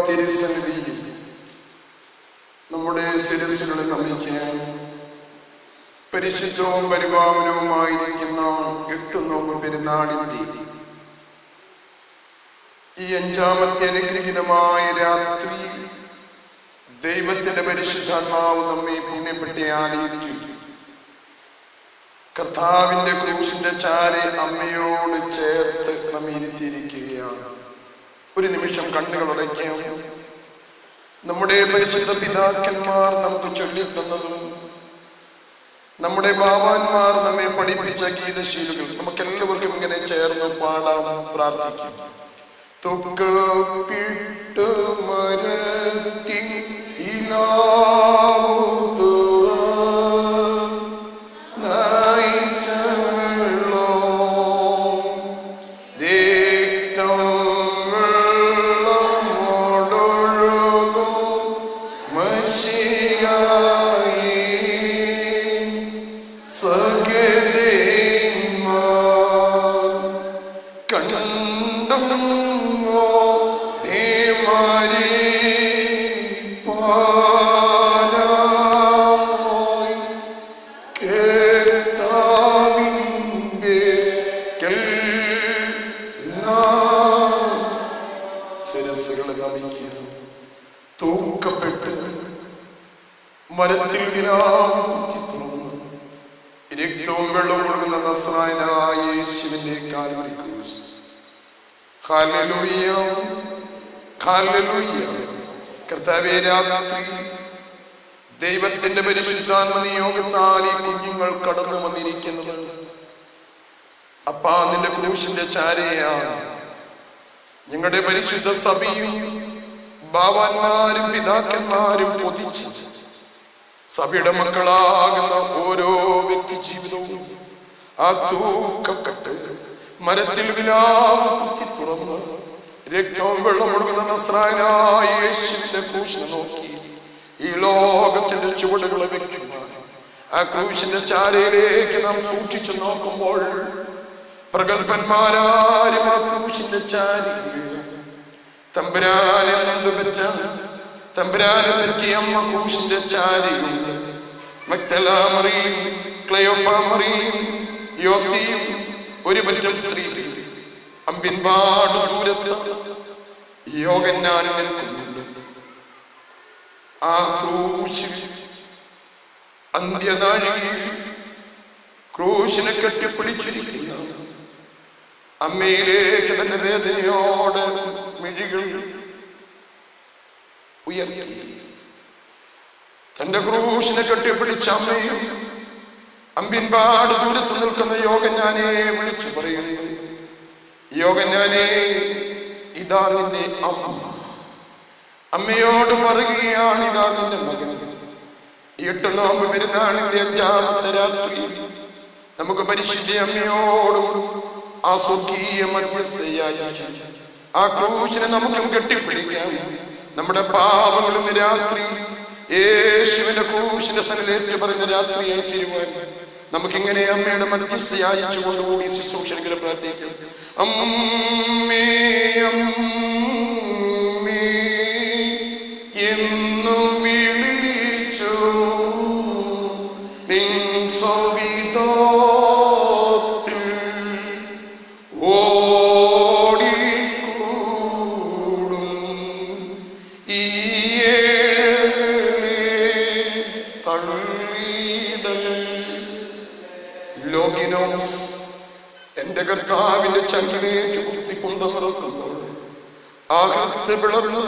തിരുസന്നിധിയിൽ നമ്മുടെ ശിരസ്സുകളെ നമിക്കാൻ പരിശുദ്ധവും പരിപാവനവുമായിരിക്കുന്ന എട്ടു നോമ്പ് പെരുന്നാളിന്റെ ഈ അഞ്ചാമത്തെ അനുഗ്രഹീതമായ രാത്രി ദൈവത്തിന്റെ പരിശുദ്ധാത്മാവ് നമ്മെ പുണ്യപ്പെട്ടി ആനയിച്ചു കർത്താവിന്റെ ക്രൂശിന്റെ ചാരെ അമ്മയോട് ചേർത്ത് നമ്മെ ഇരുത്തിയിരിക്കുകയാണ് ഒരു നിമിഷം കണ്ണുകൾ അടയ്ക്കാം നമ്മുടെ പരിശുദ്ധ പിതാക്കന്മാർ നമുക്ക് ചൊല്ലിത്തന്നതും നമ്മുടെ ബാബാന്മാർ നമ്മെ പഠിപ്പിച്ച ഗീതശീലുകൾ നമുക്ക് എല്ലാവർക്കും ഇങ്ങനെ ചേർന്ന് പാടാം പ്രാർത്ഥിക്കാം തുക്കപ്പിട്ടു മരത്തിൻ ഇലാവു തുറ നയിച്ച വെള്ളം രക്തം വെള്ളമോടൊഴുകും മഷിയായി സ്വഗതന്മാർ കണ്ടുമോ ദേമാരി പാലായി കേട്ടാവിൻ്റെ ശിരസ്സുകളെ നമിക്കുക തൂക്കപ്പെട്ട് മരത്തിൽ വിരാം കുത്തിത്തുറന്നു രക്തവും വെള്ളവും ഒഴുകുന്ന നസ്രായനായ യേശുവിന്റെ കാൽവരി ക്രൂശ് ഹല്ലേലൂയ ഹല്ലേലൂയ കർത്താവേ രാത്രി ദൈവത്തിന്റെ പരിശുദ്ധാത്മ നിയോഗത്താൽ ഈ കുഞ്ഞുങ്ങൾ കടന്നു വന്നിരിക്കുന്നത് അപ്പാ നിന്റെ ക്രൂശിന്റെ ചാരയാണ് ഞങ്ങളുടെ പരിശുദ്ധ സഭയും ബാബാന്മാരും പിതാക്കന്മാരും പൊതിച്ച് സഭയുടെ മക്കളാകുന്ന ഓരോ വ്യക്തി ജീവിതവും ആ തൂക്കപ്പെട്ട് മരത്തിൽ വിലാപത്തി തുറന്ന് രക്തവും വെള്ളമൊടുങ്ങുന്ന നസ്രായനായ യേശുവിന്റെ ക്രൂശിനെ നോക്കി ഈ ലോകത്തിന്റെ ചുവടുകളെ വെക്കുവാൻ ആ ക്രൂശിന്റെ ചാരയിലേക്ക് നാം സൂക്ഷിച്ചു നോക്കുമ്പോൾ പ്രഗത്ഭന്മാരാരും ആ ക്രൂശിന്റെ ചാരി തമ്പുരാനെ നന്ദു പറ്റ തമ്പുരാനെ പറ്റിയ അമ്മ ക്രൂശിന്റെ ചാരിയുണ്ട് മക്തലാമറിയും ക്ലയോപ്പാമറിയും യോസിയും ഒരു പറ്റം സ്ത്രീ അമ്പിൻപാട് ദൂരത്ത് യോഗൻ നിൽക്കുന്നുണ്ട് ആ ക്രൂശ് അന്ത്യനാഴികയിൽ ക്രൂശിനെ കെട്ടിപ്പിടിച്ചിരിക്കുന്ന അമ്മയിലേക്ക് തന്റെ വേദനയോടെ മിഴികൾ ഉയർത്തി തന്റെ ക്രൂശിനെ കെട്ടിപ്പിടിച്ച അമ്മയും അമ്പിൻപാട് ദൂരത്ത് നിൽക്കുന്ന യോഗനാനെ വിളിച്ചു പറയുന്നു യോഗനാനെ ഇതാ നിന്റെ അമ്മ അമ്മയോട് പറയുകയാണ് ഇതാ നിന്റെ മകൻ ഈ എട്ട് നോമ്പ് പെരുന്നാളിന്റെ അഞ്ചാമത്തെ രാത്രി നമുക്ക് പരിശുദ്ധ അമ്മയോടും ആ സ്വകീയ മധ്യസ്ഥയാചിക്കാം ആ ക്രൂശിനെ നമുക്കും കെട്ടിപ്പിടിക്കാം നമ്മുടെ പാപങ്ങളും രാത്രി യേശുവിന്റെ ക്രൂശിന്റെ സന്നിധേറ്റ് പറഞ്ഞ രാത്രിയായി തീരുവാൻ നമുക്കിങ്ങനെ അമ്മയുടെ മധ്യസ്ഥ യാചിച്ചു കൊണ്ടുകൂടി ശുശ്രൂഷകരെ പ്രാർത്ഥിക്കാം അമ്മേ അമ്മേ എന്നു വിളിച്ചു നിൻ സവിധത്തിൽ ഓടിക്കൂടും ഈ ഏഴേ തള്ളിയിടൽ ലോകിനോസ് എന്റെ കർത്താവിന്റെ ചങ്കിലേക്ക് കുത്തി കുന്തമിറക്കുമ്പോൾ ആകത്ത് പിളർന്ന്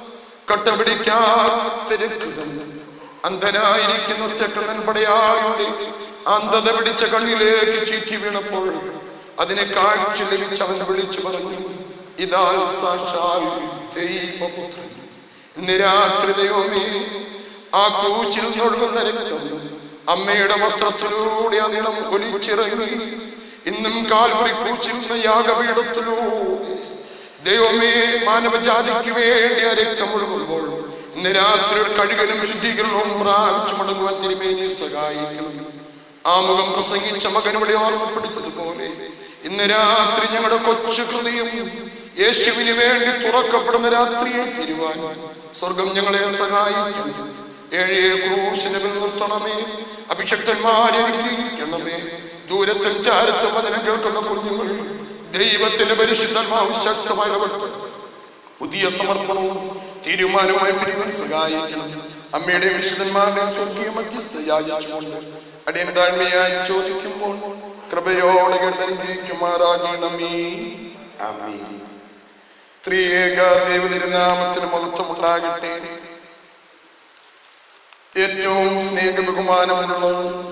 കട്ടപിടിക്കാത്തിരിക്കുക അന്ധനായിരിക്കുന്ന ഒറ്റക്കണ്ണൻ പടയാളിയുടെ അന്ധത പിടിച്ച കണ്ണിലേക്ക് ചീറ്റി വീണപ്പോൾ അതിനെ കാഴ്ച ലഭിച്ച് അവൻ വിളിച്ചു പറഞ്ഞു ഇതാ സാക്ഷാൽ ദൈവപുത്രൻ ഇന്ന് രാത്രി ദൈവമേ ആ കൂച്ചിൽ ഒഴുകുന്ന രക്തം അമ്മയുടെ വസ്ത്രത്തിലൂടെ ആ നിളം ഒലിച്ചിറങ്ങി ഇന്നും കാൽവറി കൂച്ചിരുന്ന യാഗപീഠത്തിലൂടെ ദൈവമേ മാനവജാതിക്ക് വേണ്ടി ആ രക്തം ഒഴുകുമ്പോൾ ഇന്ന് രാത്രി ഒരു കഴുകനും ശുദ്ധീകരണവും പ്രാപിച്ചു മടങ്ങുവാൻ തിരുമേനി സഹായിക്കണം ആമുഖം പ്രസംഗിച്ച മകനോടെ ഓർമ്മപ്പെടുത്തതുപോലെ ഇന്ന് രാത്രി ഞങ്ങളുടെ കൊച്ചു ഹൃദയം യേശുവിന് വേണ്ടി തുറക്കപ്പെടുന്ന രാത്രിയെ തിരുവാൻ സ്വർഗം ഞങ്ങളെ സഹായിക്കും ഏഴേ ക്രൂശിനെ നിർത്തണമേ അഭിഷക്തന്മാരെ അനുഗ്രഹിക്കണമേ ദൂരത്തും ചാരത്തും വചനം കേൾക്കുന്ന കുഞ്ഞുങ്ങൾ ദൈവത്തിന്റെ പരിശുദ്ധന്മാവ് ശക്തമായി ഇടപെട്ടു പുതിയ സമർപ്പണവും തീരുമാനവുമായി പിരിവൻ സഹായിക്കണം അമ്മയുടെ വിശുദ്ധന്മാരുടെ സ്വർഗീയ മധ്യസ്ഥ യാചിച്ചുകൊണ്ട് അടിയൻ താഴ്മയായി ചോദിക്കുമ്പോൾ കൃപയോടെ കേട്ടനുഗ്രഹിക്കുമാറാകണമേ ആമീൻ ത്രിയേക ദൈവതിരുനാമത്തിന് മഹത്വം ഉണ്ടാകട്ടെ ഏറ്റവും സ്നേഹ ബഹുമാനമുള്ള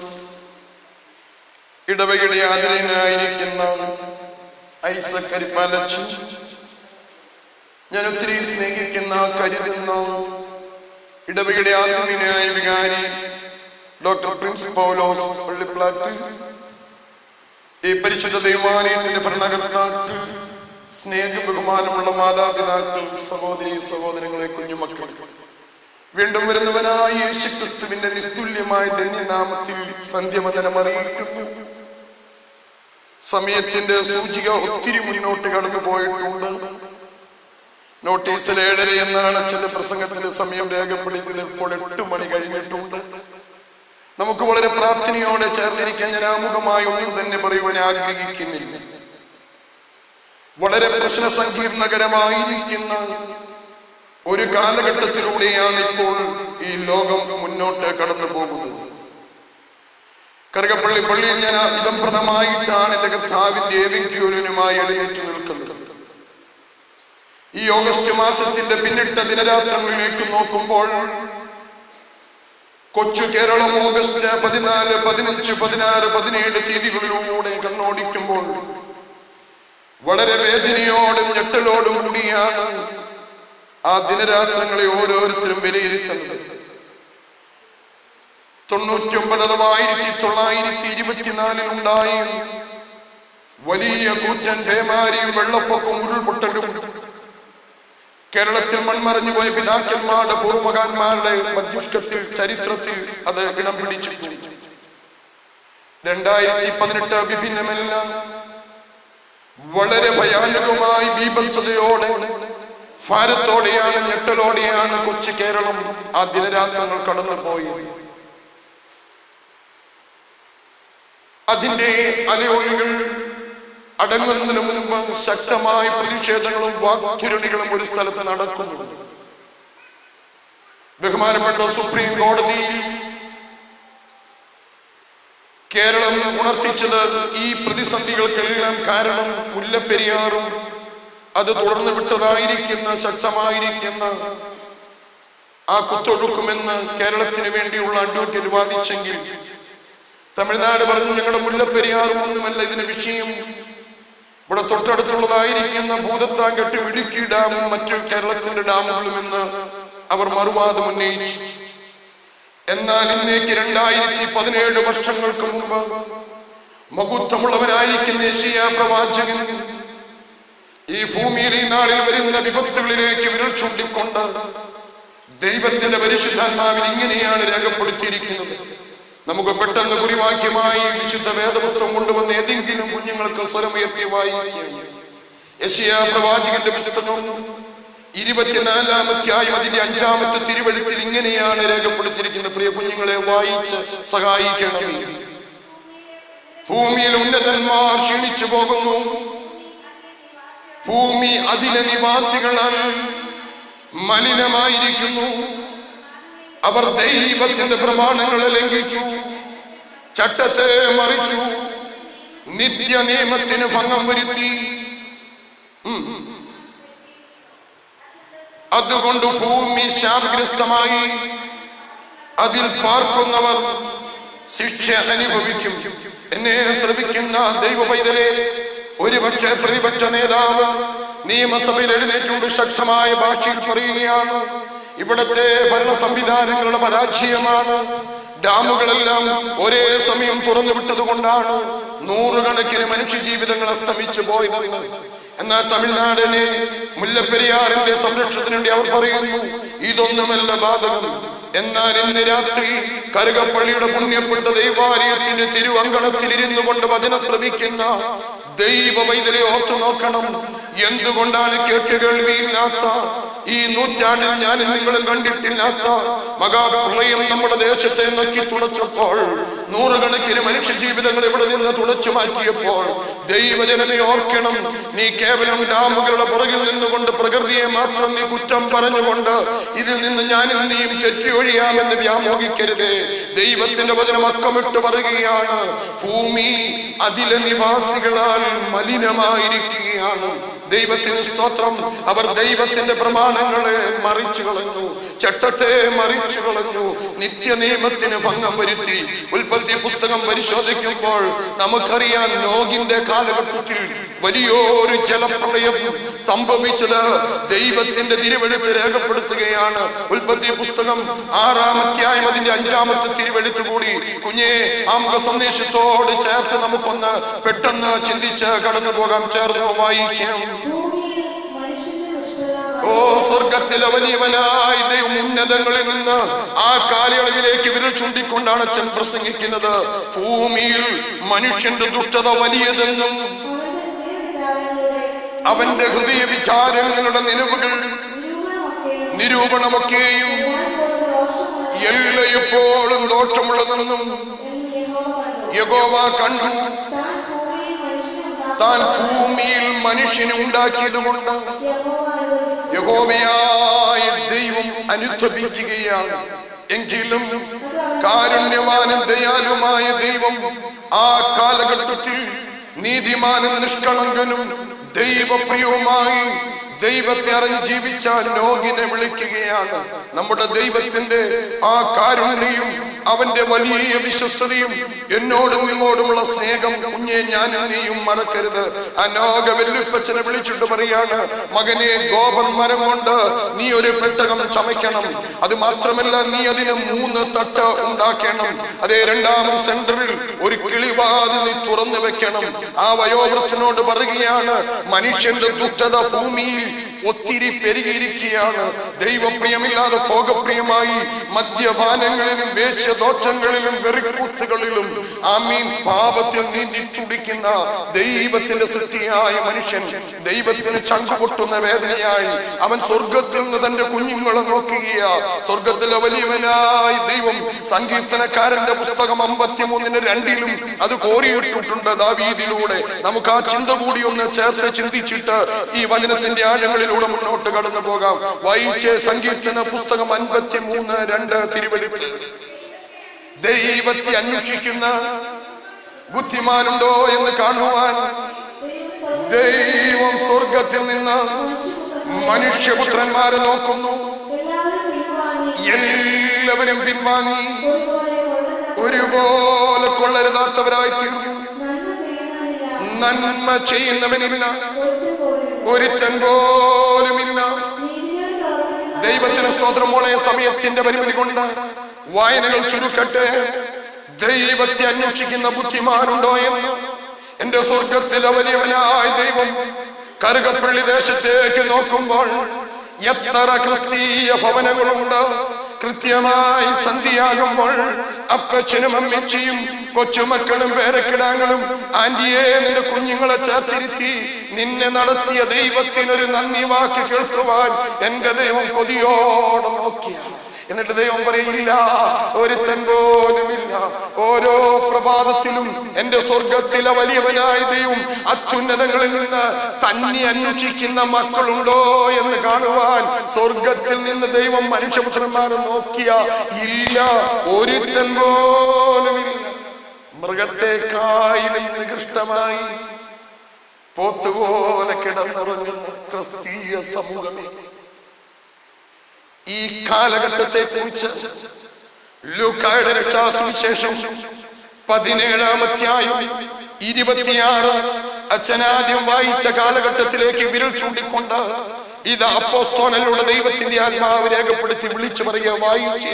ഇടവകയുടെ ആദരനായിരിക്കുന്ന ഐസക് കരിപ്പാലച്ചു ഞാൻ ഒത്തിരി സ്നേഹിക്കുന്ന കരുതുന്ന ഇടവകയുടെ ആത്മീയനായ വികാരി ഡോക്ടർ പ്രിൻസ് പൗലോസ് പള്ളിപ്ലാറ്റ് ഈ പരിശുദ്ധ ദൈവാലയത്തിന്റെ ഭരണകർത്താക്കൾ സ്നേഹ ബഹുമാനമുള്ള മാതാപിതാക്കൾ സഹോദരി സഹോദരങ്ങളെ കുഞ്ഞുമക്കൾ വീണ്ടും വരുന്നവനായ യേശു ക്രിസ്തുവിന്റെ നിസ്തുല്യമായ ധന്യനാമത്തിൽ സന്ധ്യമതനം അറിയിക്കുന്നു സമയത്തിന്റെ സൂചിക ഒത്തിരി മുന്നോട്ട് കടന്നു പോയിട്ടുണ്ട് നോട്ടീസിൽ ഏഴര എന്നാണ് ചില പ്രസംഗത്തിന്റെ സമയം രേഖപ്പെടുത്തിയത് ഇപ്പോൾ എട്ട് മണി കഴിഞ്ഞിട്ടുണ്ട് നമുക്ക് വളരെ പ്രാർത്ഥനയോടെ ചേർന്നിരിക്കാൻ ഞാൻ ആമുഖമായി ഒന്നും തന്നെ പറയുവാൻ ആഗ്രഹിക്കുന്നില്ല വളരെ പ്രശ്ന സങ്കീർണകരമായിരിക്കുന്ന ഒരു കാലഘട്ടത്തിലൂടെയാണ് ഇപ്പോൾ ഈ ലോകം മുന്നോട്ട് കടന്നു പോകുന്നത് കറുകപ്പള്ളി പള്ളിയിൽ ഞാൻ ഇതംപ്രദമായിട്ടാണ് എന്റെ കർത്താവിന്റെ ഏവിക്യൂലിനുമായി എഴുന്നേറ്റ് നിൽക്കുന്നത് ഈ ഓഗസ്റ്റ് മാസത്തിന്റെ പിന്നിട്ട ദിനരാത്രങ്ങളിലേക്ക് നോക്കുമ്പോൾ കൊച്ചു കേരളം ഓഗസ്റ്റ് പതിനാല് പതിനഞ്ച് പതിനാറ് പതിനേഴ് തീയതികളിലൂടെ കണ്ണോടിക്കുമ്പോൾ വളരെ വേദനയോടും ഞെട്ടലോടും കൂടിയാണ് ആ ദിനരാത്രങ്ങളെ ഓരോരുത്തരും വിലയിരുത്തുന്നത് തൊണ്ണൂറ്റി ഒമ്പത് അഥവാ ആയിരത്തി തൊള്ളായിരത്തി ഇരുപത്തിനാലിൽ ഉണ്ടായി വലിയ കൂറ്റൻ പേമാരിയും വെള്ളപ്പൊക്കവും ഉരുൾപൊട്ടലും കേരളത്തിൽ മൺമറഞ്ഞു പോയ പിതാക്കന്മാരുടെ പൂർവ്വകാന്മാരുടെ മധ്യസ്ഥത്തിൽ ചരിത്രത്തിൽ അത് ഇടം പിടിച്ചിട്ടുണ്ട് രണ്ടായിരത്തി പതിനെട്ട് വിഭിന്നമെല്ലാം വളരെ ഭയാനകമായി ബീഭത്സതയോടെ ഭാരത്തോടെയാണ് ഞെട്ടലോടെയാണ് കൊച്ചു കേരളം ആ ദിനരാത്രങ്ങൾ കടന്നുപോയത് അതിന്റെ അലയൊലികൾ അടങ്ങുന്നതിന് മുൻപ് ശക്തമായ പ്രതിഷേധങ്ങളും വാക്തിരുണികളും ഒരു സ്ഥലത്ത് നടക്കുന്നു ബഹുമാനപ്പെട്ട സുപ്രീം കോടതിയിൽ കേരളം ഉണർത്തിച്ചത് ഈ പ്രതിസന്ധികൾക്കെല്ലാം കാരണം മുല്ലപ്പെരിയാറും അത് തുടർന്ന് വിട്ടതായിരിക്കുന്ന ശക്തമായിരിക്കുന്ന ആ കുത്തൊഴുക്കുമെന്ന് കേരളത്തിന് വേണ്ടിയുള്ള അഡ്വക്കേറ്റ് വാദിച്ചെങ്കിൽ തമിഴ്നാട് പറഞ്ഞു ഞങ്ങളുടെ മുല്ലപ്പെരിയാറും ഒന്നുമല്ല ഇതിന് വിഷയം ഇവിടെ തൊട്ടടുത്തുള്ളതായിരിക്കുന്ന ഭൂതത്താങ്കെട്ട് ഇടുക്കി ഡാമും മറ്റു കേരളത്തിന്റെ ഡാമുകളും എന്ന് അവർ മറുവാദം ഉന്നയിച്ചു എന്നാൽ ഇന്നേക്ക് രണ്ടായിരത്തി പതിനേഴ് വർഷങ്ങൾക്ക് മുമ്പ് മഹത്വമുള്ളവനായിരിക്കുന്ന ഏഷ്യ പ്രവാചകൻ ഈ ഭൂമിയിൽ ഈ നാളിൽ വരുന്ന വിപത്തുകളിലേക്ക് വിരൽ ചൂണ്ടിക്കൊണ്ട് ദൈവത്തിന്റെ പരിശുദ്ധാത്മാവിൽ ഇങ്ങനെയാണ് രേഖപ്പെടുത്തിയിരിക്കുന്നത് നമുക്ക് പെട്ടെന്ന് കുറിവാക്യമായി വിശുദ്ധ വേദപുസ്തകം കൊണ്ടുവന്ന് ഏതെങ്കിലും കുഞ്ഞുങ്ങൾക്ക് സ്വരമുയർത്തി വായിക്കാം യശിയ പ്രവാചകന്റെ പുസ്തകം ഇരുപത്തിനാലാമധ്യായം അതിന്റെ അഞ്ചാമത്തെ തിരുവഴുത്തിൽ ഇങ്ങനെയാണ് രേഖപ്പെടുത്തിയിരിക്കുന്നത് പ്രിയ കുഞ്ഞുങ്ങളെ വായിച്ച് സഹായിക്കണമേ ഭൂമിയിൽ ഉന്നതന്മാർ ക്ഷീണിച്ചു പോകുന്നു ഭൂമി അതിലെ നിവാസികളാൽ മലിനമായിരിക്കുന്നു അവർ ദൈവത്തിന്റെ പ്രമാണങ്ങളെ ലംഘിച്ചു ചട്ടത്തെ മറിച്ചു നിത്യ നിയമത്തിന് ഭംഗം വരുത്തി ഉം. അതുകൊണ്ട് ഭൂമി ശാപഗ്രസ്തമായി അതിൽ പാർക്കുന്നവർ ശിക്ഷ അനുഭവിക്കും എന്നെ ശ്രമിക്കുന്ന ദൈവ പൈതലെ ഒരുപക്ഷെ പ്രതിപക്ഷ നേതാവ് നിയമസഭയിൽ എഴുന്നേറ്റുകൊണ്ട് ശക്തമായ ഭാഷയിൽ പറയുകയാണ് ഇവിടത്തെ ഭരണ സംവിധാനങ്ങളുടെ പരാജയമാണ് ഡാമുകളെല്ലാം ഒരേ സമയം തുറന്നു വിട്ടത് കൊണ്ടാണ് നൂറുകണക്കിന് മനുഷ്യ ജീവിതങ്ങൾ അസ്തമിച്ചു പോയതെന്ന് എന്നാൽ തമിഴ്നാടിനെ മുല്ലപ്പെരിയാറിന്റെ സംരക്ഷണത്തിന് വേണ്ടി അവർ പറയുന്നു ഇതൊന്നുമല്ല ബാധകം എന്നാൽ ഇന്ന് രാത്രി കറുകപ്പള്ളിയുടെ പുണ്യപ്പെട്ട ദൈവാലയത്തിന്റെ തിരുവങ്കണത്തിൽ ഇരുന്നു കൊണ്ട് വചനം ശ്രമിക്കുന്ന ദൈവ വൈദ്യരെ ഓർത്തു നോക്കണം എന്തുകൊണ്ടാണ് കേട്ടുകേൾവിയില്ലാത്ത ഈ നൂറ്റാണ്ടിൽ ഞാനും നിങ്ങളും കണ്ടിട്ടില്ലാത്ത മഹാപ്രളയം നമ്മുടെ ദേശത്തെ നക്കി തുളച്ചപ്പോൾ നൂറുകണക്കിന് മനുഷ്യ ജീവിതങ്ങൾ ഇവിടെ നിന്ന് തുളച്ചു മാറ്റിയപ്പോൾ ദൈവജനമേ ഓർക്കണം നീ കേവലം ഡാമുകളുടെ പുറകിൽ നിന്നുകൊണ്ട് പ്രകൃതിയെ മാത്രം നീ കുറ്റം പറഞ്ഞുകൊണ്ട് ഇതിൽ നിന്ന് ഞാനും നീയും തെറ്റിയൊഴിയാമെന്ന് വ്യാമോഹിക്കരുതേ ദൈവത്തിന്റെ വചനം അക്കമിട്ട് പറയുകയാണ് ഭൂമി അതിലെ നിവാസികളാൽ മലിനമായിരിക്കുകയാണ് ദൈവത്തിന് സ്തോത്രം അവർ ദൈവത്തിന്റെ പ്രമാണങ്ങളെ മറിച്ചു കളഞ്ഞു ചട്ടത്തെ മറിച്ചു കളഞ്ഞു നിത്യ നിയമത്തിന് ഭംഗം വരുത്തി ഉൽപ്പത്തി പുസ്തകം പരിശോധിക്കുമ്പോൾ നമുക്കറിയാം നോഗിന്റെ കാലഘട്ടത്തിൽ വലിയൊരു ജലപ്രളയം സംഭവിച്ചത് ദൈവത്തിന്റെ തിരുവെഴുത്ത് രേഖപ്പെടുത്തുകയാണ് ഉൽപ്പത്തി പുസ്തകം ആറാം അധ്യായം അതിന്റെ അഞ്ചാമത്തെ തിരുവെഴുത്ത് കൂടി കുഞ്ഞെ ആമുഖ സന്ദേശത്തോട് ചേർത്ത് നമുക്കൊന്ന് പെട്ടെന്ന് ചിന്തിച്ച് കടന്നു പോകാം ചേർന്ന് വായിക്കാം ഭൂമിയിൽ മനുഷ്യന്റെ ദുഷ്ടത ഓ സ്വർഗത്തിലെ വലിയവനായ ദൈവം ഉന്നതങ്ങളിൽ നിന്ന് ആ കാലയളവിലേക്ക് വിരൽ ചൂണ്ടിക്കൊണ്ടാണ് അച്ഛൻ പ്രസംഗിക്കുന്നത് ഭൂമിയിൽ മനുഷ്യന്റെ ദുഷ്ടത വലിയതെന്നും അവന്റെ ഹൃദയ വിചാരങ്ങളുടെ അവന്റെ ഹൃദയ വിചാരങ്ങളുടെ നിലവുകൾ നിരൂപണമൊക്കെയും നിരൂപണമൊക്കെയും ഞാൻ കൊണ്ട് ദോഷമുള്ള എല്ലായ്പ്പോഴും ദോഷമുള്ളതെന്നും എന്ന് യഹോവ കണ്ടു യഗോവ കണ്ടു താൻ ഭൂമിയിൽ മനുഷ്യനെ താൻ ഭൂമിയിൽ മനുഷ്യനെ ഉണ്ടാക്കിയത് കൊണ്ട് യഹോവ അനുവദിച്ചു യഹോവയായ ദൈവം അനുഭവിക്കുകയാണ് എങ്കിലും കാരുണ്യവാനും ദയാലുമായ ദൈവം ആ കാലഘട്ടത്തിൽ നീതിമാനും നിഷ്കളങ്കനും ദൈവപ്രിയവുമായി ദൈവത്തെ അറിഞ്ഞ് ജീവിച്ച നോഗിനെ വിളിക്കുകയാണ് നമ്മുടെ ദൈവത്തിന്റെ ആ കാരുണ്യവും അവന്റെ വലിയ വിശ്വസ്തതയും എന്നോടും നിങ്ങളോടുമുള്ള സ്നേഹം കുഞ്ഞെ ഞാനും നീയും മറക്കരുത് ആ നോഗ വെല്ലുപ്പച്ചനെ വിളിച്ചിട്ട് പറയാണ് മകനെ ഗോപൻ മരം കൊണ്ട് നീ ഒരു പെട്ടകം ചമയ്ക്കണം അത് മാത്രമല്ല നീ അതിന് മൂന്ന് തട്ട് ഉണ്ടാക്കണം അതേ രണ്ടാമത് സെന്ററിൽ ഒരു കിളിവാതിൽ നീ തുറന്നു വെക്കണം ആ വയോവൃത്തിനോട് പറയുകയാണ് മനുഷ്യന്റെ ദുഷ്ടത ഭൂമിയിൽ ഒത്തിരി പെരുകിയിരിക്കുകയാണ് ദൈവപ്രിയമില്ലാതെ ഭോഗപ്രിയമായി മദ്യപാനങ്ങളിലും വേശ്യദോഷങ്ങളിലും വെറിക്കൂത്തുകളിലും ആമീൻ പാപത്തിൽ നീന്തി തുടിക്കുന്ന ദൈവത്തിന്റെ സൃഷ്ടിയായ മനുഷ്യൻ ദൈവത്തിന് ചങ്കുപൊട്ടുന്ന വേദനയായി അവൻ സ്വർഗത്തിൽ നിന്ന് തന്റെ കുഞ്ഞുങ്ങളെ നോക്കുകയാ സ്വർഗത്തിലെ വലിയവനായി ദൈവം സങ്കീർത്തനക്കാരന്റെ പുസ്തകം അമ്പത്തിമൂന്നിന് രണ്ടിലും അത് കോരിയിട്ടിട്ടുണ്ട് ദാവീദിലൂടെ നമുക്ക് ആ ചിന്ത കൂടി ഒന്ന് ചേർത്ത് ചിന്തിച്ചിട്ട് ഈ വചനത്തിന്റെ ആഴങ്ങളിലൂടെ മുന്നോട്ട് കടന്നു പോകാം വായിച്ച് സങ്കീർത്തന പുസ്തകം അൻപത്തി മൂന്ന് രണ്ട് തിരുവെടുപ്പ് ദൈവത്തെ അന്വേഷിക്കുന്ന ബുദ്ധിമാനുണ്ടോ എന്ന് കാണുവാൻ ദൈവം സ്വർഗത്തിൽ നിന്ന് മനുഷ്യപുത്രന്മാരെ നോക്കുന്നു എല്ലാവരും പിൻവാങ്ങി എല്ലാവരും പിൻവാങ്ങി ഒരുപോലെ കൊള്ളരുതാത്ത ഒരുപോലെ കൊള്ളരുതാത്തവരായി തീർന്നു നന്മ ചെയ്യുന്നവനില്ല നന്മ ചെയ്യുന്നവനില്ല ഒരുത്തൻ പോലും ഒരുത്തൻ പോലുമില്ല നീതിയോട് പ്രവർത്തിക്കുന്ന ദൈവത്തിന് സ്തോത്രം മോളെ സമയത്തിന്റെ പരിമിതി കൊണ്ട് വായനകൾ ചുരുക്കട്ടെ ദൈവത്തെ അന്വേഷിക്കുന്ന ബുദ്ധിമാനുണ്ടോ എന്ന് എന്റെ സ്വർഗത്തിലെ വലിയവനായ ദൈവം കറുകപ്പള്ളി ദേശത്തേക്ക് നോക്കുമ്പോൾ എത്ര ക്രിസ്തീയ ഭവനങ്ങളുണ്ട് കൃത്യമായി സന്ധിയാകുമ്പോൾ അപ്പച്ചനും അമ്മച്ചിയും കൊച്ചുമക്കളും പേരക്കിടാങ്ങളും ആന്റിയെ നിന്റെ കുഞ്ഞുങ്ങളെ ചേർത്തിരുത്തി നിന്നെ നടത്തിയ ദൈവത്തിനൊരു നന്ദി വാക്ക് കേൾക്കുവാൻ എന്റെ ദൈവം കൊതിയോടെ നോക്കിയ എന്നിട്ട് ദൈവം പറയില്ല ഒരുത്തൻ പോലുമില്ല ഓരോ പ്രഭാതത്തിലും എന്റെ സ്വർഗത്തിലെ വലിയവനായ ദൈവം അത്യുന്നതങ്ങളിൽ നിന്ന് തന്നെ അന്വേഷിക്കുന്ന മക്കളുണ്ടോ എന്ന് കാണുവാൻ സ്വർഗത്തിൽ നിന്ന് ദൈവം മനുഷ്യപുത്രന്മാരെ നോക്കിയ ഇല്ല ഒരുത്തൻ പോലുമില്ല മൃഗത്തെക്കായിലും നികൃഷ്ടമായി പോത്തുപോലെ കിടന്നിറങ്ങുന്ന ക്രിസ്തീയ സമൂഹമേ ഈ കാലഘട്ടത്തെ കുറിച്ച് ലൂക്കായുടെ രക്ഷാസുവിശേഷം പതിനേഴാം അധ്യായം ഇരുപത്തിയാറ് അച്ഛനാദ്യം വായിച്ച കാലഘട്ടത്തിലേക്ക് വിരൽ ചൂണ്ടിക്കൊണ്ട് ഇത് അപ്പോസ്തോനലുള്ള ദൈവത്തിന്റെ ആത്മാവ് രേഖപ്പെടുത്തി വിളിച്ചു പറയുക വായിച്ച്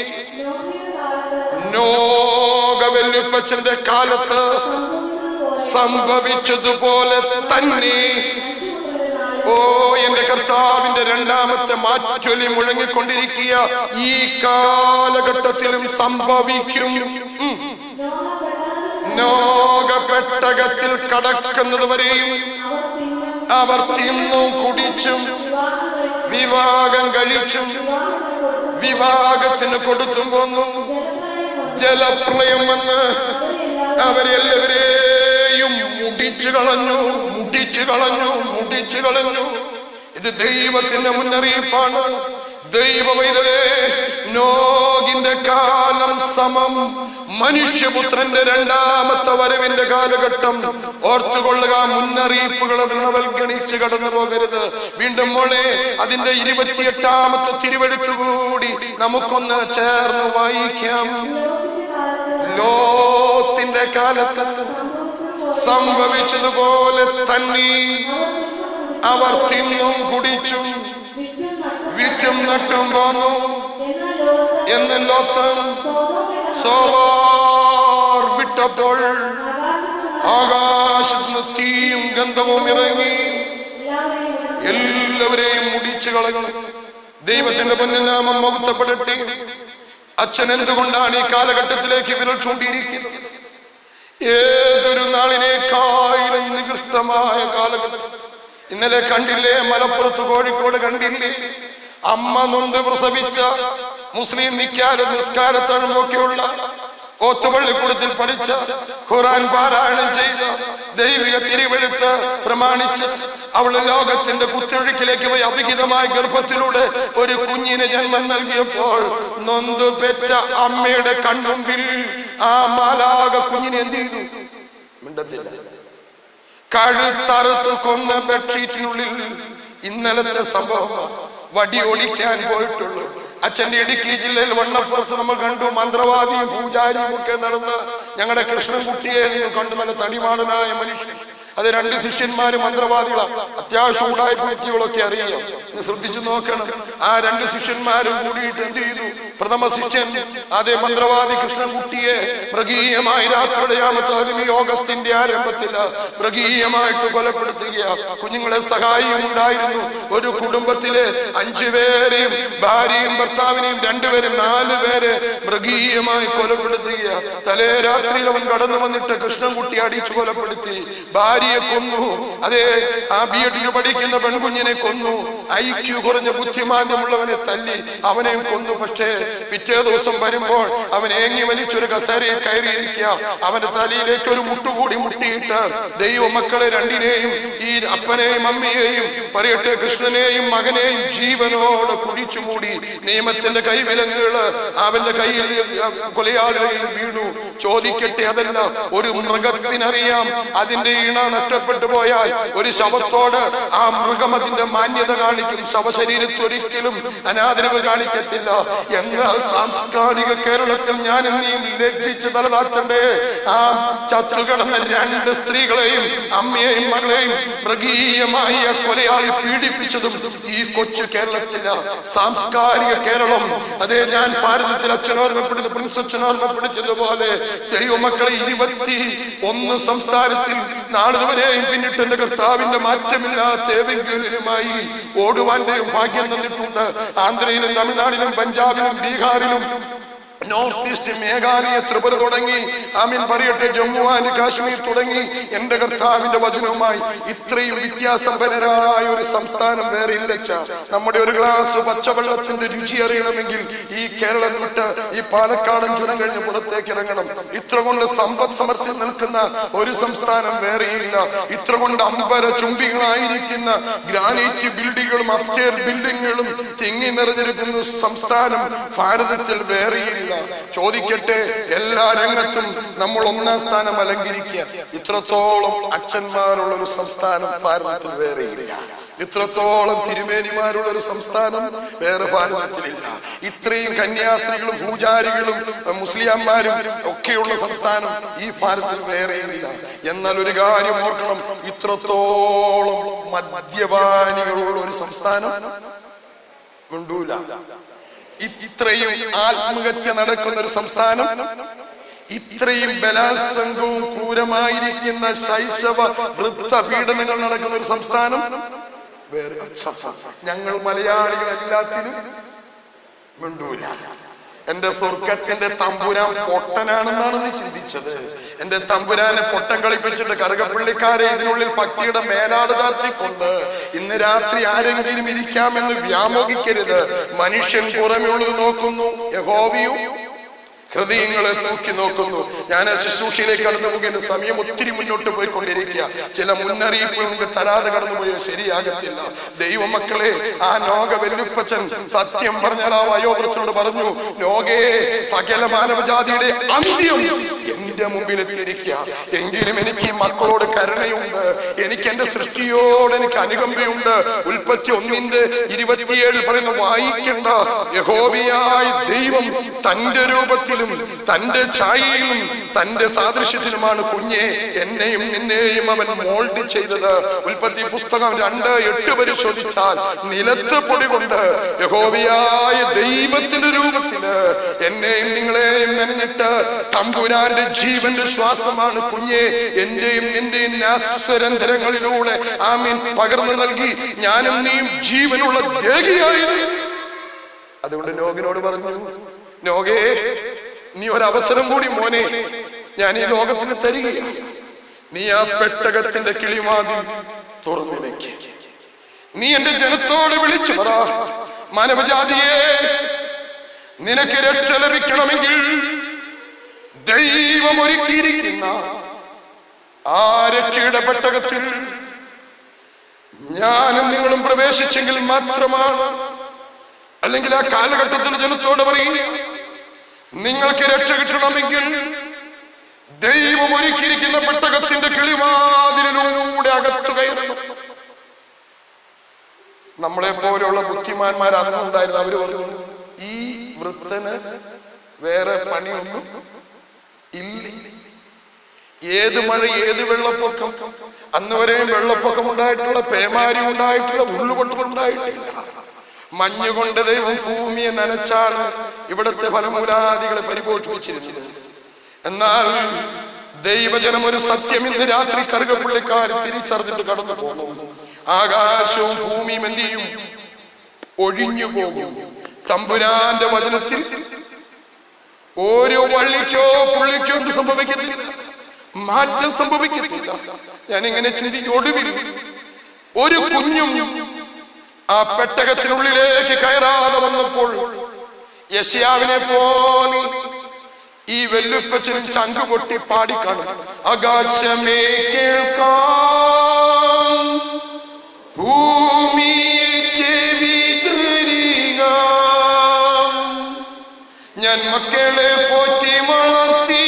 നോകവല്ലുപ്പച്ചന്റെ കാലത്ത് സംഭവിച്ചതുപോലെ തന്നെ ഓ എന്റെ കർത്താവിന്റെ രണ്ടാമത്തെ മാറ്റൊലി മുഴങ്ങിക്കൊണ്ടിരിക്കുക ഈ കാലഘട്ടത്തിലും സംഭവിക്കും ഉം. നോക പെട്ടകത്തിൽ കടക്കുന്നത് വരെയും അവർ തിന്നും കുടിച്ചും വിവാഹം കഴിച്ചും വിവാഹത്തിന് കൊടുത്തും പോന്നു ജലപ്രളയം വന്ന് അവരെല്ലാവരെയും മുടിച്ചു കളഞ്ഞു മുടിച്ചു കളഞ്ഞു മുടിച്ചു കളഞ്ഞു ഇത് ദൈവത്തിന്റെ മുന്നറിയിപ്പാണ് ദൈവവൈതലേ നോകിന്റെ കാലം സമം മനുഷ്യപുത്രന്റെ രണ്ടാമത്തെ വരവിന്റെ കാലഘട്ടം ഓർത്തുകൊള്ളുക മുന്നറിയിപ്പുകൾ അവഗണിച്ച് കടന്നു പോകരുത് വീണ്ടും മോളെ അതിന്റെ ഇരുപത്തിയെട്ടാമത്തെ തിരുവെടുത്തുകൂടി നമുക്കൊന്ന് ചേർന്ന് വായിക്കാം ലോത്തിന്റെ കാലത്ത് സംഭവിച്ചതുപോലെ തന്നെ അവർ തിന്നും കുടിച്ചും വിറ്റും നട്ടും പോന്നു എന്ന് ലോത്ത് സോവാർ വിട്ടപ്പോൾ ആകാശത്ത് തീയും ഗന്ധവും ഇറങ്ങി എല്ലാവരെയും മുടിച്ചു കളഞ്ഞു ദൈവത്തിന്റെ മുന്നിൽ നാമം മഹത്വപ്പെടട്ടെ അച്ഛൻ എന്തുകൊണ്ടാണ് ഈ കാലഘട്ടത്തിലേക്ക് വിരൽ ചൂണ്ടിയിരിക്കുന്നത് ഏതൊരു നാളിനേക്കാളും നികൃഷ്ടമായ കാലഘട്ടം ഇന്നലെ കണ്ടില്ലേ മലപ്പുറത്ത് കോഴിക്കോട് കണ്ടില്ലേ അമ്മ നൊന്ത് പ്രസവിച്ച മുസ്ലിം നിക്കാര നിസ്കാരത്തഴമ്പൊക്കെയുള്ള ഓത്തുപള്ളിക്കൂടത്തിൽ പഠിച്ച ഖുറാൻ പാരായണം ചെയ്ത ദൈവിക തിരുവെഴുത്ത് പ്രമാണിച്ച് അവള് ലോകത്തിന്റെ കുത്തൊഴുക്കിലേക്ക് പോയി അവിഹിതമായ ഗർഭത്തിലൂടെ ഒരു കുഞ്ഞിന് ജന്മം നൽകിയപ്പോൾ നൊന്തു പെറ്റ അമ്മയുടെ കൺമുമ്പിൽ ആ മാലാക കുഞ്ഞിനെ എന്ത് ചെയ്തു മിണ്ടത്തില്ല കഴുത്തറുത്ത് കൊന്ന ബെഡ്ഷീറ്റിനുള്ളിൽ ഇന്നലത്തെ സംഭവം വടി ഒളിക്കാൻ പോയിട്ടുള്ളൂ അച്ഛന്റെ ഇടുക്കി ജില്ലയിൽ വണ്ണപ്പുറത്ത് നമ്മൾ കണ്ടു മന്ത്രവാദിയും പൂജാരിയും ഒക്കെ നടന്ന് ഞങ്ങളുടെ കൃഷ്ണൻകുട്ടിയെ നിങ്ങൾ കണ്ടു നല്ല തടിമാടനായ മനുഷ്യൻ അത് രണ്ട് ശിഷ്യന്മാര് മന്ത്രവാദികളാണ് അത്യാവശ്യം ഉണ്ടായ വ്യക്തികളൊക്കെ അറിയാം നീ ശ്രദ്ധിച്ചു നോക്കണം ആ രണ്ട് ശിഷ്യന്മാരും കൂടിയിട്ട് എന്ത് ചെയ്തു പ്രഥമ ശിഷ്യൻ അതേ മന്ത്രവാദി കൃഷ്ണൻകുട്ടിയെ മൃഗീയമായി രാത്രിയുടെയാമത്തെ ഈ ഓഗസ്റ്റിന്റെ ആരംഭത്തിൽ മൃഗീയമായിട്ട് കൊലപ്പെടുത്തുക കുഞ്ഞുങ്ങളെ സഹായിയും ഉണ്ടായിരുന്നു ഒരു കുടുംബത്തിലെ അഞ്ചു പേരെയും ഭാര്യയും ഭർത്താവിനെയും രണ്ടുപേരും നാല് പേരെ മൃഗീയമായി കൊലപ്പെടുത്തുക തലേ രാത്രിയിൽ അവൻ കടന്നു വന്നിട്ട് കൃഷ്ണൻകുട്ടി അടിച്ചു കൊലപ്പെടുത്തി ഭാര്യയെ കൊന്നു അതേ ആ ബി എഡിന് പഠിക്കുന്ന പെൺകുഞ്ഞിനെ കൊന്നു ഐക്യു കുറഞ്ഞ ബുദ്ധിമാന്ദ്യമുള്ളവനെ തല്ലി അവനെയും കൊന്നു പക്ഷേ പിറ്റേ ദിവസം വരുമ്പോൾ അവൻ ഏങ്ങി വലിച്ചൊരു കസേരയിൽ കയറിയിരിക്കുക അവന്റെ തലയിലേക്ക് ഒരു മുട്ടുകൂടി മുട്ടിയിട്ട് ദൈവ മക്കളെ രണ്ടിനെയും ഈ അപ്പനെയും അമ്മയെയും പറയട്ടെ കൃഷ്ണനെയും മകനെയും ജീവനോട് കുഴിച്ചു മൂടി നിയമത്തിന്റെ കൈവിലങ്ങുകള് അവന്റെ കയ്യിൽ കൊലയാളികളിൽ വീണു ചോദിക്കട്ടെ അതല്ല ഒരു മൃഗത്തിനറിയാം അതിന്റെ ഇണ നഷ്ടപ്പെട്ടു പോയാൽ ഒരു ശവത്തോട് ആ മൃഗം അതിന്റെ മാന്യത കാണിക്കും ശവശരീരത്തിൽ ഒരിക്കലും അനാദരവ് കാണിക്കത്തില്ല എന്നാൽ സാംസ്കാരിക കേരളത്തിൽ ഞാൻ നീയും ലജ്ജിച്ച് തലതാഴ്ത്തണ്ടേ ആ ചത്തിൽ കിടന്ന രണ്ട് സ്ത്രീകളെയും അമ്മയെയും മകളെയും മൃഗീയമായി ആ കൊലയാളി പീഡിപ്പിച്ചതും ഈ കൊച്ചു കേരളത്തില സാംസ്കാരിക കേരളം അതേ ഞാൻ ഭാരതത്തിൽ അച്ഛനോർമ്മപ്പെടുന്ന പ്രിൻസ് അച്ഛനോർമ്മപ്പെടുത്തിയതുപോലെ ദൈവമക്കളെ ഇരുപത്തി ഒന്ന് സംസ്ഥാനത്തിൽ നാളുവരെയും പിന്നിട്ട് എന്റെ കർത്താവിന്റെ മാറ്റമില്ലാത്ത ഏതെങ്കിലുമായി ഓടുവാൻ ദൈവം ഭാഗ്യം തന്നിട്ടുണ്ട് ആന്ധ്രയിലും തമിഴ്നാടിലും പഞ്ചാബിലും ബീഹാറിലും നോർത്ത് ഈസ്റ്റ് മേഘാലയ ത്രിപുര തുടങ്ങി ആമീൻ പറയട്ടെ ജമ്മു ആൻഡ് കാശ്മീർ തുടങ്ങി എന്റെ കർത്താവിന്റെ വചനവുമായി ഇത്രയും വിദ്യാസമ്പന്നരായ ഒരു സംസ്ഥാനം വേറെ ഇല്ലച്ച നമ്മുടെ ഒരു ഗ്ലാസ് പച്ചവെള്ളത്തിന്റെ രുചി അറിയണമെങ്കിൽ ഈ കേരളം വിട്ട് ഈ പാലക്കാടൻ ചുരം കഴിഞ്ഞ് പുറത്തേക്ക് ഇറങ്ങണം ഇത്ര കൊണ്ട് സമ്പദ് സമർത്ഥി നിൽക്കുന്ന ഒരു സംസ്ഥാനം വേറെയില്ല ഇത്ര കൊണ്ട് അമ്പര ചുംബികളായിരിക്കുന്ന ഗ്രാനൈറ്റ് ബിൽഡിങ്ങുകളും അപ്സ്റ്റേർ ബിൽഡിങ്ങുകളും തിങ്ങി നിറഞ്ഞിരിക്കുന്ന സംസ്ഥാനം ഭാരതത്തിൽ വേറെയില്ല ചോദിക്കട്ടെ എല്ലാ രംഗത്തും നമ്മൾ ഒന്നാം സ്ഥാനം അലങ്കരിക്കുക ഇത്രത്തോളം അച്ഛന്മാരുള്ള ഒരു സംസ്ഥാനം ഭാരതത്തിൽ വേറെയില്ല ഇത്രത്തോളം തിരുമേനിമാരുള്ള ഒരു സംസ്ഥാനം വേറെ ഭാരതത്തിലില്ല ഇത്രയും കന്യാസ്ത്രീകളും പൂജാരികളും മുസ്ലിംമാരും ഒക്കെയുള്ള സംസ്ഥാനം ഈ ഭാരതത്തിൽ വേറെയില്ല എന്നാൽ ഒരു കാര്യം ഓർക്കണം ഇത്രത്തോളം മദ്യപാനികളുള്ള ഒരു സംസ്ഥാനം ഉണ്ടൂല ഇത്രയും ആത്മഹത്യ നടക്കുന്ന ഒരു സംസ്ഥാനം ഇത്രയും ബലാത്സംഗവും ക്രൂരമായിരിക്കുന്ന ശൈശവ വൃദ്ധ പീഡനങ്ങൾ നടക്കുന്ന ഒരു സംസ്ഥാനം വേറെ അച്ഛ, അച്ഛ, അച്ഛ. ഞങ്ങൾ മലയാളികൾ എല്ലാത്തിനും മിണ്ടൂല എന്റെ സ്വർഗത്തിന്റെ തമ്പുരാൻ പൊട്ടനാണെന്നാണ് നീ ചിന്തിച്ചത് എന്റെ തമ്പുരാനെ പൊട്ടം കളിപ്പിച്ചിട്ട് കറുകപ്പള്ളിക്കാരെ ഇതിനുള്ളിൽ ഭക്തിയുടെ മേലാട് താർത്തിക്കൊണ്ട് ഇന്ന് രാത്രി ആരെങ്കിലും ഇരിക്കാമെന്ന് വ്യാമോഹിക്കരുത് മനുഷ്യൻ പുറമെയുള്ളത് നോക്കുന്നു യഹോവയും ഹൃദയങ്ങളെ തൂക്കി നോക്കുന്നു ഞാൻ ആ ശുശ്രൂഷയിലേക്ക് കടന്നു പോകുന്ന സമയം ഒത്തിരി മുന്നോട്ട് പോയിക്കൊണ്ടിരിക്കുക ചില മുന്നറിയിപ്പുകൾ നമുക്ക് തരാതെ കടന്നുപോയാൽ ശരിയാകത്തില്ല ദൈവമക്കളെ ആ നോക വെല്ലുപ്പച്ചൻ സത്യം പറഞ്ഞാൽ ആ വയോവൃത്തിനോട് പറഞ്ഞു നോകേ സകല മാനവജാതിയുടെ അന്ത്യം എന്റെ മുമ്പിൽ എത്തിയിരിക്കുക എങ്കിലും എനിക്ക് ഈ മക്കളോട് കരുണയുണ്ട് എനിക്ക് എന്റെ സൃഷ്ടിയോട് എനിക്ക് അനുകമ്പയുണ്ട് ഉൽപ്പത്തി ഒന്നിന്റെ ഇരുപത്തിയേഴ് പറയുന്ന വായിക്കണ്ട യഹോവിയായ ദൈവം തന്റെ രൂപത്തിലും തന്റെ ഛായയിലും തന്റെ സാദൃശ്യത്തിലുമാണ് കുഞ്ഞെ എന്നെയും നിന്നെയും അവൻ മോൾഡ് ചെയ്തത് ഉൽപ്പത്തി പുസ്തകം രണ്ട് എട്ട് പരിശോധിച്ചാൽ നിലത്ത് പൊടി കൊണ്ട് യഹോവിയായ ദൈവത്തിന്റെ രൂപത്തില് എന്നെയും നിങ്ങളെയും നനഞ്ഞിട്ട് തമ്പുരാന്റെ ജീവന്റെ ശ്വാസമാണ് കുഞ്ഞെ എന്റെയും നിന്റെയും നാസ്വരന്തരങ്ങളിലൂടെ ആമീൻ പകർന്നു നൽകി ഞാനും നീയും ജീവനുള്ള ദേഹിയായി അതുകൊണ്ട് നോകിനോട് പറഞ്ഞു നോകേ നീ ഒരവസരം കൂടി മോനെ ഞാൻ ഈ ലോകത്തിന് തരികയാണ് നീ ആ പെട്ടകത്തിന്റെ കിളിമാതിൽ തുറന്നു വെക്ക് നീ എന്റെ ജനത്തോട് വിളിച്ചു പറ മാനവജാതിയെ നിനക്ക് രക്ഷ ലഭിക്കണമെങ്കിൽ ദൈവം ഒരുക്കിയിരിക്കുന്ന ആ രക്ഷയുടെ പെട്ടകത്തിൽ ഞാനും നിങ്ങളും പ്രവേശിച്ചെങ്കിൽ മാത്രമാണ് അല്ലെങ്കിൽ ആ കാലഘട്ടത്തിൽ ജനത്തോട് പറയുക നിങ്ങൾക്ക് രക്ഷ കിട്ടണമെങ്കിൽ ദൈവം ഒരുക്കിയിരിക്കുന്ന പെട്ടകത്തിന്റെ കിളിവാതിലിലൂടെ അകത്തു കയറണം നമ്മളെ പോലെയുള്ള ബുദ്ധിമാന്മാർ അന്നുണ്ടായിരുന്നു അവര് പറഞ്ഞു ഈ വൃത്തന് വേറെ പണിയൊന്നും ഇല്ല ഏത് മഴ ഏത് വെള്ളപ്പൊക്കം അന്ന് വരെയും വെള്ളപ്പൊക്കം ഉണ്ടായിട്ടുള്ള പേമാരി ഉണ്ടായിട്ടുള്ള ഉള്ളുകൊണ്ടും ഉണ്ടായിട്ടില്ല മഞ്ഞ് കൊണ്ട് ദൈവം ഭൂമിയെ നനച്ചാണ് ഇവിടുത്തെ ഫലമൂലാദികളെ പരിപോഷിപ്പിച്ചിരുന്നത് എന്നാൽ ദൈവജനം ഒരു സത്യം ഇന്ന് രാത്രി കറുകപ്പള്ളിക്കാർ തിരിച്ചറിഞ്ഞിട്ട് കടന്നു പോകുന്നു ആകാശവും ഭൂമിയും എന്ത് ചെയ്യും ഒഴിഞ്ഞു പോകും തമ്പുരാന്റെ വചനത്തിൽ ഓരോ വള്ളിക്കോ പുള്ളിക്കോ എന്ത് സംഭവിക്കത്തില്ല മാറ്റം സംഭവിക്കത്തില്ല ഞാൻ ഇങ്ങനെ ചിന്തിക്കും ഒടുവിൽ ഒരു കുഞ്ഞും ആ പെട്ടകത്തിനുള്ളിലേക്ക് കയറാതെ വന്നപ്പോൾ യശയാവിനെ പോലെ ഈ വെല്ലുപ്പച്ചനും ചങ്കു പൊട്ടി പാടിക്കാണും ആകാശമേ കേൾക്കാം ഭൂമിയെ ചെവി തരിക ഞാൻ മക്കളെ പോറ്റി വളർത്തി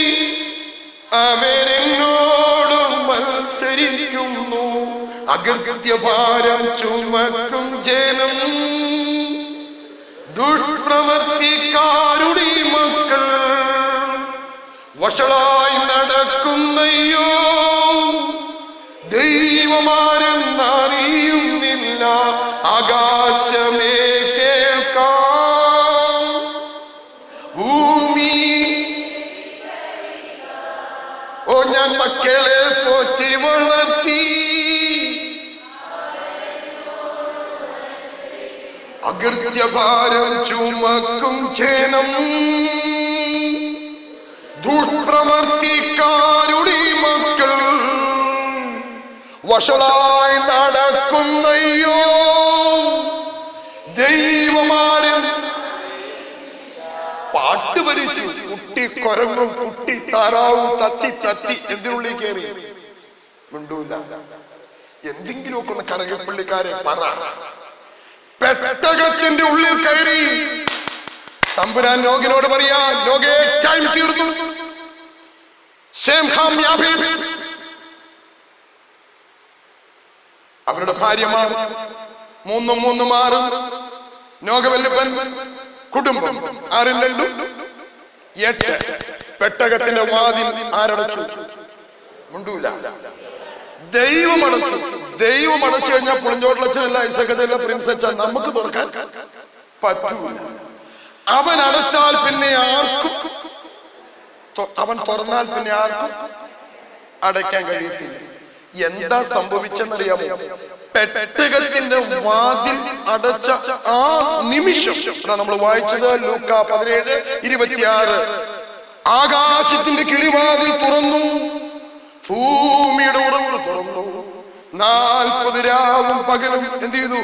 അവരെന്നോട് മത്സരിക്കുന്നു അകൃത്യഭാരം ചുമക്കും ജനം ദുഷ്പ്രവർത്തിക്കാരുടെ മക്കൾ വഷളായി നടക്കുന്നയ്യോ ദൈവമാരെന്നറിയുന്നില്ല ആകാശമേ കേൾക്കാം ഭൂമി ഓ ഞാൻ മക്കളെ പോറ്റി വളർത്തി അകൃത്യഭാരം ചുമക്കും ജനം ദുഷ്പ്രവർത്തിക്കാരുടെ മക്കൾ വഷളായി നടക്കുന്നയ്യോ ദൈവമാരൻ പാട്ട് ഭരിച്ചു കുട്ടി കൊരങ്ങും കുട്ടി താറാവും തത്തി തത്തി എന്തിനുള്ളിൽ കയറി മിണ്ടൂല എന്തെങ്കിലുമൊക്കെ ഒന്ന് കരകപ്പള്ളിക്കാരെ പറ പെട്ടകത്തിന്റെ ഉള്ളിൽ കയറി തമ്പുരാൻ ലോകിനോട് പറയാ ലോകേ ടൈം തീർന്നു ശേംഹാം യാബീബ്. അവരുടെ ഭാര്യമാർ മൂന്നും മൂന്നും ആറ് നോകവല്ലപ്പൻ കുടുംബം ആരും രണ്ടും എട്ട് പെട്ടകത്തിന്റെ വാതിൽ ആരടച്ചു മുണ്ടൂല ദൈവം അടച്ചു ദൈവം അടച്ചു കഴിഞ്ഞാൽ പുളിഞ്ചോട്ടിലച്ഛനല്ല ഐസകതല്ല പ്രിൻസ് അച്ഛൻ നമുക്ക് തുറക്കാൻ പറ്റൂല അവൻ അടച്ചാൽ പിന്നെ ആർക്കും തൊ- അവൻ തുറന്നാൽ പിന്നെ ആർക്കും അടയ്ക്കാൻ കഴിയത്തില്ല എന്താ സംഭവിച്ചെന്നറിയാമോ പെട്ടകത്തിന്റെ വാതിൽ അടച്ച ആ നിമിഷം നമ്മൾ വായിച്ചത് ലൂക്ക പതിനേഴ് ഇരുപത്തിയാറ് ആകാശത്തിന്റെ കിളിവാതിൽ തുറന്നു ഭൂമിയുടെ ഉറവുകൾ തുറന്നു നാൽപ്പത് രാവും പകലും എന്ത് ചെയ്തു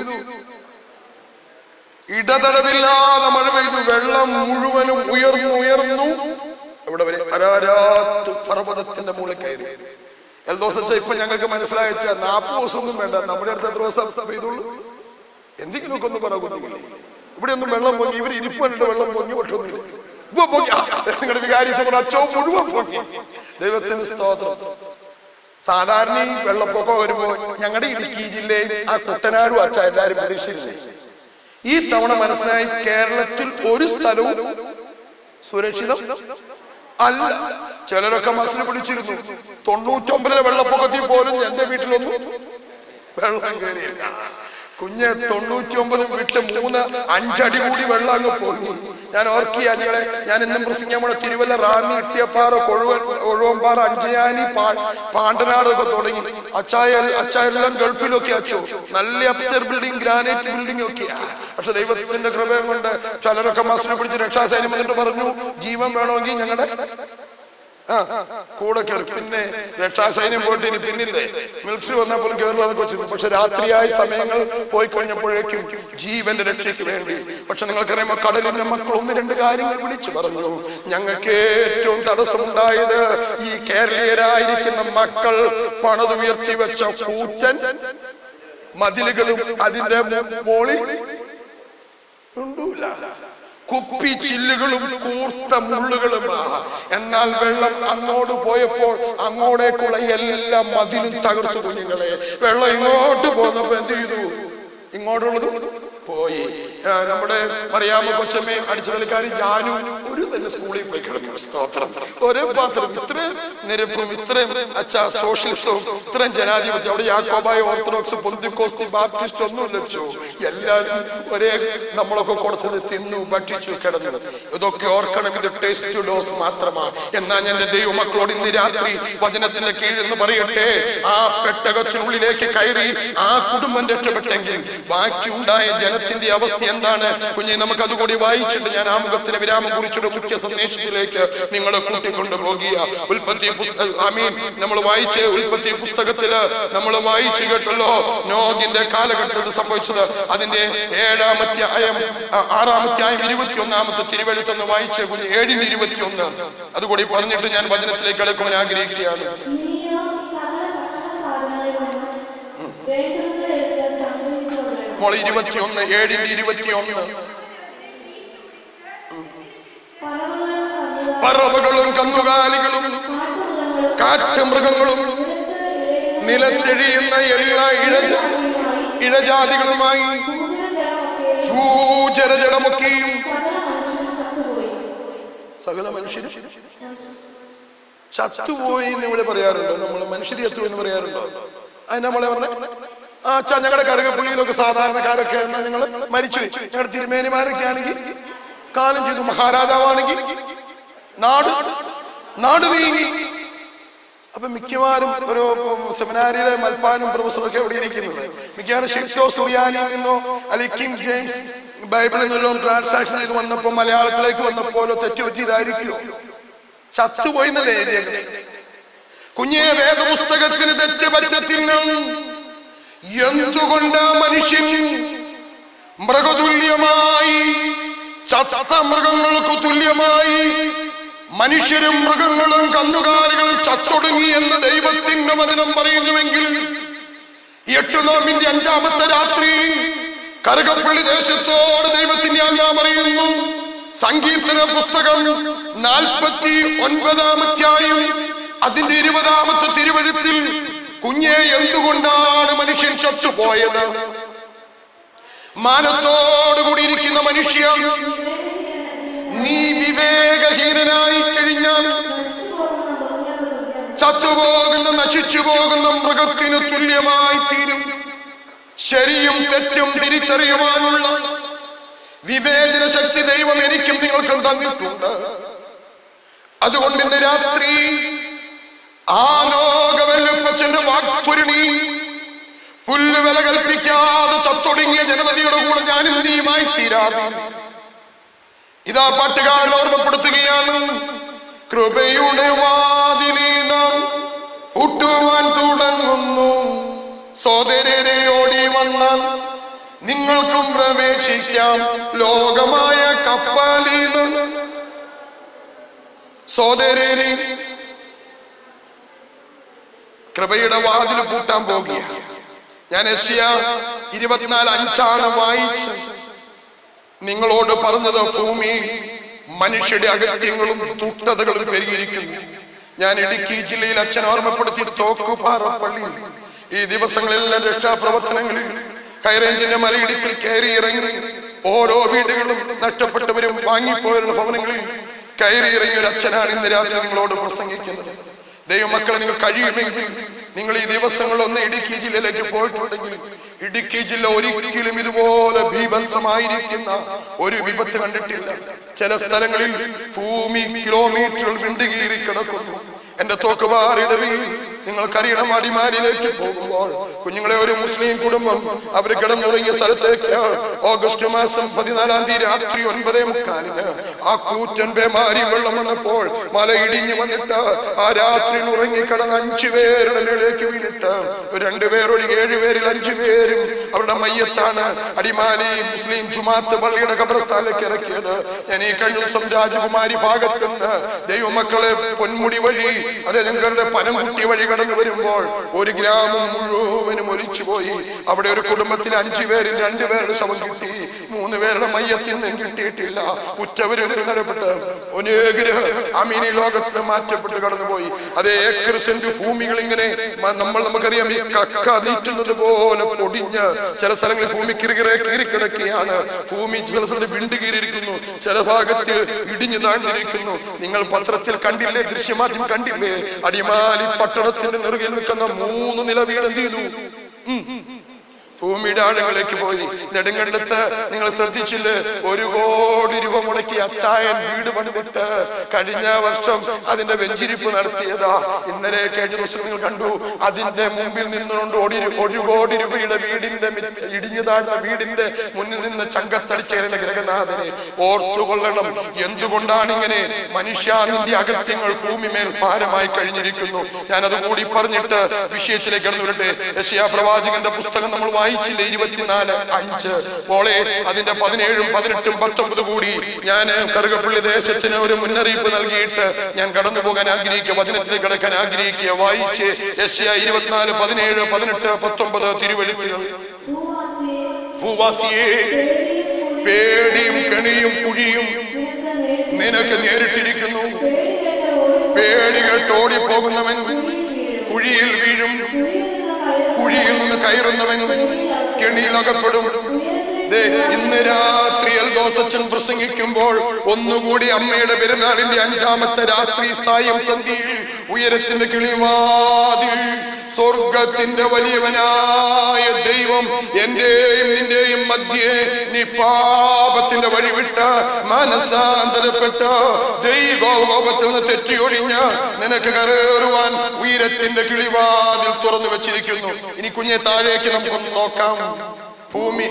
ഇടതടവില്ലാതെ മഴ പെയ്തു വെള്ളം മുഴുവനും ഉയർന്നു ഉയർന്നു ഇവിടെ വരെ അരാരാത്തു പർവ്വതത്തിന്റെ മുകളിൽ കയറി എൽദോസച്ച ഇപ്പൊ ഞങ്ങൾക്ക് മനസ്സിലായച്ച നാൽപ്പത് ദിവസമൊന്നും വേണ്ട നമ്മുടെ അടുത്ത് എത്ര ദിവസം പെയ്തുള്ളൂ എന്തെങ്കിലുമൊക്കെ ഒന്ന് പറയുന്നില്ല ഇവിടെ ഒന്നും വെള്ളം പൊങ്ങി ഇവർ ഇരിപ്പുണ്ട് വെള്ളം പൊങ്ങി പക്ഷെ ഒന്നുമില്ല ഇപ്പൊ പൊങ്ങി ആ, നിങ്ങളുടെ വികാരിച്ച അച്ചോ മുഴുവൻ പൊങ്ങി ദൈവത്തിന് സ്തോത്രം സാധാരണ ഈ വെള്ളപ്പൊക്കം വരുമ്പോ ഞങ്ങളുടെ ഇടുക്കി ജില്ലയിൽ ആ കുട്ടനാടും അച്ഛ എല്ലാരും പ്രതീക്ഷിച്ചിരുന്നു ഈ തവണ മനസ്സിലായി കേരളത്തിൽ ഒരു സ്ഥലവും സുരക്ഷിതം അല്ല ചിലരൊക്കെ മനസ്സിൽ പിടിച്ചിരുന്നു തൊണ്ണൂറ്റൊമ്പതിലെ വെള്ളപ്പൊക്കത്തിൽ പോലും എന്റെ വീട്ടിലൊന്നും വെള്ളം കയറിയില്ല കുഞ്ഞ് തൊണ്ണൂറ്റി ഒമ്പതും വിട്ട് മൂന്ന് അഞ്ചടി കൂടി വെള്ളം അങ്ങ് പൊങ്ങി ഞാൻ ഓർക്കിയ ഞങ്ങളെ ഞാൻ ഇന്നും പ്രസംഗം കൂടെ തിരുവല്ല റാന്നി ഇട്ടിയപ്പാറ കൊഴുവൻ ഒഴുവമ്പാറ അഞ്ചയാനി പാ- പാണ്ടനാട് ഒക്കെ തുടങ്ങി അച്ചായ അച്ചായെല്ലാം ഗൾഫിലൊക്കെ അച്ചോ നല്ല അപ്സ്റ്റർ ബിൽഡിംഗ് ഗ്രാനൈറ്റ് ബിൽഡിംഗ് ഒക്കെയാ പക്ഷെ ദൈവത്തിന്റെ കൃപയും കൊണ്ട് ചിലരൊക്കെ മസിനെ പിടിച്ച് രക്ഷാസൈന്യം വന്നിട്ട് പറഞ്ഞു ജീവൻ വേണമെങ്കിൽ ഞങ്ങളുടെ ആ കൂടെ കയറി പിന്നെ രക്ഷാസൈന്യം പോയിട്ട് ഇനി പിന്നില്ലേ മിലിറ്ററി വന്നാൽ പോലും കയറില്ലെന്നൊക്കെ വെച്ചിരുന്നു പക്ഷെ രാത്രിയായ സമയങ്ങൾ പോയി കഴിഞ്ഞപ്പോഴേക്കും ജീവന്റെ രക്ഷയ്ക്ക് വേണ്ടി പക്ഷെ നിങ്ങൾക്കറിയാമോ കടലിന്റെ മക്കൾ ഒന്ന് രണ്ട് കാര്യങ്ങൾ വിളിച്ചു പറഞ്ഞു ഞങ്ങൾക്ക് ഏറ്റവും തടസ്സമുണ്ടായത് ഈ കേരളീയരായിരിക്കുന്ന മക്കൾ പണതുയർത്തി വെച്ച കൂറ്റൻ മതിലുകളും അതിന്റെ മോളിൽ ഉണ്ടൂല കുപ്പി ചില്ലുകളും കൂർത്ത മുള്ളുകളുമാ എന്നാൽ വെള്ളം അങ്ങോട്ട് പോയപ്പോൾ അങ്ങോട്ടേക്കുള്ള എല്ലാ മതിലും തകർത്തു കുഞ്ഞുങ്ങളെ വെള്ളം ഇങ്ങോട്ട് പോന്നപ്പോ എന്ത് ചെയ്തു ഇങ്ങോട്ടുള്ളത് പോയി ആ, നമ്മുടെ പറയാമ കൊച്ചമ്മയും അടിച്ചതലിക്കാരി ഞാനും ഒരു തന്നെ സ്കൂളിൽ പോയി കിടന്നു സ്തോത്രം ഒരേ പാത്രം ഇത്രയും നിരപ്പും ഇത്രയും അച്ഛാ സോഷ്യലിസവും ഇത്രയും ജനാധിപത്യം അവിടെ യാക്കോബായ ഓർത്തഡോക്സ് പൊന്തിക്കോസ്തി ബാപ്റ്റിസ്റ്റ് ഒന്നും ലഭിച്ചു എല്ലാവരും ഒരേ നമ്മളൊക്കെ കൊടുത്തത് തിന്നു ഭക്ഷിച്ചു കിടന്നു ഇതൊക്കെ ഓർക്കണം ഇത് ടേസ്റ്റ് ഡോസ് മാത്രമാ എന്നാ ഞാൻ എന്റെ ദൈവമക്കളോട് ഇന്ന് രാത്രി വചനത്തിന്റെ കീഴിൽ എന്ന് പറയട്ടെ ആ പെട്ടകത്തിനുള്ളിലേക്ക് കയറി ആ കുടുംബം രക്ഷപ്പെട്ടെങ്കിൽ ബാക്കി ഉണ്ടായ ജനത്തിന്റെ അവസ്ഥ എന്താണ് കുഞ്ഞെ നമുക്ക് അതുകൂടി വായിച്ചിട്ട് ഞാൻ ആമുഖത്തിന് വിരാമം കുറിച്ചിട്ട് മുഖ്യ സന്ദേശത്തിലേക്ക് നിങ്ങളെ കൂട്ടിക്കൊണ്ടു പോകുക ഉൽപ്പത്തി പുസ്തക അമീൻ നമ്മൾ വായിച്ച ഉൽപ്പത്തി പുസ്തകത്തില് നമ്മൾ വായിച്ചു കേട്ടല്ലോ നോഗിന്റെ കാലഘട്ടത്തിൽ സംഭവിച്ചത് അതിന്റെ ഏഴാമധ്യായം ആ, ആറാമധ്യായം ഇരുപത്തി ഒന്നാമത്തെ തിരുവഴുത്തൊന്ന് വായിച്ച കുഞ്ഞ് ഏഴിന് ഇരുപത്തി ഒന്ന് അതുകൂടി പറഞ്ഞിട്ട് ഞാൻ വചനത്തിലേക്ക് കിടക്കുവാൻ ആഗ്രഹിക്കുകയാണ് നീയോ സകല ഭക്ഷണസാധനങ്ങളിൽ നിന്നും വേണ്ടുന്നത് എടുത്ത് സംഗ്രഹിച്ചുകൊള്ളണം. മോള് ഇരുപത്തിയൊന്ന് ഏഴിന് ഇരുപത്തിയൊന്ന് പറവകളും കന്നുകാലികളും പറവകളും കന്നുകാലികളും കാട്ടുമൃഗങ്ങളും കാട്ടുമൃഗങ്ങളും നിലത്തെഴിയുന്ന എല്ലാ ഇഴജ ഇഴജാതികളുമായി ഭൂജലജലമൊക്കെ ഭൂചരജടമൊക്കെയും സകല മനുഷ്യനും ചത്തുപോയി. സകല മനുഷ്യരും ചത്തുപോയി എന്ന് ഇവിടെ പറയാറുണ്ടോ നമ്മൾ മനുഷ്യർ ചത്തു എന്ന് പറയാറുണ്ടോ അതിന് നമ്മളെ പറഞ്ഞ ആ അച്ഛാ ഞങ്ങളുടെ കറുകപ്പള്ളിയിലൊക്കെ സാധാരണക്കാരൊക്കെ എന്നാ ഞങ്ങൾ മരിച്ചു ഞങ്ങളുടെ തിരുമേനിമാരൊക്കെ ആണെങ്കിൽ കാലം ചെയ്തു മഹാരാജാവാണെങ്കിൽ നാട് നാട് നീങ്ങി അപ്പൊ മിക്കവാറും ഒരു സെമിനാരിയിലെ മൽപ്പാനും പ്രൊഫസറും ഒക്കെ എവിടെ ഇരിക്കുന്നത് മിക്കവാറും ഷിക്സോ സുറിയാനിയിൽ നിന്നോ അല്ലെങ്കിൽ കിങ് ജെയിംസ് ബൈബിളിൽ നിന്നോ ട്രാൻസാക്ഷൻ ചെയ്ത് വന്നപ്പോ മലയാളത്തിലേക്ക് വന്നപ്പോലോ തെറ്റുപറ്റിയതായിരിക്കുമോ ചത്തുപോയി എന്നല്ലേ എഴുതിയത് കുഞ്ഞെ വേദപുസ്തകത്തിന് തെറ്റ് പറ്റത്തില്ല എന്തുകൊണ്ട് മനുഷ്യൻ മൃഗതുല്യമായി ചത്ത മൃഗങ്ങൾക്ക് തുല്യമായി മനുഷ്യരും മൃഗങ്ങളും കന്നുകാലികളും ചത്തൊടുങ്ങി എന്ന് ദൈവത്തിന്റെ വചനം പറയുന്നുവെങ്കിൽ എട്ടു നോമ്പിന്റെ അഞ്ചാമത്തെ രാത്രി കറുകപ്പള്ളി ദേശത്തോട് ദൈവത്തിന്റെ ആത്മാ പറയുന്നു സങ്കീർത്തന പുസ്തകം നാൽപ്പത്തി ഒൻപതാമധ്യായം അതിന്റെ ഇരുപതാമത്തെ തിരുവഴുത്തിൽ കുഞ്ഞെ എന്തുകൊണ്ടാണ് മനുഷ്യൻ ചത്തുപോയത് മാനത്തോടുകൂടി ഇരിക്കുന്ന മനുഷ്യ നീ വിവേകഹീനനായി കഴിഞ്ഞാൽ ചത്തുപോകുന്ന നശിച്ചു പോകുന്ന മൃഗത്തിനു തുല്യമായി തീരും ശരിയും തെറ്റും തിരിച്ചറിയുവാനുള്ള വിവേചന ശക്തി ദൈവം എനിക്കും നിങ്ങൾക്കും തന്നിട്ടുണ്ട് അതുകൊണ്ട് ഇന്ന് രാത്രി ആ ലോകവല്ലപ്പ വെച്ചെന്റെ വാക്പുരണി പുല്ല് വില കൽപ്പിക്കാതെ ചത്തൊടുങ്ങിയ ജനതയുടെ കൂടെ ഞാനും നീയുമായി തീരാതെ ഇതാ പാട്ടുകാരൻ ഓർമ്മപ്പെടുത്തുകയാണ് കൃപയുടെ വാതിലീത പൂട്ടുവാൻ തുടങ്ങുന്നു സോദരരെ ഓടി വന്നാൽ നിങ്ങൾക്കും പ്രവേശിക്കാം ലോകമായ കപ്പലീന്ന് സോദരരെ കൃപയുടെ വാതിൽ പൂട്ടാൻ പോകുകയാണ് ഞാൻ എഷ്യ ഇരുപത്തിനാല് അഞ്ചാണ് വായിച്ച് നിങ്ങളോട് പറഞ്ഞത് ഭൂമി മനുഷ്യരുടെ അകത്യങ്ങളും തുട്ടതകളും പെരുകിയിരിക്കുന്നു ഞാൻ ഇടുക്കി ജില്ലയിൽ അച്ഛൻ ഓർമ്മപ്പെടുത്തി തോക്കുപാറ പള്ളി ഈ ദിവസങ്ങളെല്ലാം രക്ഷാപ്രവർത്തനങ്ങളിൽ ഹൈറേഞ്ചിന്റെ മലയിടുക്കിൽ കയറി ഇറങ്ങി ഓരോ വീടുകളും നഷ്ടപ്പെട്ടവരും വാങ്ങിപ്പോയവരുടെ ഭവനങ്ങളിൽ കയറി ഇറങ്ങിയ ഒരു അച്ഛനാണ് ഇന്ന് രാത്രി നിങ്ങളോട് പ്രസംഗിക്കുന്നത് ദൈവമക്കളെ നിങ്ങൾ കഴിയുമെങ്കിൽ നിങ്ങൾ ഈ ദിവസങ്ങളൊന്ന് ഇടുക്കി ജില്ലയിലേക്ക് പോയിട്ടുണ്ടെങ്കിൽ ഇടുക്കി ജില്ല ഒരിക്കലും ഇതുപോലെ ബീഭത്സമായിരിക്കുന്ന ഒരു വിപത്ത് കണ്ടിട്ടില്ല ചില സ്ഥലങ്ങളിൽ ഭൂമി കിലോമീറ്ററുകൾ വിണ്ടുകീറി കിടക്കുന്നു എന്റെ തോക്കുപാറിടവിൽ നിങ്ങൾക്കറിയണം അടിമാലിലേക്ക് പോകുമ്പോൾ കുഞ്ഞുങ്ങളെ ഒരു മുസ്ലിം കുടുംബം അവർ കിടന്നുറങ്ങിയ സ്ഥലത്തേക്ക് ഓഗസ്റ്റ് മാസം പതിനാലാം തീയതി രാത്രി ഒൻപതേ മുക്കാലിന് ആ കൂറ്റൻ പേമാരി വെള്ളം വന്നപ്പോൾ മല ഇടിഞ്ഞു വന്നിട്ട് ആ രാത്രിയിൽ ഉറങ്ങിക്കിടന്ന അഞ്ചു പേരുടെ നിലയിലേക്ക് വീണിട്ട് രണ്ടുപേരൊഴികെ ഏഴുപേരിൽ അഞ്ചു പേരും അവരുടെ മയ്യത്താണ് അടിമാലി മുസ്ലിം ജുമാത്ത് പള്ളിയുടെ ഖബർസ്ഥാനിലേക്ക് ഇറക്കിയത് ഞാൻ ഈ കഴിഞ്ഞ ദിവസം രാജകുമാരി ഭാഗത്ത് നിന്ന് ദൈവമക്കളെ പൊന്മുടി വഴി അതെ ഞങ്ങളുടെ പനംകുട്ടി വഴി കടന്നു വരുമ്പോൾ ഒരു ഗ്രാമം മുഴുവനും ഒലിച്ചുപോയി അവിടെ ഒരു കുടുംബത്തിൽ അഞ്ചു പേരിൽ രണ്ടുപേരുടെ ശവം കിട്ടി മൂന്ന് പേരുടെ മയ്യത്തിൽ നിന്നും കിട്ടിയിട്ടില്ല ഉറ്റവരും നടപ്പെട്ട് ഒനേകര് അമീനി ലോകത്ത് മാറ്റപ്പെട്ട് കടന്നുപോയി അതേ ഏക്കർ സെന്റ് ഭൂമികൾ ഇങ്ങനെ മ- നമ്മൾ നമുക്കറിയാം ഈ കക്ക നീറ്റുന്നത് പോലെ പൊടിഞ്ഞ് ചില സ്ഥലങ്ങളിൽ ഭൂമി കിറുകിറെ കീറിക്കിടക്കുകയാണ് ഭൂമി ചില സ്ഥലത്ത് വിണ്ടു കീറിയിരിക്കുന്നു ചില ഭാഗത്ത് ഇടിഞ്ഞു താഴ്ന്നിരിക്കുന്നു നിങ്ങൾ പത്രത്തിൽ കണ്ടില്ലേ ദൃശ്യമാധ്യമം കണ്ടില്ലേ അടിമാലി പട്ടണത്തിന്റെ നെറുകിൽ നിൽക്കുന്ന മൂന്ന് നില വീട് എന്ത് ചെയ്തു ഭൂമിയുടെ ആഴങ്ങളിലേക്ക് പോയി നെടുങ്കണ്ടത്ത് നിങ്ങൾ ശ്രദ്ധിച്ചില്ലേ ഒരു കോടി രൂപ മുടക്കി അച്ചായൻ വീട് പണിതിട്ട് കഴിഞ്ഞ വർഷം അതിന്റെ വെഞ്ചിരിപ്പ് നടത്തിയതാ ഇന്നലെ കഴിഞ്ഞ ദിവസം നിങ്ങൾ കണ്ടു അതിന്റെ മുമ്പിൽ നിന്നുകൊണ്ട് ഓടി ഒരു കോടി രൂപയുടെ വീടിന്റെ മി- ഇടിഞ്ഞു താഴ്ന്ന വീടിന്റെ മുന്നിൽ നിന്ന് ചങ്കത്തടിച്ചേരുന്ന ഗ്രഹനാഥനെ ഓർത്തുകൊള്ളണം എന്തുകൊണ്ടാണ് ഇങ്ങനെ മനുഷ്യാനിന്റെ അകത്യങ്ങൾ ഭൂമിമേൽ ഭാരമായി കഴിഞ്ഞിരിക്കുന്നു ഞാനത് കൂടി പറഞ്ഞിട്ട് വിഷയത്തിലേക്ക് കടന്നു വരട്ടെ യശയാ പ്രവാചകന്റെ പുസ്തകം നമ്മൾ വായിച്ചില്ലേ ഇരുപത്തിനാല് അഞ്ച് മോളെ അതിന്റെ പതിനേഴും പതിനെട്ടും പത്തൊമ്പത് കൂടി ഞാൻ കറുകപ്പള്ളി ദേശത്തിന് ഒരു മുന്നറിയിപ്പ് നൽകിയിട്ട് ഞാൻ കടന്നു പോകാൻ ആഗ്രഹിക്കുക വചനത്തിലേക്ക് കിടക്കാൻ ആഗ്രഹിക്കുക വായിച്ച് യശയ ഇരുപത്തിനാല് പതിനേഴ് പതിനെട്ട് പത്തൊമ്പത് തിരുവഴുത്തുകൾ ഭൂവാസിയെ ഭൂവാസിയെ പേടിയും പേടിയും കെണിയും കുഴിയും നിനക്ക് നേടി നിനക്ക് നേരിട്ടിരിക്കുന്നു പേടി കേട്ട് ഓടി പേടി കേട്ട് ഓടിപ്പോകുന്നവൻ കുഴിയിൽ വീഴും കുഴിയിൽ നിന്ന് കയറുന്നവൻ കെണിയിൽ അകപ്പെടും ദേ, ഇന്ന് രാത്രി എൽദോസച്ചൻ പ്രസംഗിക്കുമ്പോൾ ഒന്നുകൂടി അമ്മയുടെ പെരുന്നാളിന്റെ അഞ്ചാമത്തെ രാത്രി സായം സന്ധ്യയിൽ ഉയരത്തിന്റെ കിളിവാതിൽ സ്വർഗത്തിന്റെ വലിയവനായ ദൈവം എന്റെയും നിന്റെയും മധ്യേ നീ പാപത്തിന്റെ വഴി വിട്ട് മനസാന്തരപ്പെട്ട് ദൈവകോപത്തിൽ നിന്ന് തെറ്റിയൊഴിഞ്ഞ് നിനക്ക് കയറുവാൻ ഉയരത്തിന്റെ കിളിവാതിൽ തുറന്നു വെച്ചിരിക്കുന്നു ഇനി കുഞ്ഞെ താഴേക്ക് നമുക്കൊന്ന് നോക്കാം ഭൂമി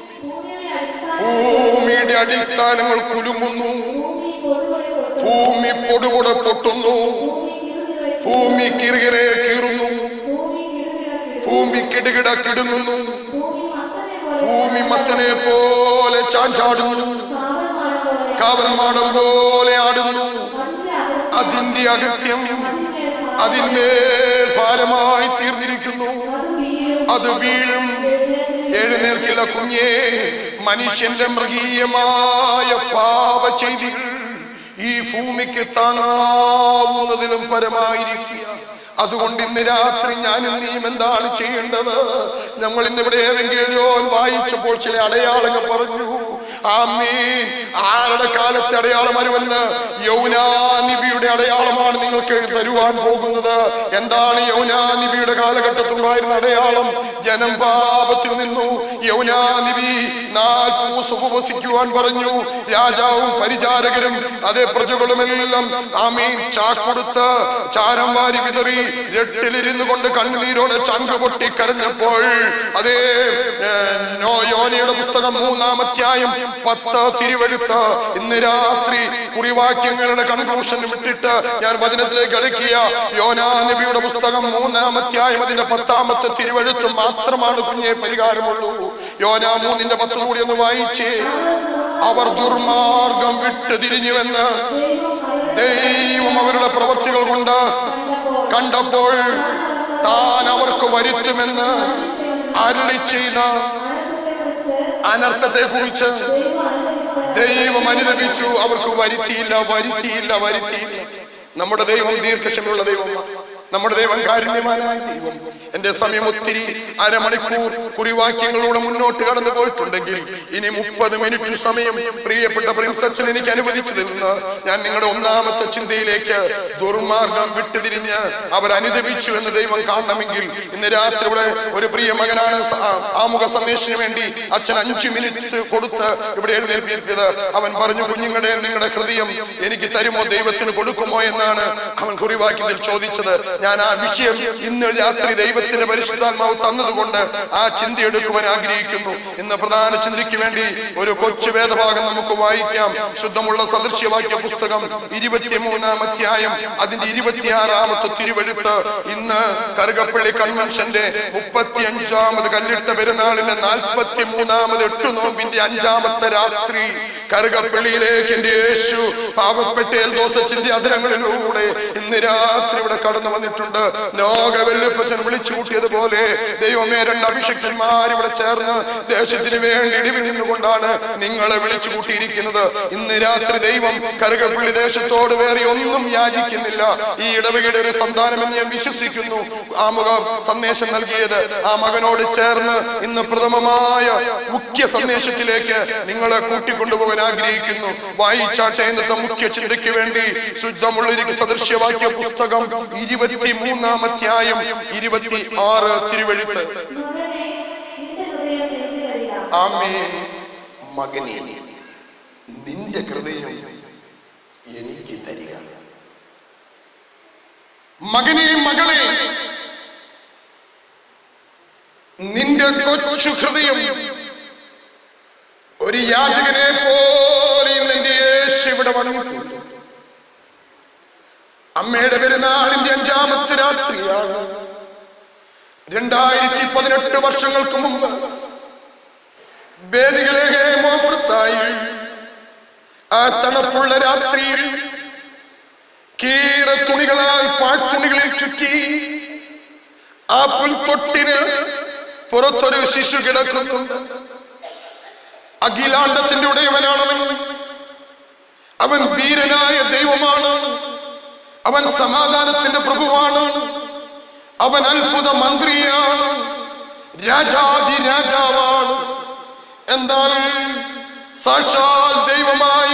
ഭൂമിയുടെ അടിസ്ഥാനം ഭൂമിയുടെ അടിസ്ഥാനങ്ങൾ കുലുങ്ങുന്നു ഭൂമി പൊടുപൊടി പൊട്ടുന്നു ഭൂമി പൊടുപൊടെ പൊട്ടുന്നു ഭൂമി കിറുകിറെ ഭൂമി കിറുകിറെ കീറുന്നു ഭൂമി കിടുകിട കിടുന്നു ഭൂമി കിടുകിട കിടുങ്ങുന്നു ഭൂമി മത്തനെ പോലെ ഭൂമി മത്തനെ പോലെ ചാഞ്ചാടുന്നു കാവൽമാടം പോലെ കാവൽമാടം പോലെ ആടുന്നു അതിന്റെ അകത്യം അതിന്റെ അകത്യം അതിന്മേൽ ഭാരമായി തീർന്നിരിക്കുന്നു അത് വീഴും അത് വീഴും എഴുന്നേൽക്കില്ല കുഞ്ഞേ മനുഷ്യന്റെ മൃഗീയമായ പാപ ചെയ്തികൾ ഈ ഭൂമിക്ക് താങ്ങാവുന്നതിലും പരമായിരിക്കുക അതുകൊണ്ട് ഇന്ന് രാത്രി ഞാനും നീയും എന്താണ് ചെയ്യേണ്ടത് നമ്മൾ ഇന്നിവിടെ ഏതെങ്കിലും വായിച്ചപ്പോൾ ചില അടയാളങ്ങൾ പറഞ്ഞു ആമീൻ ആരുടെ കാലത്തെ അടയാളം അറിവെന്ന് യൗനാനിബിയുടെ അടയാളമാണ് നിങ്ങൾക്ക് തരുവാൻ പോകുന്നത് എന്താണ് യൗനാനിബിയുടെ കാലഘട്ടത്തിലുണ്ടായിരുന്ന അടയാളം ജനം പാപത്തിൽ നിന്നു യൗനാനിബി നാൽപ്പൂസ് ഉപവസിക്കുവാൻ പറഞ്ഞു രാജാവും പരിചാരകരും അതേ പ്രജകളുമെല്ലാം ആമീൻ ചാക്കൊടുത്ത് ചാരം വാരി വിതറി രട്ടിലിരുന്നു കൊണ്ട് കണ്ണുനീരോടെ ചങ്ക് പൊട്ടി കരഞ്ഞപ്പോൾ അതേ ഏ, നോ യോനയുടെ പുസ്തകം മൂന്നാം അധ്യായം പത്ത് തിരുവഴുത്ത് ഇന്ന് രാത്രി കുറിവാക്യങ്ങളുടെ കൺക്ലൂഷൻ വിട്ടിട്ട് ഞാൻ വചനത്തിലേക്ക് അടുക്കിയ യോനാ നബിയുടെ പുസ്തകം മൂന്നാം അധ്യായം അതിന്റെ പത്താമത്തെ തിരുവഴുത്ത് മാത്രമാണ് കുഞ്ഞെ പരിഹാരമുള്ളൂ യോനാ മൂന്നിന്റെ പത്ത് കൂടി ഒന്ന് വായിച്ചേ അവർ ദുർമാർഗം വിട്ടു തിരിഞ്ഞുവെന്ന് ദൈവം അവരുടെ പ്രവൃത്തികൾ കൊണ്ട് കണ്ടപ്പോൾ താൻ അവർക്ക് വരുത്തുമെന്ന് അരുളി ചെയ്ത അനർത്ഥത്തെ കുറിച്ച് ദൈവം അനുദപിച്ചു അവർക്ക് വരുത്തിയില്ല വരുത്തിയില്ല വരുത്തിയില്ല നമ്മുടെ ദൈവം ദീർഘക്ഷമയുള്ള ദൈവമാണ് നമ്മുടെ ദൈവം കാരുണ്യമാനായ ദൈവം എന്റെ സമയം ഒത്തിരി അരമണിക്കൂർ കുറിവാക്യങ്ങളോട് മുന്നോട്ട് കടന്നു പോയിട്ടുണ്ടെങ്കിൽ ഇനി മുപ്പത് മിനിറ്റ് സമയം പ്രിയപ്പെട്ട പ്രിൻസ് അച്ഛൻ എനിക്ക് അനുവദിച്ചു തരുന്ന ഞാൻ നിങ്ങളുടെ ഒന്നാമത്തെ ചിന്തയിലേക്ക് ദുർമാർഗം വിട്ടുതിരിഞ്ഞ് അവർ അനുദപിച്ചു എന്ന് ദൈവം കാണണമെങ്കിൽ ഇന്ന് രാത്രി ഇവിടെ ഒരു പ്രിയ മകനാണ് സ- ആ- ആമുഖ സന്ദേശത്തിന് വേണ്ടി അച്ഛൻ അഞ്ചു മിനിറ്റ് കൊടുത്ത് ഇവിടെ എഴുന്നേൽപ്പിച്ചത് അവൻ പറഞ്ഞു കുഞ്ഞുങ്ങളുടെ നിങ്ങളുടെ ഹൃദയം എനിക്ക് തരുമോ ദൈവത്തിന് കൊടുക്കുമോ എന്നാണ് അവൻ കുറിവാക്യത്തിൽ ചോദിച്ചത് ഞാൻ ആ വിഷയം ഇന്ന് രാത്രി ദൈവത്തിന്റെ പരിശുദ്ധാത്മാവ് തന്നതുകൊണ്ട് ആ ചിന്ത എടുക്കുവാൻ ആഗ്രഹിക്കുന്നു ഇന്ന് പ്രധാന ചിന്തയ്ക്ക് വേണ്ടി ഒരു കൊച്ചു വേദഭാഗം നമുക്ക് വായിക്കാം ശുദ്ധമുള്ള സദൃശ്യവാക്യ പുസ്തകം ഇരുപത്തിമൂന്നാം അധ്യായം അതിന്റെ ഇരുപത്തിയാറാമത്തെ തിരുവഴുത്ത് ഇന്ന് കറുകപ്പള്ളി കൺവെൻഷന്റെ മുപ്പത്തി അഞ്ചാമത് കല്ലിട്ട പെരുന്നാളിന്റെ നാൽപ്പത്തി മൂന്നാമത് എട്ടു നോമ്പിന്റെ അഞ്ചാമത്തെ രാത്രി കറുകപ്പള്ളിയിലേക്ക് എന്റെ യേശു പാവപ്പെട്ട എൽദോസച്ചിന്റെ അധരങ്ങളിലൂടെ ഇന്ന് രാത്രി ഇവിടെ കടന്നു വന്നിട്ടുണ്ട് ലോകവെല്ലുപ്പച്ചൻ വിളിച്ചു കൂട്ടിയതുപോലെ ദൈവമേ രണ്ട് അഭിഷക്തന്മാർ ഇവിടെ ചേർന്ന് ദേശത്തിന് വേണ്ടി ഇടിവിൽ നിന്നുകൊണ്ടാണ് നിങ്ങളെ വിളിച്ചു കൂട്ടിയിരിക്കുന്നത് ഇന്ന് രാത്രി ദൈവം കറുകപ്പള്ളി ദേശത്തോട് വേറെ ഒന്നും യാചിക്കുന്നില്ല ഈ ഇടവകയുടെ ഒരു സന്താനമെന്ന് ഞാൻ വിശ്വസിക്കുന്നു ആമുഖ സന്ദേശം നൽകിയത് ആ മകനോട് ചേർന്ന് ഇന്ന് പ്രഥമമായ മുഖ്യ സന്ദേശത്തിലേക്ക് നിങ്ങളെ കൂട്ടിക്കൊണ്ടുപോകാൻ ആഗ്രഹിക്കുന്നു വായിച്ചാട്ടെ ഇന്നത്തെ മുഖ്യ ചിന്തയ്ക്ക് വേണ്ടി ശുദ്ധമുള്ളൊരു സദൃശ്യവാക്യ പുസ്തകം ഇരുപത്തി മൂന്നാം അധ്യായം ഇരുപത്തി ആറ് തിരുവഴുത്ത് മകനെ നിന്റെ ഹൃദയം എനിക്കറിയാം ആമേ മകനെ നിന്റെ ഹൃദയം എനിക്ക് തരിക മകനെ മകളെ നിന്റെ കൊച്ചു ഹൃദയം ഒരു യാചകനെ പോലെ ഇന്ന് എന്റെ യേശു ഇവിടെ വന്നിട്ടുണ്ട് അമ്മയുടെ പെരുന്നാളിന്റെ അഞ്ചാമത്തെ രാത്രിയാണ് രണ്ടായിരത്തി പതിനെട്ട് വർഷങ്ങൾക്ക് മുമ്പ് വേദികളെ മോപുറത്തായി ആ തണുപ്പുള്ള രാത്രിയിൽ കീറ തുണികളാൽ പാട്ടുണികളിൽ ചുറ്റി ആ പുൽത്തൊട്ടിന് പുറത്തൊരു ശിശു കിടക്കുന്നുണ്ട് അഖിലാണ്ടത്തിന്റെ ഉടയവനാണവൻ അവൻ വീരനായ ദൈവമാണ് അവൻ സമാധാനത്തിന്റെ പ്രഭുവാണ് അവൻ അത്ഭുത മന്ത്രിയാണ് രാജാതി രാജാവാണ് എന്നാൽ സാക്ഷാൽ ദൈവമായി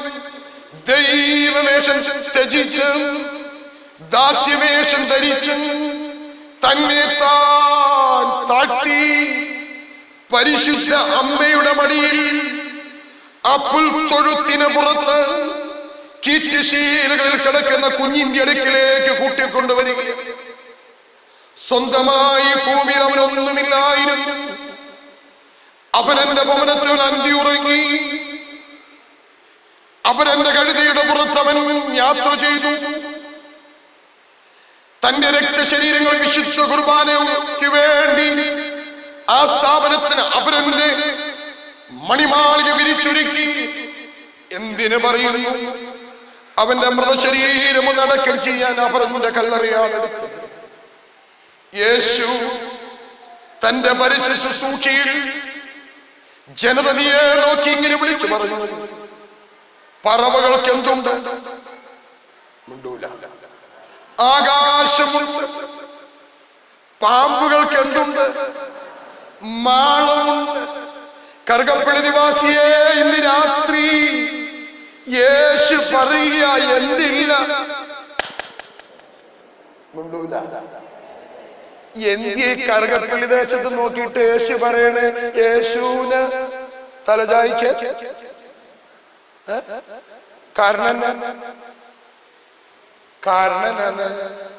ദൈവവേഷം ത്യജിച്ച് ദാസ്യവേഷം ധരിച്ച് തന്നെ താൻ താട്ടി പരിശുദ്ധ അമ്മയുടെ മടിയിൽ ആ പുൽത്തൊഴുത്തിന് പുറത്ത് കീറ്റുശീലകളിൽ കിടക്കുന്ന കുഞ്ഞിന്റെ അടുക്കിലേക്ക് കൂട്ടിക്കൊണ്ടുവരികയാണ് സ്വന്തമായി ഭൂമിയിൽ അവനൊന്നുമില്ലായിരുന്നു അവൻ എന്റെ ഭവനത്തിൽ അന്തി ഉറങ്ങി അവൻ എന്റെ കഴുതയുടെ പുറത്ത് അവൻ യാത്ര ചെയ്തു തന്റെ രക്തശരീരങ്ങൾ വിശുദ്ധ കുർബാനയ്ക്ക് വേണ്ടി ആ സ്ഥാപനത്തിന് അവരന്റെ മണിമാളിക വിരിച്ചൊരുക്കി എന്തിനു പറയുന്നു അവന്റെ മൃതശരീരം ഒന്ന് അടക്കം ചെയ്യാൻ അവരുടെ കല്ലറിയാണ് എടുത്തത് യേശു തന്റെ പരിശുദ്ധ ശുശ്രൂഷയിൽ ജനതയെ നോക്കി ഇങ്ങനെ വിളിച്ചു പറഞ്ഞു പറവകൾക്ക് എന്തുണ്ട് മിണ്ടൂല. ആകാശമുണ്ട് പാമ്പുകൾക്ക് എന്തുണ്ട് മാളമുണ്ട് കറുകപ്പള്ളി നിവാസിയെ ഇന്ന് രാത്രി യേശു പറയുക എന്തില്ല മിണ്ടൂല. എന്തിയെ കറുകപ്പള്ളി ദേശത്ത് നോക്കിയിട്ട് യേശു പറയണേ യേശുവിന് തലചായ്ക്ക് ഏ? കാരണം എന്നാ? കാരണം എന്നാണ്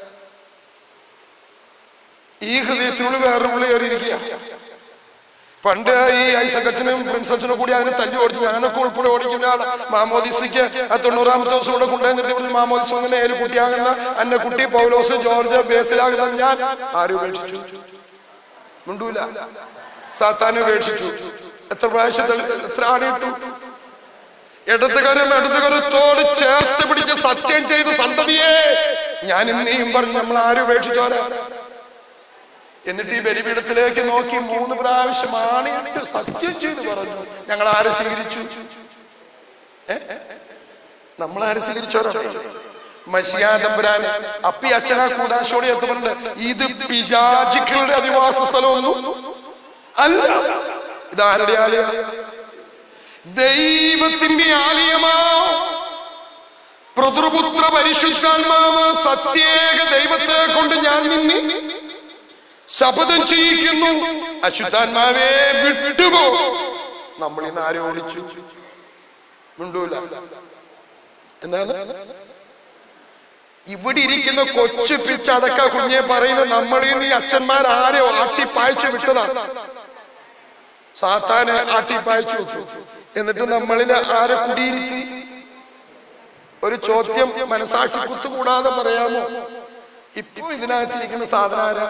ഈ ഹൃദയത്തിനുള്ളിൽ വേറെ ഉള്ളി കയറിയിരിക്കുക പണ്ട് ഈ ഐസക്കച്ചനും പ്രിൻസ് അച്ഛനും കൂടി അതിനെ തല്ലി ഓടിച്ചു ഞാനൊക്കെ ഉൾപ്പെടെ ഓടിക്കുന്ന ആള് മാമോദിസിക്ക് ആ തൊണ്ണൂറാമത്തെ ദിവസം കൂടെ കൊണ്ടുവന്നിട്ട് ഇവിടെ മാമോദിസ് അങ്ങനെ ഏഴ് കുട്ടിയാകുന്ന അന്ന കുട്ടി പൗലോസ് ജോർജ് ബേസിലാകുന്ന ഞാൻ ആരും ഉപേക്ഷിച്ചു മിണ്ടൂല സാത്താനെ ഉപേക്ഷിച്ചു എത്ര പ്രാവശ്യം തള്ളി- എത്ര ആണിട്ടു ഇടതുകരം ഇടതുകരത്തോട് ചേർത്ത് പിടിച്ച് സത്യം ചെയ്ത് സന്തതിയെ ഞാൻ ഇന്നെയും പറഞ്ഞു നമ്മൾ ആരും ഉപേക്ഷിച്ചോരാ എന്നിട്ട് ഈ ബലിപീഠത്തിലേക്ക് നോക്കി മൂന്ന് പ്രാവശ്യം ആണിയിട്ട് സത്യം ചെയ്ത് പറഞ്ഞു ഞങ്ങൾ ആരെ സ്വീകരിച്ചു ഏ? നമ്മൾ ആരെ സ്വീകരിച്ചോരോ മഷിയാദമ്പുരാൻ അപ്പി അച്ഛനാ കൂടാശോടി എത്തുന്നുണ്ട് ഇത് പിശാചിക്കളുടെ അധിവാസ സ്ഥലമൊന്നും അല്ല ഇതാരുടെ ആലയ ദൈവത്തിന്റെ ആലയമാ പ്രതിപുത്ര പരിശുദ്ധാത്മാവ് സത്യേക ദൈവത്തെ കൊണ്ട് ഞാൻ നിന്നി ശപഥം ചെയ്യിക്കുന്നു അശുദ്ധാത്മാവേ വിട്ടുപോ നമ്മൾ ഇന്ന് ആരും ഓടിച്ചു മിണ്ടൂല എന്താണ് ഇവിടെ ഇരിക്കുന്ന കൊച്ചു പിച്ചടക്ക കുഞ്ഞെ പറയുന്ന നമ്മളിൽ ഈ അച്ഛന്മാർ ആരെ ആട്ടിപ്പായച്ചു വിട്ടതാ സാത്താനെ ആട്ടിപ്പായച്ചു വിട്ടു എന്നിട്ട് നമ്മളിൽ ആരെ കുടിയിരുത്തി ഒരു ചോദ്യം മനസാക്ഷി കുത്തുകൂടാതെ പറയാമോ ഇപ്പൊ ഇതിനകത്തിരിക്കുന്ന സാധനം ആരാ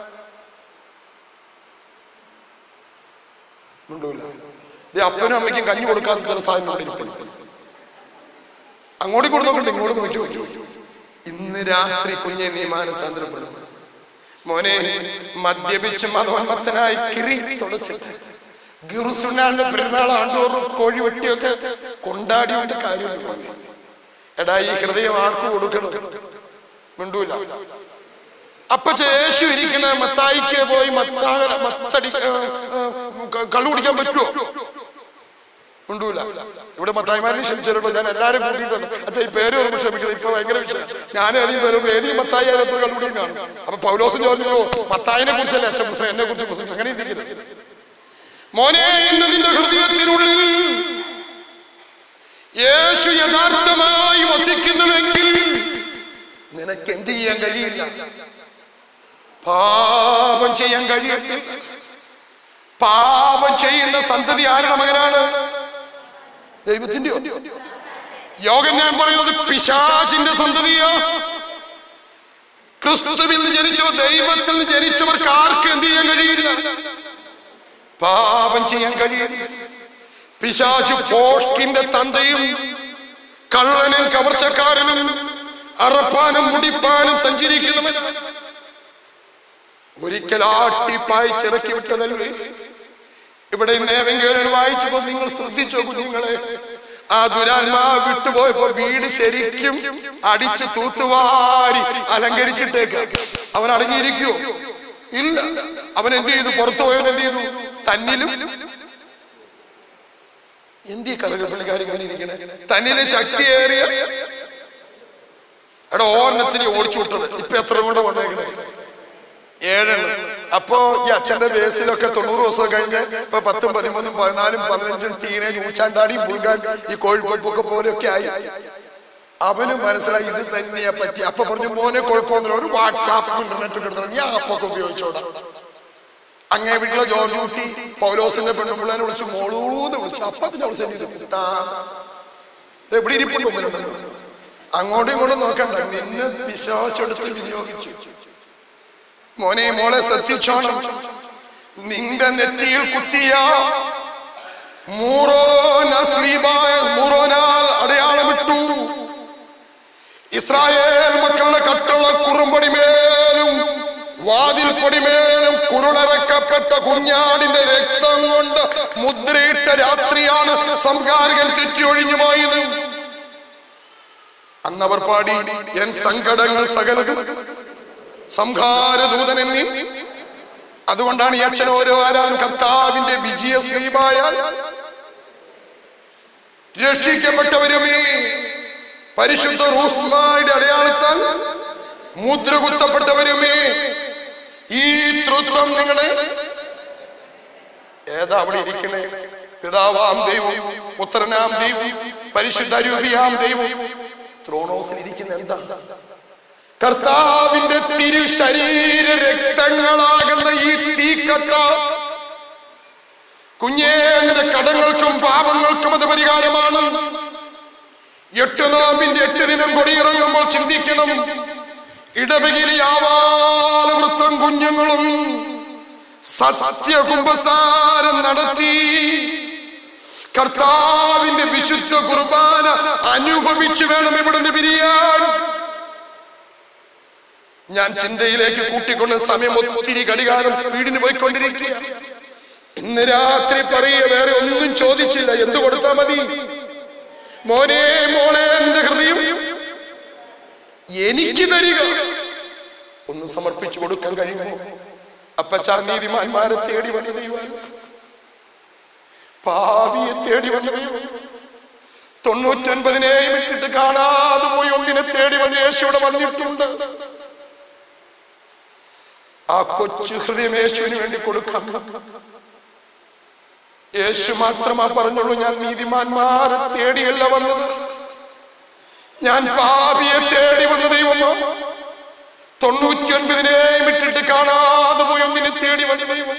മിണ്ടൂല. ദേ അപ്പനും അമ്മയ്ക്കും കഞ്ഞി കൊടുക്കാത്ത ചില സാധനം ഇവിടെ ഇരിപ്പുണ്ട്. അങ്ങോട്ട് കൂടെ നോക്കണ്ട ഇങ്ങോട്ട് നോക്കി നോക്കി ഇന്ന് രാത്രി കുഞ്ഞെ നീ മാനസാന്തരപ്പെടും മോനെ മദ്യപിച്ച് മതോന്മത്തനായി കിറി തുടച്ചിട്ട് ഗിറുസുനാന്റെ പെരുന്നാൾ ആണ്ടോറും കോഴി വെട്ടിയൊക്കെ കൊണ്ടാടിയിട്ട് കാര്യമില്ല എടാ ഈ ഹൃദയം ആർക്ക് കൊടുക്കണം മിണ്ടൂല അപ്പൊ യേശു ഇരിക്കണ മത്തായിക്ക് പോയി മത്താകര മത്തടി ഏ, ഏ, ക- കള്ളു കുടിക്കാൻ പറ്റുമോ ഉണ്ടൂല ഇവിടെ മത്തായിമാരെ ക്ഷമിച്ചിട്ടുണ്ടോ ഞാൻ എല്ലാരും കൂട്ടിയിട്ടുണ്ട് അച്ഛാ ഈ പേര് ഒന്ന് ക്ഷമിക്കണം ഇപ്പൊ ഭയങ്കര വിഷയം ഞാൻ ഏതെങ്കിലും വരും ഏതി മത്തായി അതിനകത്ത് കള്ളുടിയും കാണും അപ്പൊ പൗലോസും ചോദിച്ചോ മത്തായിനെ കുറിച്ചല്ലേ അച്ഛൻ പുസ്തകം എന്നെ കുറിച്ച് പുസ്തകം അങ്ങനെ ഇരിക്കുന്നത് മോനെ ഇന്ന് നിന്റെ ഹൃദയത്തിനുള്ളിൽ യേശു യഥാർത്ഥമായി വസിക്കുന്നുവെങ്കിൽ നിനക്ക് എന്ത് ചെയ്യാൻ കഴിയില്ല പാപം ചെയ്യാൻ കഴിയത്തില്ല പാപം ചെയ്യുന്ന സന്തതി ആരുടെ മകനാണ് ദൈവത്തിന്റെയോ യോഗൻ ഞാൻ പറയുന്നത് പിശാചിന്റെ സന്തതിയോ ക്രിസ്തുവിൽ നിന്ന് ജനിച്ചവർ ദൈവത്തിൽ നിന്ന് ജനിച്ചവർക്ക് ആർക്കും എന്ത് ചെയ്യാൻ കഴിയില്ല പാപം ചെയ്യാൻ കഴിയില്ല പിശാച് പോഷ്കിന്റെ തന്തയും കള്ളനും കവർച്ചക്കാരനും അറപ്പാനും മുടിപ്പാനും സഞ്ചരിക്കുന്നവൻ ഒരിക്കൽ ആട്ടിപ്പായി ചിറക്കി വിട്ടതല്ലേ ഇവിടെ നേവെങ്കിലും വായിച്ചപ്പോ നിങ്ങൾ ശ്രദ്ധിച്ചോ കുഞ്ഞുങ്ങളെ ആ ദുരാത്മാ വിട്ടുപോയപ്പോ വീട് ശരിക്കും അടിച്ച് തൂത്തുവാരി അലങ്കരിച്ചിട്ടേക്ക് അവൻ അടങ്ങിയിരിക്കുവോ ഇല്ല അവൻ എന്ത് ചെയ്തു പുറത്തു പോയവൻ എന്ത് ചെയ്തു തന്നിലും എന്തി കറുകപ്പള്ളിക്കാരി ഇങ്ങനെ ഇരിക്കണേ തന്നിലെ ശക്തിയേറിയ എടാ ഓർണത്തിന് ഓടിച്ചു വിട്ടത് ഇപ്പൊ എത്ര കൊണ്ട് വന്നേക്കണേ ഏഴെണ്ണം അപ്പോ ഈ അച്ഛന്റെ ബേസിലൊക്കെ തൊണ്ണൂറ് ദിവസം കഴിഞ്ഞ് ഇപ്പൊ പത്തും പതിമൂന്നും പതിനാലും പതിനഞ്ചും ടീനേജ് ഊച്ചാണ്ടാടിയും പുൽകാൻ ഈ കോഴിക്കോട്ടൊക്കെ പോലെയൊക്കെ ആയി അവന് മനസ്സിലായി ഇത് തന്നെയാ പറ്റി അപ്പൊ പറഞ്ഞു മോനെ കുഴപ്പമൊന്നുമില്ല ഒരു വാട്സാപ്പ് ഇന്റർനെറ്റ് കിടന്നു ഞാൻ അപ്പൊക്കെ ഉപയോഗിച്ചോടാ അങ്ങേ വീട്ടിലെ ജോർജ് കുട്ടി പൗലോസിന്റെ പെണ്ണുപിള്ളേനെ വിളിച്ചു മോളൂന്ന് വിളിച്ചു അപ്പൊ അതിന്റെ അവൾ സെൻഡ് ചെയ്തു കുട്ടാ ഇത് എവിടെ ഇരിപ്പുണ്ട് ഒന്നിലുണ്ടല്ലോ അങ്ങോട്ടും ഇങ്ങോട്ടും നോക്കണ്ട നിന്നെ പിശാചെടുത്ത് വിനിയോഗിച്ചു മോനെ മോളെ ശ്രദ്ധിച്ചോണം നിന്റെ നെറ്റിയിൽ കുത്തിയ മൂറോനസ്ലീബായ മൂറോനാൽ അടയാളമിട്ടു ഇസ്രായേൽ മക്കളുടെ കട്ടുള്ള കുറുമ്പടിമേലും വാതിൽ പൊടിമേലും കുരുളറക്കപ്പെട്ട കുഞ്ഞാടിന്റെ രക്തം കൊണ്ട് മുദ്രയിട്ട രാത്രിയാണ് സംഹാരകൻ തെറ്റിയൊഴിഞ്ഞു പോയത് അന്നവർ പാടി എൻ സങ്കടങ്ങൾ സകലതും സംഹാരദൂതൻ എന്നീ അതുകൊണ്ടാണ് ഈ അച്ഛൻ ഓരോ ആരാൻ കർത്താവിന്റെ വിജയ ശ്രീമായാൽ രക്ഷിക്കപ്പെട്ടവരുമേ പരിശുദ്ധ റൂസ്മായുടെ അടയാളത്താൽ മുദ്ര കുത്തപ്പെട്ടവരുമേ ഈ തൃത്വം നിങ്ങളെ ഏതാ അവിടെ ഇരിക്കണേ പിതാവാം ദൈവം പുത്രനാം ദൈവം പരിശുദ്ധ രൂപിയാം ദൈവം ത്രോണോസിൽ ഇരിക്കുന്ന എന്താ കർത്താവിന്റെ തിരു ശരീര രക്തങ്ങളാകുന്ന ഈ തീക്കട്ട കുഞ്ഞേന്റെ കടങ്ങൾക്കും പാപങ്ങൾക്കും അത് പരിഹാരമാണ് എട്ട് നോമ്പിന്റെ എട്ട് ദിനം കൊടിയിറങ്ങുമ്പോൾ ചിന്തിക്കണം ഇടവകിരി ആവാലവൃത്തം കുഞ്ഞുങ്ങളും സത്യകുംഭസാരം നടത്തി കർത്താവിന്റെ വിശുദ്ധ കുർബാന അനുഭവിച്ചു വേണം ഇവിടുന്ന് പിരിയാൻ ഞാൻ ചിന്തയിലേക്ക് കൂട്ടിക്കൊണ്ട് സമയം ഒത്തിരി ഘടികാരം സ്പീഡിന് പോയിക്കൊണ്ടിരിക്കുക ഇന്ന് രാത്രി പറയ വേറെ ഒന്നും ചോദിച്ചില്ല എന്ത് കൊടുത്താ മതി മോനെ മോളെ എന്റെ ഹൃദയം എനിക്ക് തരിക ഒന്ന് സമർപ്പിച്ചു കൊടുക്കാൻ കഴിയുമോ അപ്പച്ചാ നീതിമാന്മാരെ തേടി വന്ന ദൈവം പാവിയെ തേടി വന്ന ദൈവം തൊണ്ണൂറ്റൊൻപതിനെയും ഇട്ടിട്ട് കാണാതെ പോയി ഒന്നിനെ തേടി വന്ന് യേശുവിടെ വന്നിട്ടുണ്ട് ആ കൊച്ചു ഹൃദയം യേശുവിന് വേണ്ടി കൊടുക്കാം യേശു മാത്രമാ പറഞ്ഞുള്ളൂ ഞാൻ നീതിമാന്മാരെ തേടിയല്ല വന്നത് ഞാൻ പാപിയെ തേടി വന്ന ദൈവമോ തൊണ്ണൂറ്റി ഒൻപതിനെയും ഇട്ടിട്ട് കാണാതെ പോയി ഒന്നിനെ തേടി വന്ന ദൈവം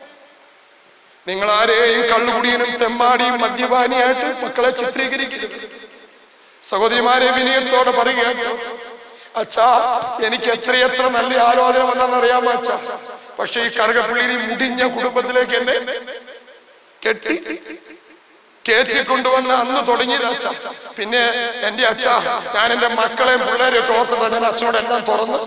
നിങ്ങൾ ആരെയും കള്ളുകുടിയനും തെമ്മാടിയും മദ്യപാനിയായിട്ട് മക്കളെ ചിത്രീകരിക്കരുത് സഹോദരിമാരെ വിനയത്തോടെ പറയുക അച്ഛാ എനിക്ക് എത്രയെത്ര നല്ല ആലോചന വന്നെന്ന് അറിയാമോ അച്ഛാ പക്ഷെ ഈ കറുകപ്പള്ളിയിൽ ഈ മുടിഞ്ഞ കുടുംബത്തിലേക്ക് എന്നെ കെട്ടി കയറ്റിക്കൊണ്ടുവന്ന അന്ന് തുടങ്ങിയത് അച്ഛ പിന്നെ എന്റെ അച്ഛ ഞാൻ എന്റെ മക്കളെയും പിള്ളേരെയൊക്കെ ഓർത്തിട്ട് ഞാൻ അച്ഛനോട് എല്ലാം തുറന്ന്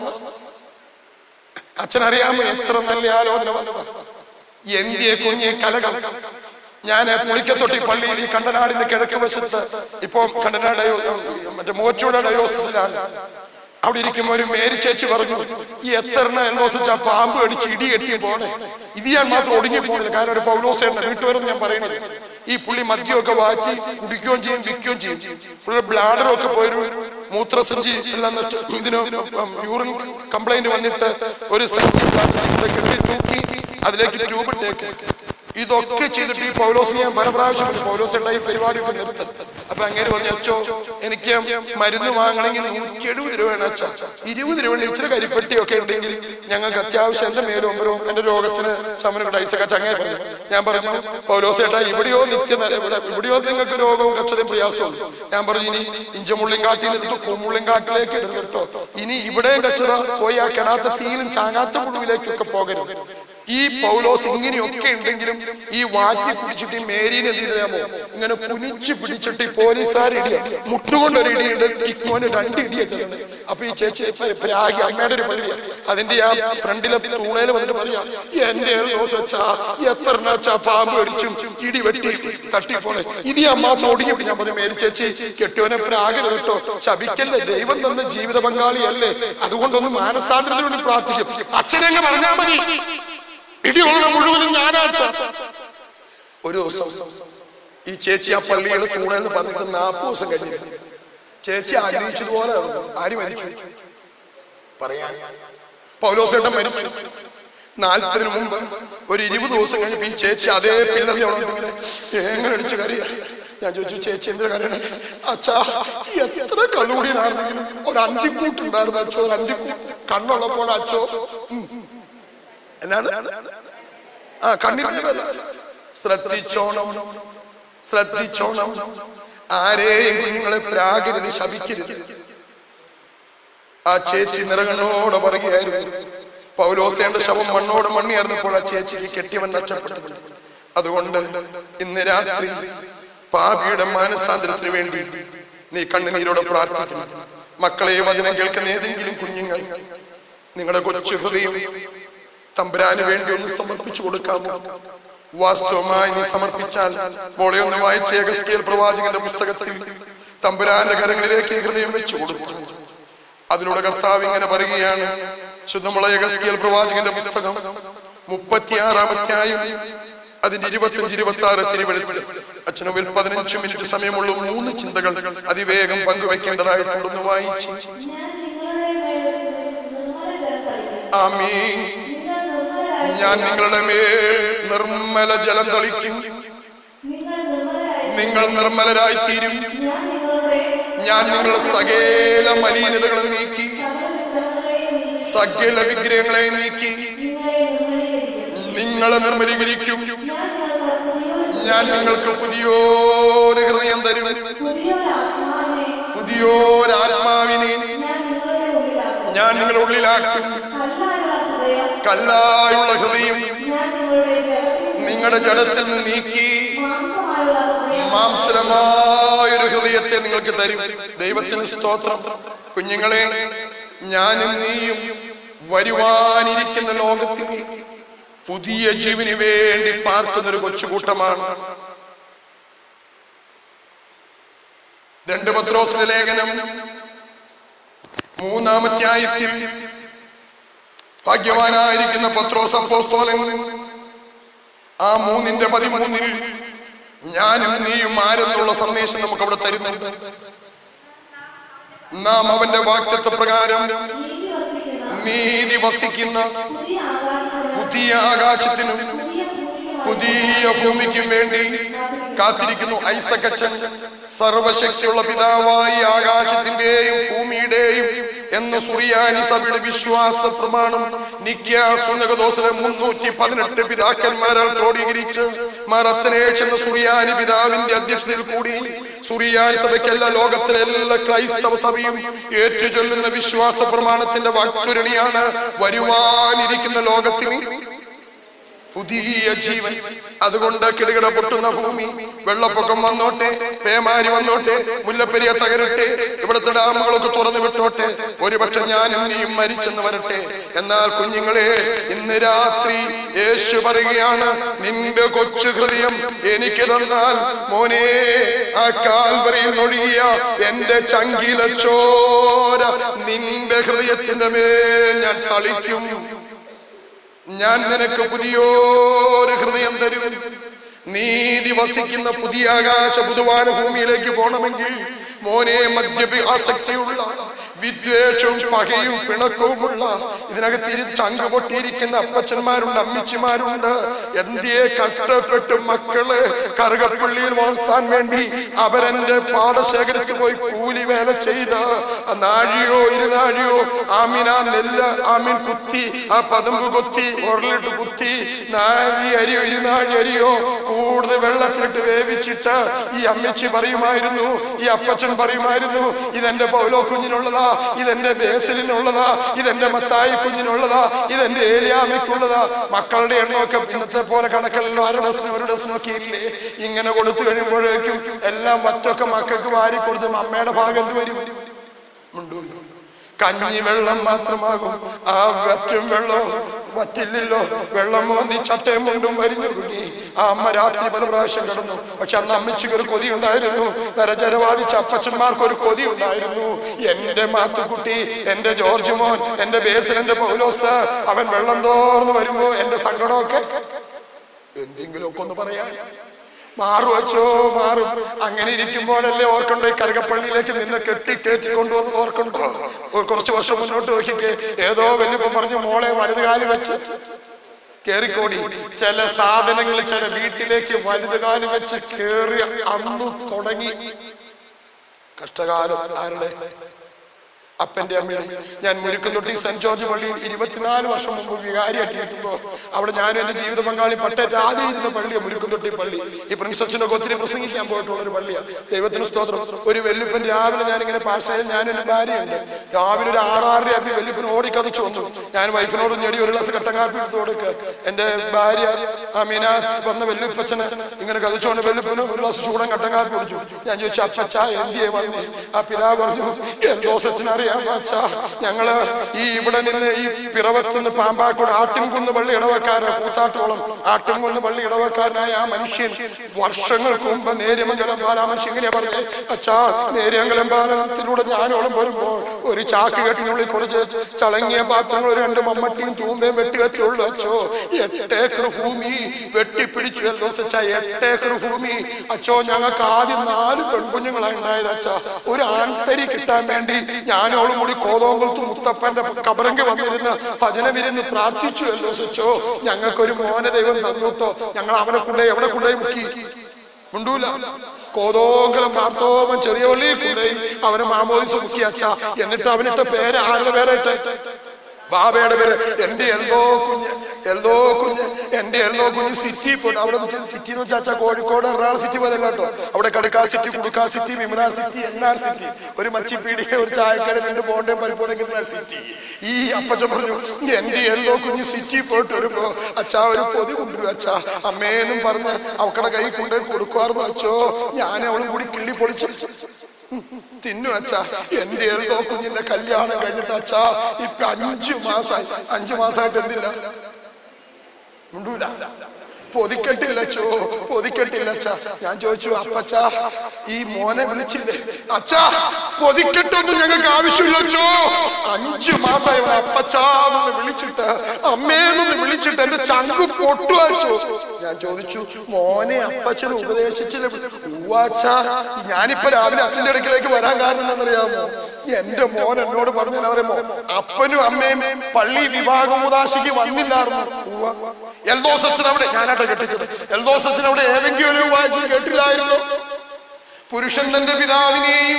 അച്ഛനറിയാമോ എത്ര നല്ല ആലോചന വന്നതാ എന്തിയെ കുഞ്ഞെ കലകൾ ഞാൻ പുളിക്കത്തൊട്ടി പള്ളിയിൽ ഈ കണ്ടനാടിന്റെ കിഴക്ക് വശത്ത് ഇപ്പൊ കണ്ടനാട് ഡയോ മറ്റേ മോച്ചൂടെ ഡയോസിലാണ് അവിടെ ഇരിക്കുമ്പോ ഒരു മേരി ചേച്ചി പറഞ്ഞു ഈ എത്രണ്ണ എന്തോസിച്ചാ പാമ്പ് കടിച്ച് ഇടി കെട്ടി പോണേ ഇത് ഞാൻ മാത്രം ഒടുങ്ങി പോണില്ല കാരണം ഒരു പൗലോസേണ്ട വീട്ടുവരെന്ന് ഞാൻ പറയുന്നത് ഈ പുള്ളി മദ്യമൊക്കെ വാറ്റി കുടിക്കുകയും ചെയ്യും വിൽക്കുകയും ചെയ്യും പുള്ളി ബ്ലാഡറും ഒക്കെ പോയൊരു മൂത്രസഞ്ചി എല്ലാം നട്ട് ഇതിന് യൂറിൻ കംപ്ലൈന്റ് വന്നിട്ട് ഒരു സഞ്ചി കെട്ടി തൂക്കി അതിലേക്ക് ട്യൂബ് ഇട്ടേക്ക് ഇതൊക്കെ ചെയ്തിട്ട് ഈ പൗലോസിനെ ഞാൻ പല പ്രാവശ്യം വിളിച്ചു. പൗലോസ് ഈ പരിപാടി ഒക്കെ നിർത്തും അപ്പൊ അങ്ങനെ പറഞ്ഞു അച്ചോ എനിക്ക് മരുന്ന് വാങ്ങണമെങ്കിൽ നൂറ്റി എഴുപത് രൂപയാണ് അച്ഛ ഇരുപത് രൂപ ഇച്ചിരി കരിപ്പെട്ടിയൊക്കെ ഉണ്ടെങ്കിൽ ഞങ്ങൾക്ക് അത്യാവശ്യം എന്റെ മേലോമ്പരവും എന്റെ രോഗത്തിന് സമരം ഐസക്കച്ച അങ്ങനെ പറഞ്ഞു ഞാൻ പറഞ്ഞു പൗലോസ് ചേട്ടാ ഇവിടെയോ നിത്യം ഇവിടെ ഇവിടെയോ നിങ്ങൾക്ക് രോഗവും കക്ഷതയും പ്രയാസവും ഞാൻ പറഞ്ഞു ഇനി ഇഞ്ചമുള്ളിങ്കാട്ടിൽ നിന്നെടുത്തു കുമ്മുള്ളിങ്കാട്ടിലേക്ക് ഇടുന്നിട്ടോ ഇനി ഇവിടെയും കക്ഷത പോയി ആ കിണാത്ത തീയിലും ചാങ്ങാത്ത പുഴുവിലേക്കൊക്കെ പോകരുത് ഈ പൗലോസ് ഇങ്ങനെയൊക്കെ ഉണ്ടെങ്കിലും ഈ വാറ്റി കുടിച്ചിട്ട് ഈ മേരീനെ എന്ത് ചെയ്താമോ ഇങ്ങനെ കുനിച്ച് പിടിച്ചിട്ട് ഈ പോലീസുകാർ ഇടിയ മുട്ടുകൊണ്ട് ഒരു ഇടിയുണ്ട് ഇക്കോന് രണ്ട് ഇടിയ ചെയ്യുന്നത് അപ്പൊ ഈ ചേച്ചി പ്രാഗി അമ്മയുടെ ഒരു പരിപാടി അതിന്റെ ആ ഫ്രണ്ടിലെ തൂണയിൽ വന്നിട്ട് പറയാ എന്റെ ദോശ വെച്ചാ എത്ര വെച്ചാ പാമ്പ് അടിച്ചും ഇടി വെട്ടി തട്ടിപ്പോണേ ഇത് ഞാൻ മാത്രം ഒടുങ്ങിയിട്ട് ഞാൻ പറഞ്ഞു മേരി ചേച്ചി കെട്ടിയോനെ പ്രാഗരുത് കേട്ടോ ശപിക്കല്ലേ ദൈവം തന്ന ജീവിത പങ്കാളിയല്ലേ അതുകൊണ്ടൊന്ന് മാനസാന്തരത്തിന് വേണ്ടി പ്രാർത്ഥിക്കും അച്ഛനങ്ങ് പറഞ്ഞാൽ മതി ഇടിയുള്ള മുഴുവനും ഞാനാച്ച ഒരു ദിവസം ഈ ചേച്ചി ആ പള്ളിയുടെ കൂടെന്ന് പറഞ്ഞിട്ട് നാൽപ്പത് ദിവസം കഴിഞ്ഞു ചേച്ചി ആഗ്രഹിച്ചതുപോലെ നടന്നു. ആര് മരിച്ചു പറയാൻ പൗലോസേട്ടൻ മരിച്ചു നാൽപ്പതിന് മുമ്പ് ഒരു ഇരുപത് ദിവസം കഴിഞ്ഞപ്പോ ഈ ചേച്ചി അതേ പിള്ളേർ എങ്ങനെ അടിച്ചു കരയ ഞാൻ ചോദിച്ചു ചേച്ചി എന്ത് കരയണേ അച്ഛാ എത്ര കള്ളുകൂടിയാണെങ്കിലും ഒരു അന്തിക്കൂട്ടുണ്ടായിരുന്നു അച്ഛോ ഒരു അന്തിക്കൂട്ട് കണ്ണുള്ളപ്പോൾ അച്ഛോ ഉം. എന്നാണ് ആ കണ്ണില്ല ശ്രദ്ധിച്ചോണം ശ്രദ്ധിച്ചോണം ആരെയും കുഞ്ഞുങ്ങളെ പ്രാകരുത് ശപിക്കരുത് ആ ചേച്ചി നിറകണ്ണോടെ പറയുകയായിരുന്നു പൗലോസേന്റെ ശവം മണ്ണോട് മണ്ണിയായിരുന്നപ്പോൾ ആ ചേച്ചിക്ക് കെട്ടിയവൻ നഷ്ടപ്പെട്ടു അതുകൊണ്ട് ഇന്ന് രാത്രി പാപിയുടെ മാനസാന്തരത്തിന് വേണ്ടി നീ കണ്ണുനീരോടെ പ്രാർത്ഥിക്കണം മക്കളെ വചനം കേൾക്കുന്ന ഏതെങ്കിലും കുഞ്ഞുങ്ങൾ നിങ്ങളുടെ കൊച്ചു ഹൃദയം തമ്പുരാന് വേണ്ടി ഒന്ന് സമർപ്പിച്ചു കൊടുക്കാമോ വാസ്തവമായി നീ സമർപ്പിച്ചാൽ മോളെ ഒന്ന് വായിച്ച ഏകസ്കേൽ പ്രവാചകന്റെ പുസ്തകത്തിൽ തമ്പുരാന്റെ കരങ്ങളിലേക്ക് ഈ ഹൃദയം വെച്ചു കൊടുത്തു അതിലൂടെ കർത്താവ് ഇങ്ങനെ പറയുകയാണ് ശുദ്ധമുള്ള ഏകസ്കേൽ പ്രവാചകന്റെ പുസ്തകം മുപ്പത്തിയാറാമധ്യായം അതിന്റെ ഇരുപത്തിയഞ്ച് ഇരുപത്തി ആറ് തിരുവഴുത്തിൽ അച്ഛനവിൽ പതിനഞ്ച് മിനിറ്റ് സമയമുള്ള മൂന്ന് ചിന്തകൾ അതിവേഗം പങ്കുവെക്കേണ്ടതായി തുടർന്ന് വായിച്ചു ഞാൻ നിങ്ങളുടെ മേൽ ആമീൻ ഞാൻ നിങ്ങളുടെ മേൽ നിർമ്മല ജലം തളിക്കും. നിങ്ങൾ നിർമ്മലരായി നിർമ്മല ജലം തളിക്കും നിങ്ങൾ നിർമ്മലരായി നിങ്ങൾ നിർമ്മലരായി തീരും ഞാൻ നിങ്ങളുടെ ഞാൻ നിങ്ങളുടെ സകല മലീനതകളും നീക്കി സകല വിഗ്രഹങ്ങളെയും നീക്കി സകല വിഗ്രഹങ്ങളെ നീക്കി നിങ്ങളെ നിർമ്മലീകരിക്കും നിങ്ങളെ നിർമ്മലീകരിക്കും ഞാൻ നിങ്ങൾക്ക് പുതിയൊരു ഞാൻ നിങ്ങൾക്ക് പുതിയൊരു ഹൃദയം തരും പുതിയൊരാത്മാവിനെ പുതിയൊരാത്മാവിനെ ഞാൻ നിങ്ങളുടെ ഉള്ളിലാക്കും ഞാൻ നിങ്ങളുടെ ഉള്ളിലാക്കും കല്ലായുള്ള ഹൃദയം കല്ലായുള്ള ഹൃദയം ഞാൻ നിങ്ങളുടെ ജഡത്തിൽ നിങ്ങളുടെ ജഡത്തിൽ നിന്ന് നീക്കി മാംസമായുള്ള ഹൃദയം മാംസലമായൊരു ഹൃദയത്തെ നിങ്ങൾക്ക് തരും ദൈവത്തിന് സ്തോത്രം കുഞ്ഞുങ്ങളെ ഞാനും നീയും വരുവാനിരിക്കുന്ന ലോകത്തിൽ പുതിയ ജീവന് വേണ്ടി പാർക്കുന്ന ഒരു കൊച്ചുകൂട്ടമാണ് രണ്ട് പത്രോസിന്റെ ലേഖനം മൂന്നാമധ്യായത്തിൽ ഭാഗ്യവാനായിരിക്കുന്ന പത്രോസ് അപ്പോസ്തോലൻ ആ മൂന്നിന്റെ പതിമൂന്നിൽ ഞാനും നീയും ആരെന്നുള്ള സന്ദേശം നമുക്ക് അവിടെ തരുന്നുണ്ട് നാം അവന്റെ വാക്യത്വ പ്രകാരം നീതി വസിക്കുന്ന നീതി വസിക്കുന്ന പുതിയ ആകാശത്തിനും പുതിയ ആകാശത്തിനും പുതിയ ഭൂമിക്കും പുതിയ ഭൂമിക്കും വേണ്ടി കാത്തിരിക്കുന്നു ഐസകച്ചൻ സർവശക്തിയുള്ള പിതാവായി ആകാശത്തിന്റെയും ഭൂമിയുടെയും എന്ന സുറിയാനി സഭയുടെ വിശ്വാസ പ്രമാണം നിക്യാസുനകദോസിലെ മുന്നൂറ്റി പതിനെട്ട് പിതാക്കന്മാരാൽ ക്രോഡീകരിച്ച് മറത്തനേഷ് എന്ന സുറിയാനി പിതാവിന്റെ അധ്യക്ഷതയിൽ കൂടി സുറിയാനി സഭയ്ക്കല്ല ലോകത്തിലെ എല്ലാ ക്രൈസ്തവ സഭയും ഏറ്റുചൊല്ലുന്ന വിശ്വാസ പ്രമാണത്തിന്റെ വാക്തുരണിയാണ് വരുവാനിരിക്കുന്ന ലോകത്തിന് പുതിയ ജീവൻ അതുകൊണ്ട് കിടുകിട പൊട്ടുന്ന ഭൂമി വെള്ളപ്പൊക്കം വന്നോട്ടെ പേമാരി വന്നോട്ടെ മുല്ലപ്പെരിയ തകരട്ടെ ഇവിടുത്തെ ഡാമുകളൊക്കെ തുറന്നു വിട്ടോട്ടെ ഒരുപക്ഷെ ഞാനും നീയും മരിച്ചെന്ന് വരട്ടെ എന്നാൽ കുഞ്ഞുങ്ങളെ ഇന്ന് രാത്രി യേശു പറയുകയാണ് നിന്റെ കൊച്ചു ഹൃദയം എനിക്ക് തന്നാൽ മോനെ ആ കാൽവരിയിൽ ഒഴുകിയ എന്റെ ചങ്കില ചോര നിന്റെ ഹൃദയത്തിന്റെ മേൽ ഞാൻ തളിക്കും ഞാൻ നിനക്ക് പുതിയൊരു ഹൃദയം തരും നീതി വസിക്കുന്ന പുതിയ ആകാശ പുതുവാന ഭൂമിയിലേക്ക് പോകണമെങ്കിൽ മോനെ മദ്യപി ആസക്തിയുള്ള വിദ്വേഷവും പകയും പിണക്കവുമുള്ള ഇതിനകത്ത് ഇരു ചങ്ക് പൊട്ടിയിരിക്കുന്ന അപ്പച്ചന്മാരുണ്ട് അമ്മച്ചിമാരുണ്ട് എന്തിയെ കഷ്ടപ്പെട്ട് മക്കള് കറുകപ്പള്ളിയിൽ വളർത്താൻ വേണ്ടി അവരെന്റെ പാടശേഖരത്തിൽ പോയി കൂലി വേല ചെയ്ത് ആ നാഴിയോ ഇരുനാഴിയോ ആമീൻ ആ നെല്ല് ആമീൻ കുത്തി ആ പതമ്പ് കുത്തി ഉരലിട്ട് കുത്തി നാഴി അരിയോ ഇരുനാഴി അരിയോ കൂടുതൽ വെള്ളത്തിലിട്ട് വേവിച്ചിട്ട് ഈ അമ്മച്ചി പറയുമായിരുന്നു ഈ അപ്പച്ചൻ പറയുമായിരുന്നു ഇതെന്റെ പൗലോ കുഞ്ഞിനുള്ളതാ ഇതെന്റെ ബേസലിനുള്ളതാ ഇതെന്റെ മത്തായി കുഞ്ഞിനുള്ളതാ ഇതെന്റെ ഏലിയാമയ്ക്കുള്ളതാ മക്കളുടെ എണ്ണമൊക്കെ ഇന്നത്തെ പോലെ കണക്കല്ലോ അര ഡസനും ഒരു ഡസനും ഒക്കെ ഇല്ലേ ഇങ്ങനെ കൊടുത്തു കഴിയുമ്പോഴേക്കും എല്ലാം മറ്റൊക്കെ മക്കൾക്ക് വാരി കൊടുത്തും അമ്മയുടെ ഭാഗം എന്ത് വരും ഉണ്ടല്ലോ കഞ്ഞി വെള്ളം മാത്രമാകും ആ വറ്റും വെള്ളം വറ്റില്ലല്ലോ വെള്ളം മോന്നി ചട്ടയും മുണ്ടും വരിഞ്ഞൊടുങ്ങി ആ അമ്മ രാത്രി പല പ്രാവശ്യം കിടന്നു പക്ഷെ അന്ന് അമ്മച്ചിക്ക് ഒരു കൊതി ഉണ്ടായിരുന്നു നരചരവാദിച്ച അപ്പച്ചന്മാർക്ക് ഒരു കൊതി ഉണ്ടായിരുന്നു എന്റെ മാത്തുക്കുട്ടി എന്റെ ജോർജ് മോൻ എന്റെ ബേസിൽ എന്റെ പൗലോസ് അവൻ വെള്ളം തോർന്ന് വരുമ്പോ എന്റെ സങ്കടമൊക്കെ എന്തെങ്കിലുമൊക്കെ ഒന്ന് പറയാൻ മാറു വച്ചോ മാറും അങ്ങനെ ഇരിക്കുമ്പോഴല്ലേ ഓർക്കണ്ടോ ഈ കറുകപ്പള്ളിയിലേക്ക് നിന്നെ കെട്ടി കയറ്റി കൊണ്ടുവന്ന് ഓർക്കണ്ടോ ഒരു കുറച്ച് വർഷം മുന്നോട്ട് നോക്കിക്കേ ഏതോ വല്യപ്പം പറഞ്ഞു മോളെ വലുതുകാലി വെച്ച് കേറിക്കോടി ചില സാധനങ്ങൾ ചില വീട്ടിലേക്ക് വലുതുകാലി വെച്ച് കേറി അന്നു തുടങ്ങി കഷ്ടകാലം ആരുടെ അപ്പന്റെ അമ്മയുടെ ഞാൻ മുരുക്കന്തൊട്ടി സെന്റ് ജോർജ് പള്ളിയിൽ ഇരുപത്തിനാല് വർഷം മുമ്പ് വികാരിയായിട്ടിരിക്കുമ്പോ അവിടെ ഞാനും എന്റെ ജീവിത പങ്കാളി പട്ടേറ്റ് ആദ്യം ഇരുന്ന പള്ളിയാണ് മുരുക്കന്തൊട്ടി പള്ളി ഈ പ്രിൻസ് അച്ഛനൊക്കെ ഒത്തിരി പ്രസംഗിക്കാൻ പോയിട്ടുള്ള ഒരു പള്ളിയാണ് ദൈവത്തിന് സ്തോത്രം ഒരു വെല്ലുപ്പൻ രാവിലെ ഞാനിങ്ങനെ പാഷയിൽ ഞാൻ എന്റെ ഭാര്യയുണ്ട് രാവിലെ ഒരു ആറാറര ആക്കി വെല്ലുപ്പൻ ഓടിക്കതച്ചു വന്നു ഞാൻ വൈഫിനോട് ഞെടി ഒരു ഗ്ലാസ് കട്ടൻ കാപ്പി എടുത്ത് കൊടുക്കുക എന്റെ ഭാര്യ അമീന വന്ന വെല്ലുപ്പച്ചന് ഇങ്ങനെ കതിച്ചുകൊണ്ട് വെല്ലുപ്പന് ഒരു ഗ്ലാസ് ചൂടൻ കട്ടൻ കാപ്പി കുടിച്ചു ഞാൻ ചോദിച്ചു അപ്പച്ച എന്തിയെ വന്നു ആ പിതാവ് പറഞ്ഞു എൽദോസച്ചൻ അറിയാം അച്ഛാ ഞങ്ങള് ഈ ഇവിടെ നിന്ന് ഈ പിറവത്തുനിന്ന് പാമ്പാക്കോട് ആട്ടിൻകുന്ന് പള്ളി ഇടവക്കാരൻ കൂത്താട്ടോളം ആട്ടിൻകുന്ന് പള്ളി ഇടവക്കാരനായ ആ മനുഷ്യൻ വർഷങ്ങൾക്ക് മുമ്പ് നേര്യമംഗലം പാലാ മനുഷ്യൻ ഇങ്ങനെയാ പറഞ്ഞത് അച്ഛാ നേര്യമംഗലം പാലത്തിലൂടെ ഞാനോളം വരുമ്പോൾ ഒരു ചാക്ക് കെട്ടിനുള്ളിൽ കുറച്ച് ചളങ്ങിയ പാത്രങ്ങൾ ഒരു രണ്ട് മമ്മട്ടിയും തൂമ്പയും വെട്ടിവെച്ചുള്ളൂ അച്ഛോ എട്ടേക്കർ ഭൂമി വെട്ടിപ്പിടിച്ചു എൽദോസച്ച എട്ടേക്കർ ഭൂമി അച്ഛോ ഞങ്ങൾക്ക് ആദ്യം നാല് പെൺകുഞ്ഞുങ്ങളാണ് ഉണ്ടായത് അച്ഛാ ഒരു ആൺതരി കിട്ടാൻ വേണ്ടി ഞാനോളും കൂടി കോതോമ്പലത്ത് മുത്തപ്പന്റെ കബറങ്കി വന്നിരുന്ന് ഭജനമിരുന്ന് പ്രാർത്ഥിച്ചു എൽദോസച്ചോ ഞങ്ങൾക്കൊരു മോന ദൈവം തന്നുട്ടോ ഞങ്ങൾ അവനെ കൊണ്ടേ എവിടെ കൊണ്ടേ മുക്കി ഉണ്ടൂല കോതോങ്കലം മാർത്തോമൻ ചെറിയ പള്ളി കൊണ്ടുപോയി അവനെ മാമോദിസ് മുക്കി അച്ഛ എന്നിട്ട് അവനിട്ട പേര് ആരുടെ പേരെ ഇട്ട് ബാബയുടെ പേര് എന്റെ എൽദോ കുഞ്ഞ് എൽദോ കുഞ്ഞ് എന്റെ എൽദോ കുഞ്ഞ് സിറ്റി പോയിട്ട് അവിടെ സിറ്റി എന്ന് വെച്ചാൽ കോഴിക്കോട് എറണാകുളം സിറ്റി പോലെ കേട്ടോ അവിടെ കടുക്കാ സിറ്റി കുടുക്കാ സിറ്റി വിമനാർ സിറ്റി എന്നാർ സിറ്റി ഒരു മച്ചിപ്പീടിക ഒരു ചായക്കട രണ്ട് ബോണ്ടയും പരിപ്പോടെ കിട്ടുന്ന സിറ്റി ഈ അപ്പച്ചൻ പറഞ്ഞു എന്റെ എൽദോ കുഞ്ഞ് സിറ്റി പോയിട്ട് വരുമ്പോ അച്ഛാ ഒരു പൊതി കൊണ്ടുവരും അച്ഛാ അമ്മേന്നും പറഞ്ഞ് അവക്കടെ കൈ കൊണ്ട് കൊടുക്കുവാർന്നു അച്ഛോ ഞാൻ അവളും കൂടി കിള്ളി പൊളിച്ച് തിന്നു അച്ഛാ എന്റെ എൽദോ കുഞ്ഞിന്റെ കല്യാണം കഴിഞ്ഞിട്ട് അച്ഛാ ഇപ്പൊ അഞ്ചു മാസമായി അഞ്ചു മാസമായിട്ട് എന്തില്ല ഉണ്ടൂല പൊതിക്കെട്ടില്ല അച്ഛോ പൊതിക്കെട്ടില്ല അച്ഛാ ഞാൻ ചോദിച്ചു അപ്പച്ചാ ഈ മോനെ വിളിച്ചില്ലേ അച്ഛാ പൊതിക്കെട്ടൊന്നും ഞങ്ങൾക്ക് ആവശ്യമില്ല അച്ഛോ അഞ്ചു മാസമായി ഇവിടെ അപ്പച്ചാന്ന് വിളിച്ചിട്ട് അമ്മേന്നൊന്ന് വിളിച്ചിട്ട് എന്റെ ചങ്ക് പൊട്ടു അച്ഛോ ഞാൻ ചോദിച്ചു മോനെ അപ്പച്ചനെ ഉപദേശിച്ചില്ല ഉവാച്ചാ ഞാനിപ്പോ രാവിലെ അച്ഛന്റെ അടുക്കിലേക്ക് വരാൻ കാരണം എന്താണെന്നറിയാമോ എന്റെ മോൻ എന്നോട് പറഞ്ഞു അറിയാമോ അപ്പനും അമ്മയും പള്ളി വിഭാഗം ഉദാശിക്ക് വന്നില്ലായിരുന്നു ഉവ്വ. എൽദോസ് അച്ഛൻ അവിടെ ഞാനായിട്ട് കെട്ടിച്ചത് എൽദോസ് അച്ഛൻ അവിടെ ഏതെങ്കിലും ഒരു വായിച്ച് കേട്ടില്ലായിരുന്നു പുരുഷൻ തന്റെ പിതാവിനെയും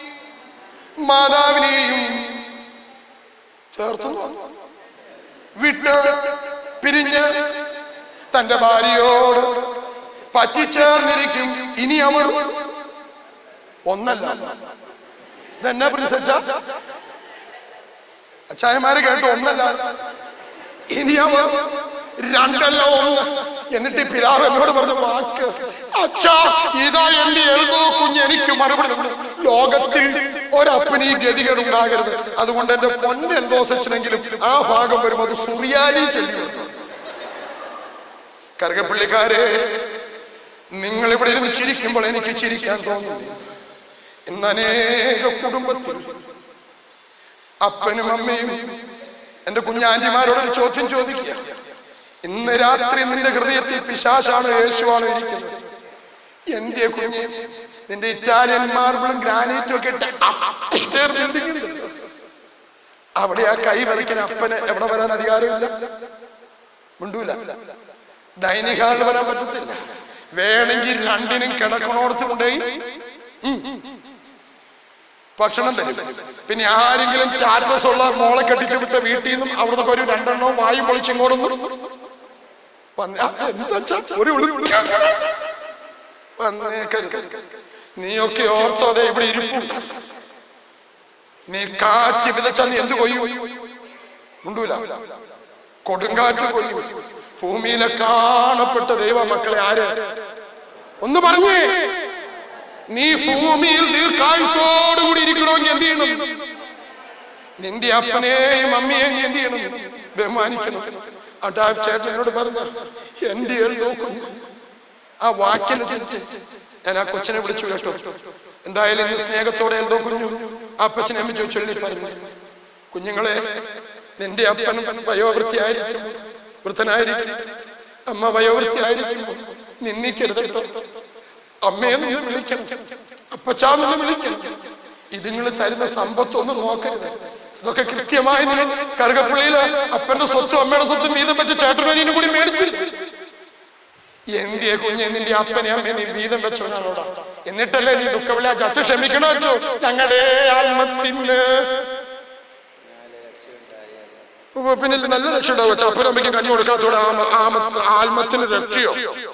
മാതാവിനെയും ചേർത്തു വിട്ട് പിരിഞ്ഞ് തന്റെ ഭാര്യയോട് പറ്റിച്ചേർന്നിരിക്കും ഇനി അവർ ഒന്നല്ല ഇതെന്നാ പ്രിൻസച്ച അച്ചായമാര് കേട്ടു ഒന്നല്ല ഇനി അവർ രണ്ടല്ല ഒന്ന് എന്നിട്ട് ഈ പിതാവ് എന്നോട് പറഞ്ഞ വാക്ക് അച്ഛാ ഇതാ എന്റെ എൽദോ കുഞ്ഞ് എനിക്ക് മറുപടി തന്നു. ലോകത്തിൽ ഒരപ്പന് ഈ ഗതികേട് ഉണ്ടാകരുത് അതുകൊണ്ട് എന്റെ പൊന്ന എൽദോസച്ചനെങ്കിലും ആ ഭാഗം വരുമ്പോൾ അത് സുറിയാനി ചെല്ലി കരകപ്പള്ളിക്കാരെ നിങ്ങൾ ഇവിടെ ഇരുന്ന് ചിരിക്കുമ്പോൾ എനിക്ക് ചിരിക്കാൻ തോന്നുന്നു ഇന്ന് അനേക കുടുംബത്തിൽ അപ്പനും അമ്മയും എന്റെ കുഞ്ഞാന്റിമാരോട് ഒരു ചോദ്യം ചോദിക്കുക ഇന്ന് രാത്രി നിന്റെ ഹൃദയത്തിൽ പിശാശാണ് യേശുവാണ് ഇരിക്കുന്നത് എന്റെ കുഞ്ഞ് നിന്റെ ഇറ്റാലിയൻ മാർബിളും ഗ്രാനൈറ്റും ഒക്കെ ഇട്ട് upstairs building ഉണ്ട്. അവിടെ ആ കൈ വരയ്ക്കുന്ന അപ്പന് എവിടെ വരാൻ അധികാരമില്ല മിണ്ടൂല ഡൈനിങ് ഹാളിൽ വരാൻ പറ്റത്തില്ല വേണമെങ്കിൽ രണ്ടിനും കിടക്കണോടത്ത് കൊണ്ടുപോയി ഭക്ഷണം തരും പിന്നെ ആരെങ്കിലും ടാറ്റസ് ഉള്ള മോളെ കെട്ടിച്ചു വിട്ട വീട്ടിൽ നിന്നും അവിടുന്ന് ഒരു രണ്ടെണ്ണവും വായും പൊളിച്ചിങ്ങോടൊന്നും വന്ന- ആ, എന്താ ച്ചാ, ഒരു വിളി വന്നേക്കരുത് നീയൊക്കെ ഓർത്തോതെ ഇവിടെ ഇരിപ്പുണ്ട് നീ കാറ്റ് വിതച്ചാൽ നീ എന്ത് കൊയ്യും ഉണ്ടൂല കൊടുങ്കാറ്റ് കൊയ്യും ഭൂമിയിലെ കാണപ്പെട്ട ദൈവ മക്കളെ ആര് ഒന്ന് പറഞ്ഞേ നീ ഭൂമിയിൽ ദീർഘായുസോടുകൂടി ഇരിക്കണമെങ്കിൽ എന്ത് ചെയ്യണം നിന്റെ അപ്പനെയും അമ്മയെയും നീ എന്ത് ചെയ്യണം ബഹുമാനിക്കണം അട്ടാ ചേട്ടനോട് പറഞ്ഞ എന്റെ ഏൾ നോക്കുന്നു ആ വാക്കിൽ തിരിച്ച് ഞാൻ ആ കൊച്ചിനെ വിളിച്ചു കേട്ടോ എന്തായാലും ഇന്ന് സ്നേഹത്തോടെ എന്തോ കുഞ്ഞു ആ അപ്പച്ചനെ അമ്മ ചൊല്ലി പറഞ്ഞു കുഞ്ഞുങ്ങളെ നിന്റെ അപ്പനും വയോവൃത്തിയായിരിക്കും വൃത്തനായിരിക്കും അമ്മ വയോവൃത്തിയായിരിക്കും നിന്ദിക്കരുത് കേട്ടോ അമ്മയെന്ന് വിളിക്കണം അപ്പച്ചാന്ന് വിളിക്കണം ഇത് നിങ്ങൾ തരുന്ന സമ്പത്തൊന്നും നോക്കരുത് ഇതൊക്കെ കൃത്യമായി നിങ്ങൾ കറുകപ്പള്ളിയില് അപ്പന്റെ സ്വത്തും അമ്മയുടെ സ്വത്തും വീതം വെച്ച് ചേട്ടനും കൂടി മേടിച്ചു എന്തിയെ കുഞ്ഞ് നിന്റെ അപ്പനെ അമ്മയെ നീ വീതം വെച്ചവനാണോടാ എന്നിട്ടല്ലേ നീ ദുഃഖവിളി അച്ഛൻ ക്ഷമിക്കണോ അച്ഛോ ഞങ്ങളുടെ ആത്മത്തിന് ഉവ്വ് പിന്നെ ഇല്ല, നല്ല രക്ഷ ഉണ്ടാവും അച്ഛാ അപ്പനും അമ്മയ്ക്ക് കഞ്ഞി കൊടുക്കാത്തോടെ ആമ- ആമ- ആത്മത്തിന് രക്ഷയോ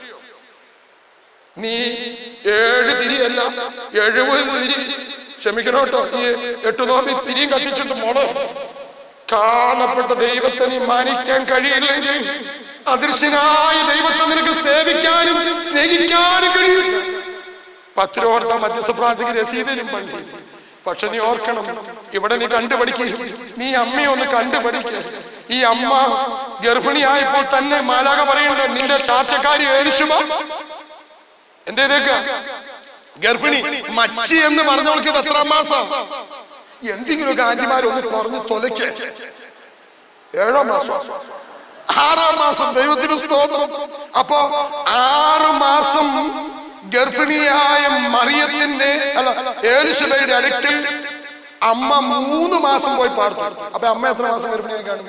നീ ഏഴ് തിരിയല്ല എഴുപത് തിരി ക്ഷമിക്കണം കേട്ടോ ഈ എട്ടു നോമ്പി തിരിയും കത്തിച്ചിട്ട് മോള് കാണപ്പെട്ട ദൈവത്തെ നീ മാനിക്കാൻ കഴിയില്ലെങ്കിൽ അദൃശ്യനായ ദൈവത്തെ നിനക്ക് സേവിക്കാനും സ്നേഹിക്കാനും കഴിയില്ല പത്ത് രൂപ കൊടുത്ത മധ്യസ്ഥ പ്രാർത്ഥിക്ക് രസീതിനും പണ്ടി പക്ഷെ നീ ഓർക്കണം ഇവിടെ നീ കണ്ടുപഠിക്കുക നീ അമ്മയെ ഒന്ന് കണ്ടുപഠിക്കുക ഈ അമ്മ ഗർഭിണിയായപ്പോൾ തന്നെ മാലാക പറയണ്ട നിന്റെ ചാർച്ചക്കാരി ഏരിശുമ എന്തേതേക്ക് ഗർഭിണി മച്ചി എന്ന് പറഞ്ഞവൾക്ക് ഇത് എത്രാം മാസം എന്തെങ്കിലുമൊക്കെ ആന്റിമാരൊന്ന് പറഞ്ഞ് തൊലയ്ക്ക് ഏഴാം മാസം ആറാം മാസം ദൈവത്തിന് സ്തോത്രം അപ്പോ ആറ് മാസം ഗർഭിണിയായ മറിയത്തിന്റെ അല്ല ഏലിശബയുടെ അടുക്കൽ അമ്മ മൂന്ന് മാസം പോയി പാർത്തു അപ്പൊ അമ്മ എത്ര മാസം ഗർഭിണിയായി കാണും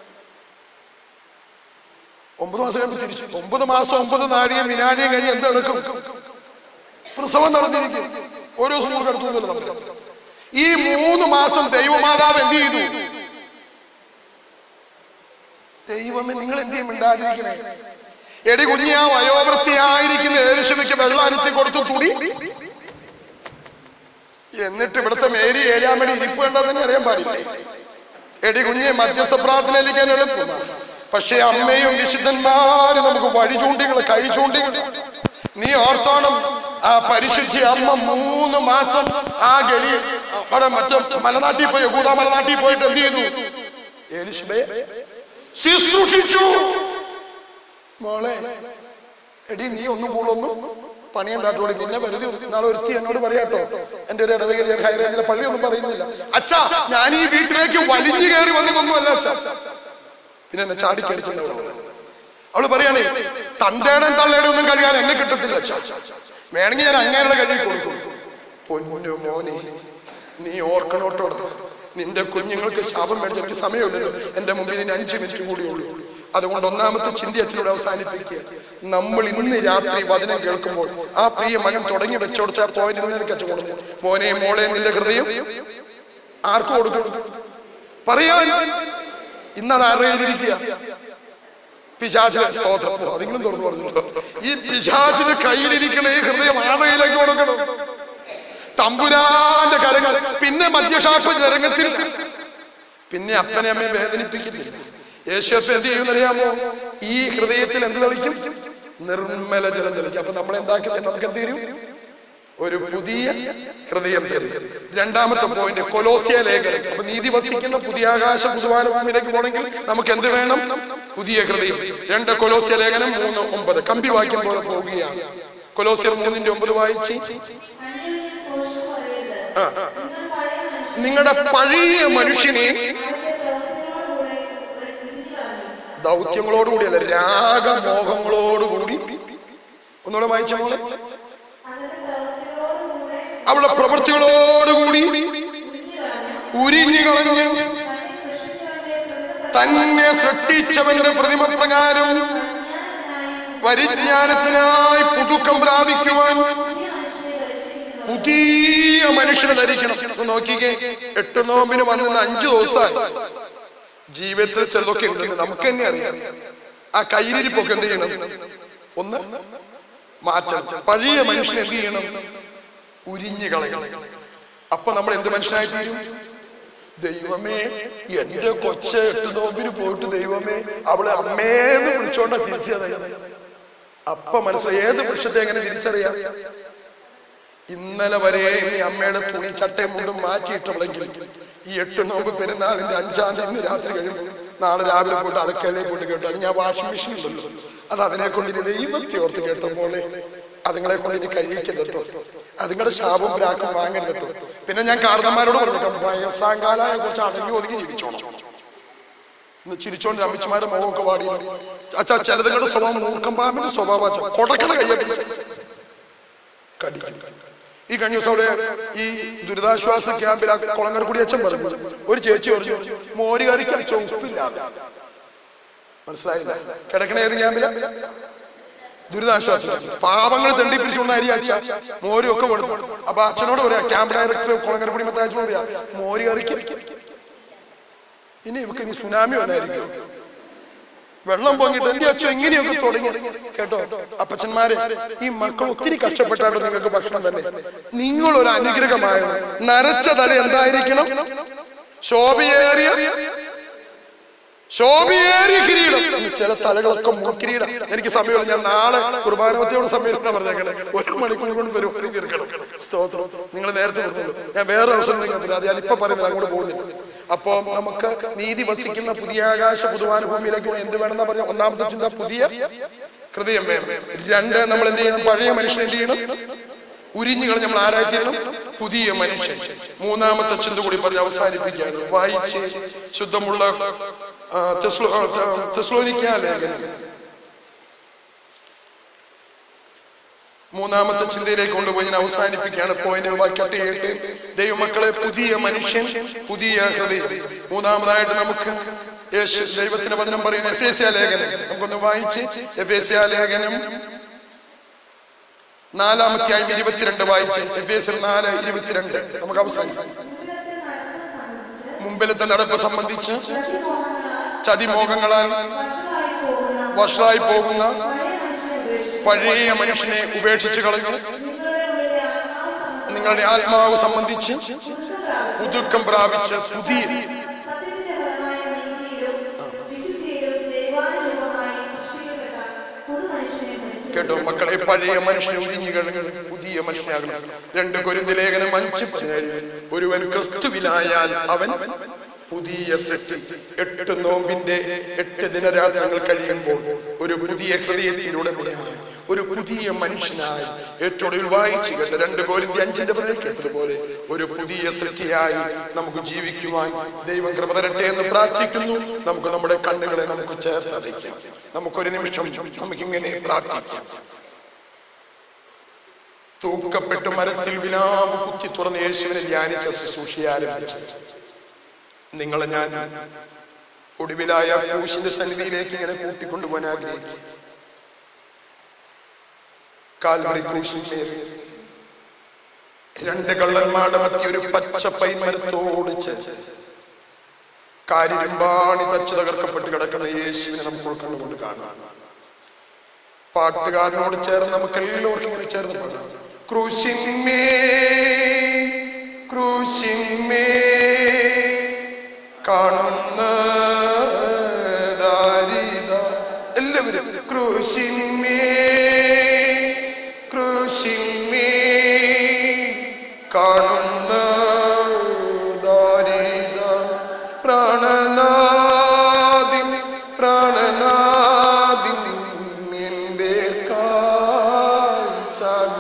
ഒമ്പത് മാസം കഴിഞ്ഞ് തിരിച്ചു ഒമ്പത് മാസം ഒമ്പത് നാഴിയും വിനാഴിയും കഴിഞ്ഞ് എന്തെടുക്കും പ്രസവം നടന്നിരിക്കും ഓരോ ദിവസം നമുക്ക് എടുത്തു ഈ മൂന്ന് മാസം ദൈവമാതാവ് എന്ത് ചെയ്തു ദൈവമേ നിങ്ങൾ എന്ത് ചെയ്യും മിണ്ടാതിരിക്കണേ എടി കുഞ്ഞി ആ വയോവൃത്തിയായിരിക്കുന്ന ഏലിശമയ്ക്ക് വെള്ളം അരുത്തി കൊടുത്തു തുടി എന്നിട്ട് ഇവിടുത്തെ മേരി ഏലാമണി ഇരിപ്പുണ്ടെന്ന് അറിയാൻ പാടില്ല എടി കുഞ്ഞെ മധ്യസ്ഥ പ്രാർത്ഥനയിലേക്ക് എളുപ്പം പക്ഷെ അമ്മയും വിശുദ്ധന്മാരും നമുക്ക് വഴി ചൂണ്ടികൾ കൈ ചൂണ്ടികൾ നീ ഓർത്തോണം ആ പരിശുദ്ധി അമ്മ മൂന്ന് മാസം ആ ഗലി അവിടെ മറ്റേ മലനാട്ടിൽ പോയി യഹൂദ മലനാട്ടിൽ പോയിട്ട് എന്ത് ചെയ്തു എലിശബയെ ശുശ്രൂഷിച്ചു മോളെ എടി നീ ഒന്നും കൂളൊന്നും പണിയുണ്ടാട്ടോളി നിന്നെ വെറുതെ ഒന്ന് നാളെ ഒരുത്തി എന്നോട് പറയാട്ടോ എന്റെ ഒരു ഇടവകയിൽ ഞാൻ ഹൈറേഞ്ചിലെ പള്ളി ഒന്നും പറയുന്നില്ല അച്ഛാ ഞാൻ ഈ വീട്ടിലേക്ക് വലിഞ്ഞു കയറി വന്നതൊന്നുമല്ല അച്ഛാ പിന്നെ എന്നെ ചാടിക്കടിച്ചെന്ന് അവള് പറയണേ തന്തേടെ തള്ളയുടെ ഒന്നും കഴിയാൻ എന്നെ കിട്ടത്തില്ല അച്ഛാ വേണമെങ്കിൽ ഞാൻ അങ്ങേരുടെ കഴിയിൽ കൊടുക്കും പൊന്നു മോനെ നീ ഓർക്കണോട്ടോടാ നിന്റെ കുഞ്ഞുങ്ങൾക്ക് ശാപം മേടിച്ച് എനിക്ക് സമയമില്ലല്ലോ എന്റെ മുമ്പിൽ ഇനി അഞ്ചു മിനിറ്റ് കൂടിയുള്ളൂ അതുകൊണ്ട് ഒന്നാമത്തെ ചിന്തി അച്ഛനോട് അവസാനിപ്പിക്കുക നമ്മൾ ഇന്ന് രാത്രി വചനം കേൾക്കുമ്പോൾ ആ പ്രിയ മകൻ തുടങ്ങി വെച്ചോടുത്ത ആ പോയിന്റ് നിനക്ക് അച്ഛൻ കൊടുക്കും മോനെ മോളെ നിന്റെ ഹൃദയം ആർക്ക് കൊടുക്കും പറയാൻ ഇന്നത് ആരുടെയിരിക്കുക പിശാചിലെ സ്തോത്രം അതെങ്കിലും തുറന്നു പറഞ്ഞല്ലോ ഈ പിശാചിന് കയ്യിലിരിക്കണ ഈ ഹൃദയം ആരുടെയിലേക്ക് കൊടുക്കണം തമ്പുരാന്റെ കരങ്ങൾ പിന്നെ മദ്യശാസ്ത്ര രംഗത്തിൽ പിന്നെ അപ്പനെ അമ്മയെ വേദനിപ്പിക്കത്തില്ല യേശുപ്പ എന്ത് ചെയ്യുന്നറിയാമോ ഈ ഹൃദയത്തിൽ എന്ത് തെളിക്കും നിർമ്മല ജലം തെളിക്കും അപ്പൊ നമ്മൾ എന്താക്കി നമുക്ക് എന്ത് തരും ഒരു പുതിയ ഹൃദയം തരും രണ്ടാമത്തെ പോയിന്റ് കൊലോസിയ ലേഖനം അപ്പൊ നീതി വസിക്കുന്ന പുതിയ ആകാശ പുതുവാന ഭൂമിയിലേക്ക് പോകണമെങ്കിൽ നമുക്ക് എന്ത് വേണം പുതിയ ഹൃദയം രണ്ട് കൊലോസിയ ലേഖനം മൂന്ന് ഒമ്പത് കമ്പി വാക്യം പോലെ പോവുകയാണ് കൊലോസിയർ മൂന്നിന്റെ ഒമ്പത് വായിച്ച് അന്യോന്യം ദോഷം പറയരുത് ആ നിങ്ങൾ പഴയ നിങ്ങളുടെ പഴയ മനുഷ്യനെ മനുഷ്യനെ അവിടുത്തെ പ്രവൃത്തികളോടുകൂടെ ദൗത്യങ്ങളോടുകൂടിയല്ല പിടിച്ചു കളഞ്ഞു രാഗമോഹങ്ങളോടുകൂടി ഒന്നുകൂടെ വായിച്ച മോളെ അതിന്റെ പ്രവൃത്തികളോടുകൂടെ അവളുടെ പ്രവൃത്തികളോടുകൂടി ഉരിഞ്ഞു കളഞ്ഞ് തന്നെ സൃഷ്ടിച്ചവന്റെ പ്രതിമ പ്രകാരം പരിജ്ഞാനത്തിനായി പുതുക്കം പ്രാപിക്കുവാൻ പുതിയ മനുഷ്യനെ ധരിക്കണം ഒന്ന് നോക്കിക്കേ എട്ട് നോമ്പിന് വന്നിന്ന് അഞ്ചു ദിവസമായി ജീവിതത്തിൽ ചിലതൊക്കെ ഉണ്ടെന്ന് നമുക്ക് തന്നെ അറിയാം ആ കയ്യിലിരിപ്പൊക്കെ എന്ത് ചെയ്യണം ഒന്ന് മാറ്റണം പഴയ മനുഷ്യൻ എന്ത് ചെയ്യണം ഉരിഞ്ഞു കളയണം അപ്പൊ നമ്മൾ എന്ത് മനുഷ്യനായി തീരും ദൈവമേ എന്റെ കൊച്ച എട്ട് നോമ്പിന് പോയിട്ട് ദൈവമേ അവളെ അമ്മേന്ന് വിളിച്ചോണ്ട തിരിച്ചറിയാം അപ്പൊ മനസ്സിലായി ഏത് വൃക്ഷത്തെ എങ്ങനെ തിരിച്ചറിയാം ഇന്നലെ വരെ ഈ അമ്മയുടെ തുണി ചട്ടയും മുണ്ടും മാറ്റിയിട്ടവളെങ്കിൽ ഈ എട്ട് നോമ്പ് പെരുന്നാളിന്റെ അഞ്ചാം തീയതി ഇന്ന് രാത്രി കഴിയുമ്പോൾ നാളെ രാവിലെ പോയിട്ട് അലക്കല്ലേ പോയിട്ട് കേട്ടോ അല്ലെങ്കിൽ ആ വാഷിംഗ് മെഷീൻ ഉണ്ടല്ലോ അത് അതിനെ കൊണ്ട് ഇനി ദൈവത്തെ ഓർത്ത് കേട്ടോ മോളെ അതുങ്ങളെ കൊണ്ട് ഇനി കഴിയിക്കരുത് കേട്ടോ അതുങ്ങളുടെ ശാപം പ്രാക്കും വാങ്ങരുത് കേട്ടോ പിന്നെ ഞാൻ കാരണന്മാരോട് പറഞ്ഞിട്ടോ വയസ്സാങ്കാലായ കുറച്ച് അടങ്ങി ഒതുങ്ങി ജീവിച്ചോണം ഇന്ന് ചിരിച്ചോണ്ട് അമ്മച്ചിമാരുടെ മുഖമൊക്കെ വാടി അച്ഛാ ചിലതുങ്ങളുടെ സ്വഭാവം മൂർക്കം പാമ്പിന്റെ സ്വഭാവം അച്ഛാ കൊടക്കണ കയ്യൊക്കെ കടി ഈ കഴിഞ്ഞ ദിവസം അവിടെ ഈ ദുരിതാശ്വാസ ക്യാമ്പിൽ ആ കുളങ്ങരക്കുടി അച്ഛൻ പറഞ്ഞു ഒരു ചേച്ചി പറഞ്ഞു മോര് കറിക്ക് അച്ഛൻ ഉപ്പില്ല മനസ്സിലായില്ല കിടക്കണ ഏത് ക്യാമ്പില ദുരിതാശ്വാസ ക്യാമ്പ് പാവങ്ങൾ തെണ്ടി പിടിച്ചുകൊണ്ട് അരി അച്ഛ മോരും ഒക്കെ കൊടുത്തു അപ്പൊ അച്ഛനോട് പറയാ ക്യാമ്പ് ഡയറക്ടർ കുളങ്ങരക്കുടി മത്താച്ചനോട് പറയാ മോര് കറിക്ക് ഇനി ഇവക്ക് ഇനി സുനാമി വന്നായിരിക്കും വെള്ളം പൊങ്ങിട്ട് എന്റെ അച്ഛൻ ഇങ്ങനെയൊക്കെ തുടങ്ങി കേട്ടോ അപ്പച്ചന്മാരെ ഈ മക്കൾ ഒത്തിരി കഷ്ടപ്പെട്ടാണ് നിങ്ങൾക്ക് ഭക്ഷണം തന്നെ നിങ്ങൾ ഒരു അനുഗ്രഹമായത് നരച്ച തല എന്തായിരിക്കണം ശോഭയേറിയ ശോഭിയേറിയ കിരീടം ഈ ചില തലകളൊക്കെ മുക്കിരീടം എനിക്ക് സമയമില്ല ഞാൻ നാളെ കുർബാനവത്തിയോട് സമയത്ത് പറഞ്ഞേക്കണേ ഒരു മണിക്കൂർ കൊണ്ട് വരും ഒരു തീർക്കണം സ്തോത്രം നിങ്ങൾ നേരത്തെ പറഞ്ഞല്ലോ ഞാൻ വേറെ അവസരം നിങ്ങൾക്ക് അത് ഞാൻ ഇപ്പൊ പറയുന്നത് അങ്ങോട്ട് പോകുന്നില്ല അപ്പോ നമുക്ക് നീതി വസിക്കുന്ന പുതിയ ആകാശ പുതുവാന ഭൂമിയിലേക്ക് എന്ത് വേണമെന്നാ പറഞ്ഞ ഒന്നാമത്തെ ചിന്ത പുതിയ ഹൃദയം വേണം രണ്ട് നമ്മൾ എന്ത് ചെയ്യണം പഴയ മനുഷ്യൻ എന്ത് ചെയ്യണം ഉരിഞ്ഞുകൾ നമ്മൾ ആരായിത്തീരണം പുതിയ മനുഷ്യൻ മൂന്നാമത്തെ ചിന്ത കൂടി പറഞ്ഞ് അവസാനിപ്പിക്കുകയാണ് വായിച്ച് ശുദ്ധമുള്ള ആ, തെസ്ലോ- ആ, തെസ്ലോനിക്ക ലേഖനം മൂന്നാമത്തെ ചിന്തയിലേക്ക് കൊണ്ടുപോയി ഞാൻ അവസാനിപ്പിക്കുകയാണ് പോയിന്റുകൾ വായിക്കട്ടെ കേട്ട് ദൈവമക്കളെ പുതിയ മനുഷ്യൻ പുതിയ ഹൃദയം മൂന്നാമതായിട്ട് നമുക്ക് യേശു ദൈവത്തിന്റെ വചനം പറയുന്ന എഫേസ്യ ലേഖനം നമുക്കൊന്ന് വായിച്ച് എഫേസ്യ ലേഖനം നാലാമത്തെയായും ഇരുപത്തിരണ്ട് വായിച്ച് എഫേസ്യർ നാല് ഇരുപത്തിരണ്ട് നമുക്ക് അവസാനിക്കാം മുമ്പിലത്തെ നടപ്പ് സംബന്ധിച്ച് ചതിമോഹങ്ങളാൽ വർഷമായി പോകുന്ന വഷളായി പോകുന്ന പഴയ മനുഷ്യനെ ഉപേക്ഷിച്ച് പഴയ മനുഷ്യനെ ഉപേക്ഷിച്ച് കളഞ്ഞു നിങ്ങളുടെ ഉള്ളിലെ ആത്മാവ് സംബന്ധിച്ച് നിങ്ങളുടെ ആത്മാവ് സംബന്ധിച്ച് പുതുക്കം പ്രാപിച്ച് പുതിയ സത്യത്തിന്റെ ഫലമായ നീതിയിലും വിശുദ്ധിയിലും ദൈവാനുരൂപമായി സൃഷ്ടിക്കപ്പെട്ട പുതുമനുഷ്യനെ ധരിച്ചു കേട്ടോ മക്കളെ പഴയ മനുഷ്യനെ ഒഴിഞ്ഞു കഴിഞ്ഞ് പുതിയ മനുഷ്യനാകണം രണ്ട് കൊരിന്ത ലേഖനം അഞ്ച് പതിനേഴ് ഒരുവൻ ക്രിസ്തുവിലായാൽ അവൻ പുതിയ സൃഷ്ടി എട്ട് നോമ്പിന്റെ എട്ട് ദിനരാത്രങ്ങൾ കഴിയുമ്പോൾ ഒരു പുതിയ ഹൃദയത്തിലൂടെ ഒരു പുതിയ മനുഷ്യനായി ഏറ്റവും വായിച്ചു കേട്ട രണ്ട് കോരിന്തി അഞ്ചിന്റെ പതിനേഴ് കേട്ടതുപോലെ ഒരു പുതിയ സൃഷ്ടിയായി നമുക്ക് ജീവിക്കുവാൻ ദൈവം കൃപ തരട്ടെ എന്ന് പ്രാർത്ഥിക്കുന്നു നമുക്ക് നമ്മുടെ കണ്ണുകളെ നമുക്ക് ചേർത്തറിയിക്കാം നമുക്കൊരു നിമിഷം നമുക്കിങ്ങനെ പ്രാർത്ഥിക്കാം തൂക്കപ്പെട്ട് മരത്തിൽ വിലാപ് കുത്തി തുറന്ന് യേശുവിനെ ധ്യാനിച്ച ശുശ്രൂഷ ആരംഭിച്ചു നിങ്ങളെ ഞാൻ ഒടുവിലായ ക്രൂശിന്റെ സന്നിധിയിലേക്ക് ഇങ്ങനെ കൂട്ടിക്കൊണ്ടുപോകാൻ ആഗ്രഹിക്കും കാൽവറി ക്രൂശിന്മേൽ രണ്ട് കള്ളന്മാരുടെ മധ്യ ഒരു പച്ച പൈമരത്തോട് ചേർത്ത് കാരിരുമ്പാണി തച്ചു തകർക്കപ്പെട്ട് കിടക്കുന്ന യേശുവിനെ നമുക്ക് ഉൾക്കൊണ്ടുകൊണ്ട് കാണാം പാട്ടുകാരനോട് ചേർന്ന് നമുക്ക് എല്ലാവർക്കും ഇങ്ങനെ ചേർന്ന് പാടാം ക്രൂശിന്മേ ക്രൂശിന്മേ കാണുന്ന ദാരിത എല്ലാവരും ക്രൂശിന്മേ ക്രൂശിന്മേ കാണുന്ന ദാരിത പ്രാണനാദി പ്രാണനാദി നിന്റെ കാഴ്ച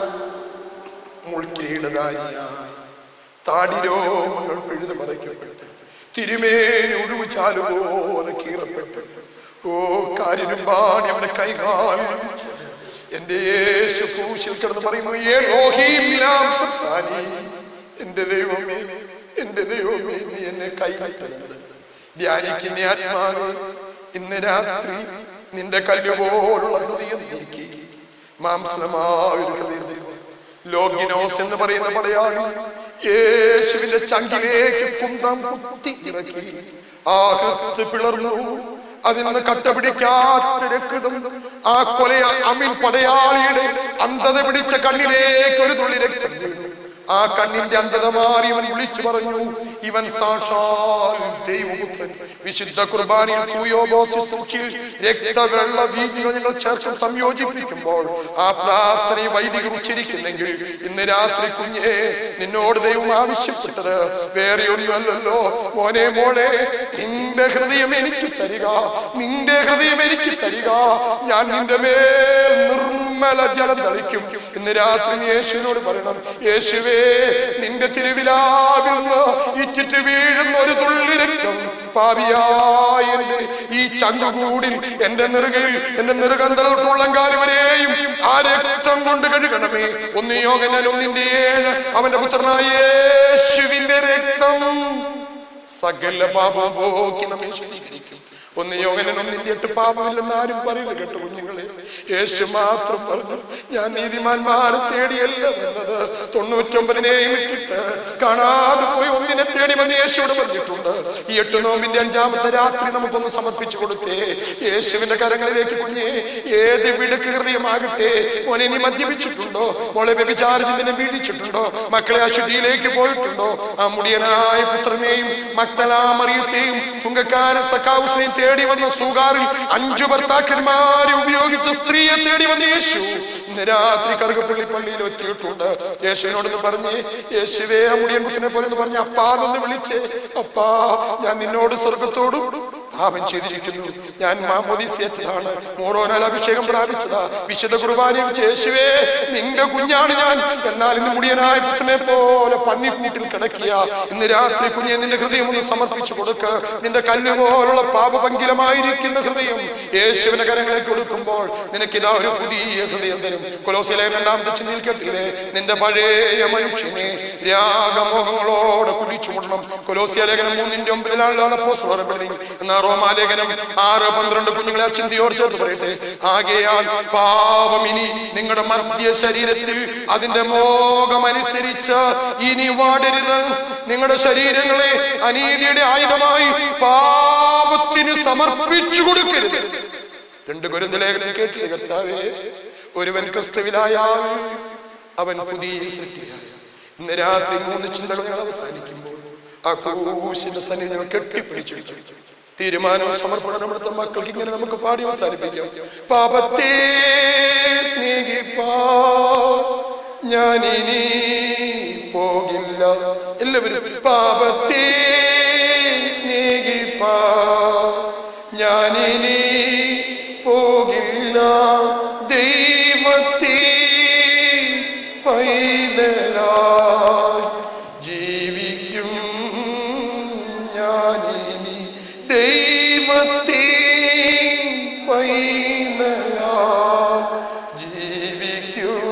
മുൾക്കിരീടധാരിയായി താടിരോമങ്ങൾ പിഴുതു പതയ്ക്കപ്പെട്ട് തിരുമേനി ഒഴിവ് ചാലുപോലെ കീറപ്പെട്ട് ഓ കാരിനും പാടി അവന്റെ കൈകാൽ വിരിച്ച് എന്റെ യേശു ക്രൂശിൽ കിടന്ന് പറയുന്നു "ഏലോഹീം ലാം സബ്സാനി." എന്റെ ദൈവമേ എന്റെ ദൈവമേ നീ എന്നെ കൈവിട്ടത് ധ്യാനിക്കുന്ന ആത്മാവ് ഇന്ന് രാത്രി നിന്റെ കല്ലുപോലുള്ള ഹൃദയം നീക്കി മാംസമായ ഒരു ഹൃദയം ലോഗിനോസ് എന്ന് പറയുന്ന പടയാളി യേശുവിന്റെ ചങ്കിലേക്ക് കുന്തം കുത്തി ഇറക്കി ആ ഹൃത്ത് പിളർന്നു അതിൽ നിന്ന് കട്ടപിടിക്കാത്ത രക്തം ആ കൊല അമിൽ പടയാളിയുടെ അന്ധത പിടിച്ച കണ്ണിലേക്ക് ഒരു തുള്ളി രക്തം വീണു. ആ കണ്ണിന്റെ അന്ധത മാറി അവൻ വിളിച്ചു പറഞ്ഞു ഇവൻ സാക്ഷാൽ ദൈവപുത്രൻ വിശുദ്ധ കുർബാനയിൽ തൂയോബോസിൽ രക്തവെള്ള വീതികൾ ഞങ്ങൾ ചേർക്കും സംയോജിപ്പിക്കുമ്പോൾ ആ പ്രാർത്ഥനയെ വൈദികർ ഉച്ചരിക്കുന്നെങ്കിൽ ഇന്ന് രാത്രി കുഞ്ഞെ നിന്നോട് ദൈവം ആവശ്യപ്പെട്ടത് വേറെ ഒന്നുമല്ലല്ലോ മോനെ മോളെ നിന്റെ ഹൃദയം എനിക്ക് തരിക നിന്റെ ഹൃദയം എനിക്ക് തരിക ഞാൻ നിന്റെ മേൽ നിർമ്മല ജലം തളിക്കും ഇന്ന് രാത്രി നീ യേശുവിനോട് പറയണം യേശുവേ നിന്റെ തിരുവിലാവിൽ നിന്ന് ഇറ്റിറ്റ് വീഴുന്ന ഒരു തുള്ളി രക്തം പാപിയായ എന്റെ ഈ ചങ്കുകൂടിൽ എന്റെ നെറുകയിൽ എന്റെ നെറുകന്തളുള്ളങ്കാലി വരെയും ആ രക്തം കൊണ്ട് കഴുകണമേ ഒന്ന് യോഗനൻ ഒന്നിന്റെ ഏഴ് അവന്റെ പുത്രനായ യേശുവിന്റെ രക്തം സകല പാപം പോക്കി നമ്മെ ശുദ്ധീകരിക്കും ഒന്ന് യോഗനൻ ഒന്നിന്റെ എട്ട് പാപമില്ലെന്ന് ആരും പറയില്ല കേട്ടോ കുഞ്ഞുങ്ങളെ യേശു മാത്രം പറഞ്ഞു ഞാൻ നീതിമാന്മാരെ തേടിയല്ല വന്നത് തൊണ്ണൂറ്റൊമ്പതിനെയും ഇട്ടിട്ട് കാണാതെ പോയി ഒന്നിനെ തേടി തേടി വന്ന് യേശുവിടെ വന്നിട്ടുണ്ട് ഈ എട്ട് നോമ്പിന്റെ അഞ്ചാമത്തെ രാത്രി നമുക്കൊന്ന് സമർപ്പിച്ചു കൊടുത്തേ യേശുവിന്റെ കരങ്ങളിലേക്ക് കുഞ്ഞെ ഏത് വിടുക്ക് ഹൃദയമാകട്ടെ മോനെ നീ മദ്യപിച്ചിട്ടുണ്ടോ മോളെ വ്യഭിചാരചിന്തനെ വീഴിച്ചിട്ടുണ്ടോ മക്കളെ അശുദ്ധിയിലേക്ക് പോയിട്ടുണ്ടോ ആ മുടിയനായ പുത്രനെയും മക്തലാമറിയത്തെയും ചുങ്കക്കാരൻ സക്കാവുസിനെയും തേടി വന്ന സൂകാറിൽ അഞ്ചു ഭർത്താക്കന്മാരെ ഉപയോഗിച്ച സ്ത്രീയെ തേടി വന്ന യേശു ഇന്ന് രാത്രി കറുകപ്പള്ളി പള്ളിയിൽ എത്തിയിട്ടുണ്ട് യേശുവിനോടൊന്ന് പറഞ്ഞ് യേശുവേ ആ മുടിയൻ കുത്തിനെ പോലെ എന്ന് പറഞ്ഞ് അപ്പാന്നൊന്ന് വിളിച്ചേ അപ്പാ ഞാൻ നിന്നോട് സ്വർഗത്തോടും പാപം ചെയ്തിരിക്കുന്നു ഞാൻ മാമോദിസ്യസിലാണ് മോറോനാൽ അഭിഷേകം പ്രാപിച്ചതാ വിശുദ്ധ കുർബാനയും യേശുവേ നിന്റെ കുഞ്ഞാണ് ഞാൻ എന്നാൽ ഇന്ന് മുടിയനായ പുത്രനെ പോലെ പന്നിക്കൂട്ടിൽ കിടക്കിയ ഇന്ന് രാത്രി കുഞ്ഞെ നിന്റെ ഹൃദയം ഒന്ന് സമർപ്പിച്ചു കൊടുക്ക നിന്റെ കല്ല് പോലുള്ള പാപപങ്കിലമായിരിക്കുന്ന ഹൃദയം യേശുവിന്റെ കരങ്ങളിൽ കൊടുക്കുമ്പോൾ നിനക്കിതാ ഒരു പുതിയ ഹൃദയം തരും കൊലോസിലെ രണ്ടാമത്തെ ചിന്തയിൽ കേട്ടില്ലേ നിന്റെ പഴയ മനുഷ്യനെ രാഗമോഹങ്ങളോടെ കുഴിച്ചുമുടണം കൊലോസിയ ലേഖനം മൂന്നിന്റെ ഒമ്പതിലാണ് പോസ്റ്റ് എന്നാ റോമാലേഖനം ആറ് പന്ത്രണ്ട് കുഞ്ഞുങ്ങളെ ആ ചിന്തയോട് ചേർത്ത് പറയട്ടെ ആകയാൽ പാപം ഇനി നിങ്ങളുടെ മർദ്യ ശരീരത്തിൽ അതിന്റെ മോഹമനുസരിച്ച് ഇനി വാടരുത് നിങ്ങളുടെ ശരീരങ്ങളെ അനീതിയുടെ ആയുധമായി പാപത്തിന് സമർപ്പിച്ചു കൊടുക്കരുത് രണ്ട് ഗുരുന്ത ലേഖനം കേട്ടില്ല കർത്താവേ ഒരുവൻ ക്രിസ്തുവിലായാൽ അവൻ പുതിയ സൃഷ്ടിയായി ഇന്ന് രാത്രി മൂന്ന് ചിന്തകൾ ഞങ്ങൾ അവസാനിക്കുമ്പോൾ ആ ക്രൂശിന്റെ സന്നിധി കെട്ടിപ്പിടിച്ചു തീരുമാനവും സമർപ്പണം എടുത്ത മക്കൾക്ക് ഇങ്ങനെ നമുക്ക് പാടി അവസാനിപ്പിക്കാം പാപത്തെ സ്നേഹിപ്പാ ഞാനിനി പോകില്ല എല്ലാവരും പാപത്തെ സ്നേഹിപ്പാ ഞാനിനി പോകില്ല ദൈവത്തെ പൈതലായി ജീവിക്കും ഞാനിനി ദൈവത്തെ പൈതലായി ജീവിക്കും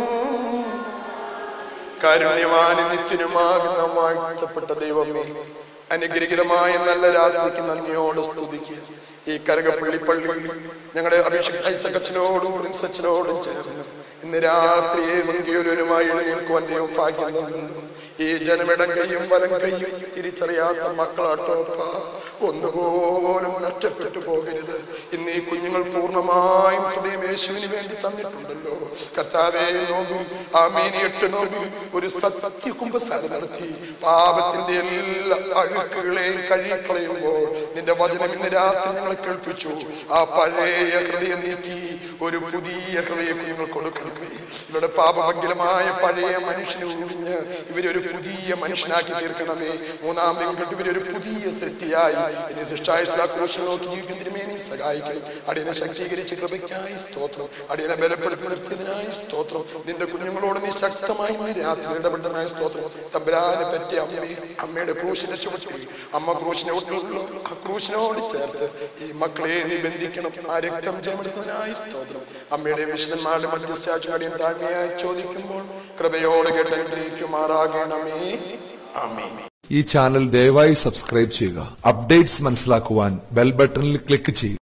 കാരുണ്യവാന് നിത്യനുമാകുന്ന വാഴ്ത്തപ്പെട്ട ദൈവമേ അനുഗ്രഹീതമായ നല്ല രാത്രിക്ക് നന്ദിയോട് സ്തുതിക്കുക ഈ കരകപ്പള്ളി പള്ളിയിൽ ഞങ്ങളുടെ അഭിഷേക് ഐസക്കച്ചനോടും പ്രിൻസ് അച്ഛനോടും ചേർന്ന് ഇന്ന് രാത്രി മങ്കിയൊരുമായി എഴുന്നേൽക്കുവാൻ ദൈവം ഭാഗ്യം തന്നു ഈ ജനമിടം കൈയും വലം കൈയും തിരിച്ചറിയാത്ത മക്കളാട്ടോപ്പ ഒന്നുപോലും നഷ്ടപ്പെട്ടു പോകരുത് ഇന്ന് ഈ കുഞ്ഞുങ്ങൾ പൂർണ്ണമായും ഹൃദയം യേശുവിന് വേണ്ടി തന്നിട്ടുണ്ടല്ലോ കർത്താവേ നോമ്പിൽ ആ മീനി എട്ട് നോമ്പിൽ ഒരു സത്യ കുംഭസാരം നടത്തി പാപത്തിന്റെ എല്ലാ അഴുക്കുകളെയും കഴുകിക്കളയുമ്പോൾ നിന്റെ വചനം ഇന്ന് രാത്രി ഞങ്ങളെ കേൾപ്പിച്ചു ആ പഴയ ഹൃദയം നീക്കി ഒരു പുതിയ ഹൃദയം കുഞ്ഞുങ്ങൾ കൊടുക്കണമേ ഇവരുടെ പാപഭംഗിലമായ പഴയ മനുഷ്യനെ ഒഴിഞ്ഞ് ഇവരൊരു പുതിയ മനുഷ്യനാക്കി തീർക്കണമേ മൂന്നാം ദിവസം ഇവരൊരു പുതിയ സൃഷ്ടിയായി ഇനി സൃഷ്ടായ ശ്ലാഘോഷം നോക്കി ജീവിക്കുന്നതിനുമേ നീ സഹായിക്കും അടിയനെ ശക്തീകരിച്ച് കൃപയ്ക്കായി സ്തോത്രം അടിയനെ ബലപ്പെടുത്തി നിർത്തിയതിനായി സ്തോത്രം നിന്റെ കുഞ്ഞുങ്ങളോട് നീ ശക്തമായി ഇന്ന് രാത്രി ഇടപെട്ടതിനായി സ്തോത്രം തമ്പുരാനെ പറ്റിയ അമ്മയെ അമ്മയുടെ ക്രൂശിന്റെ ചുവട്ടിൽ അമ്മ ക്രൂശിനെ ഒട്ടുള്ളൂ ആ ക്രൂശിനോട് ചേർത്ത് ഈ മക്കളെ നീ ബന്ധിക്കണം ആ രക്തം ജയമെടുത്തതിനായി സ്തോത്രം അമ്മയുടെ വിശുദ്ധന്മാരുടെ മധ്യസ്ഥാച്ചും അടിയൻ താഴ്മയായി ചോദിക്കുമ്പോൾ കൃപയോടെ കേട്ട് അനുഗ്രഹിക്കുമാറാകണമേ ആമേ ഈ ചാനൽ ദയവായി സബ്സ്ക്രൈബ് ചെയ്യുക അപ്ഡേറ്റ്സ് മനസ്സിലാക്കുവാൻ ബെൽ ബട്ടണിൽ ക്ലിക്ക് ചെയ്യുക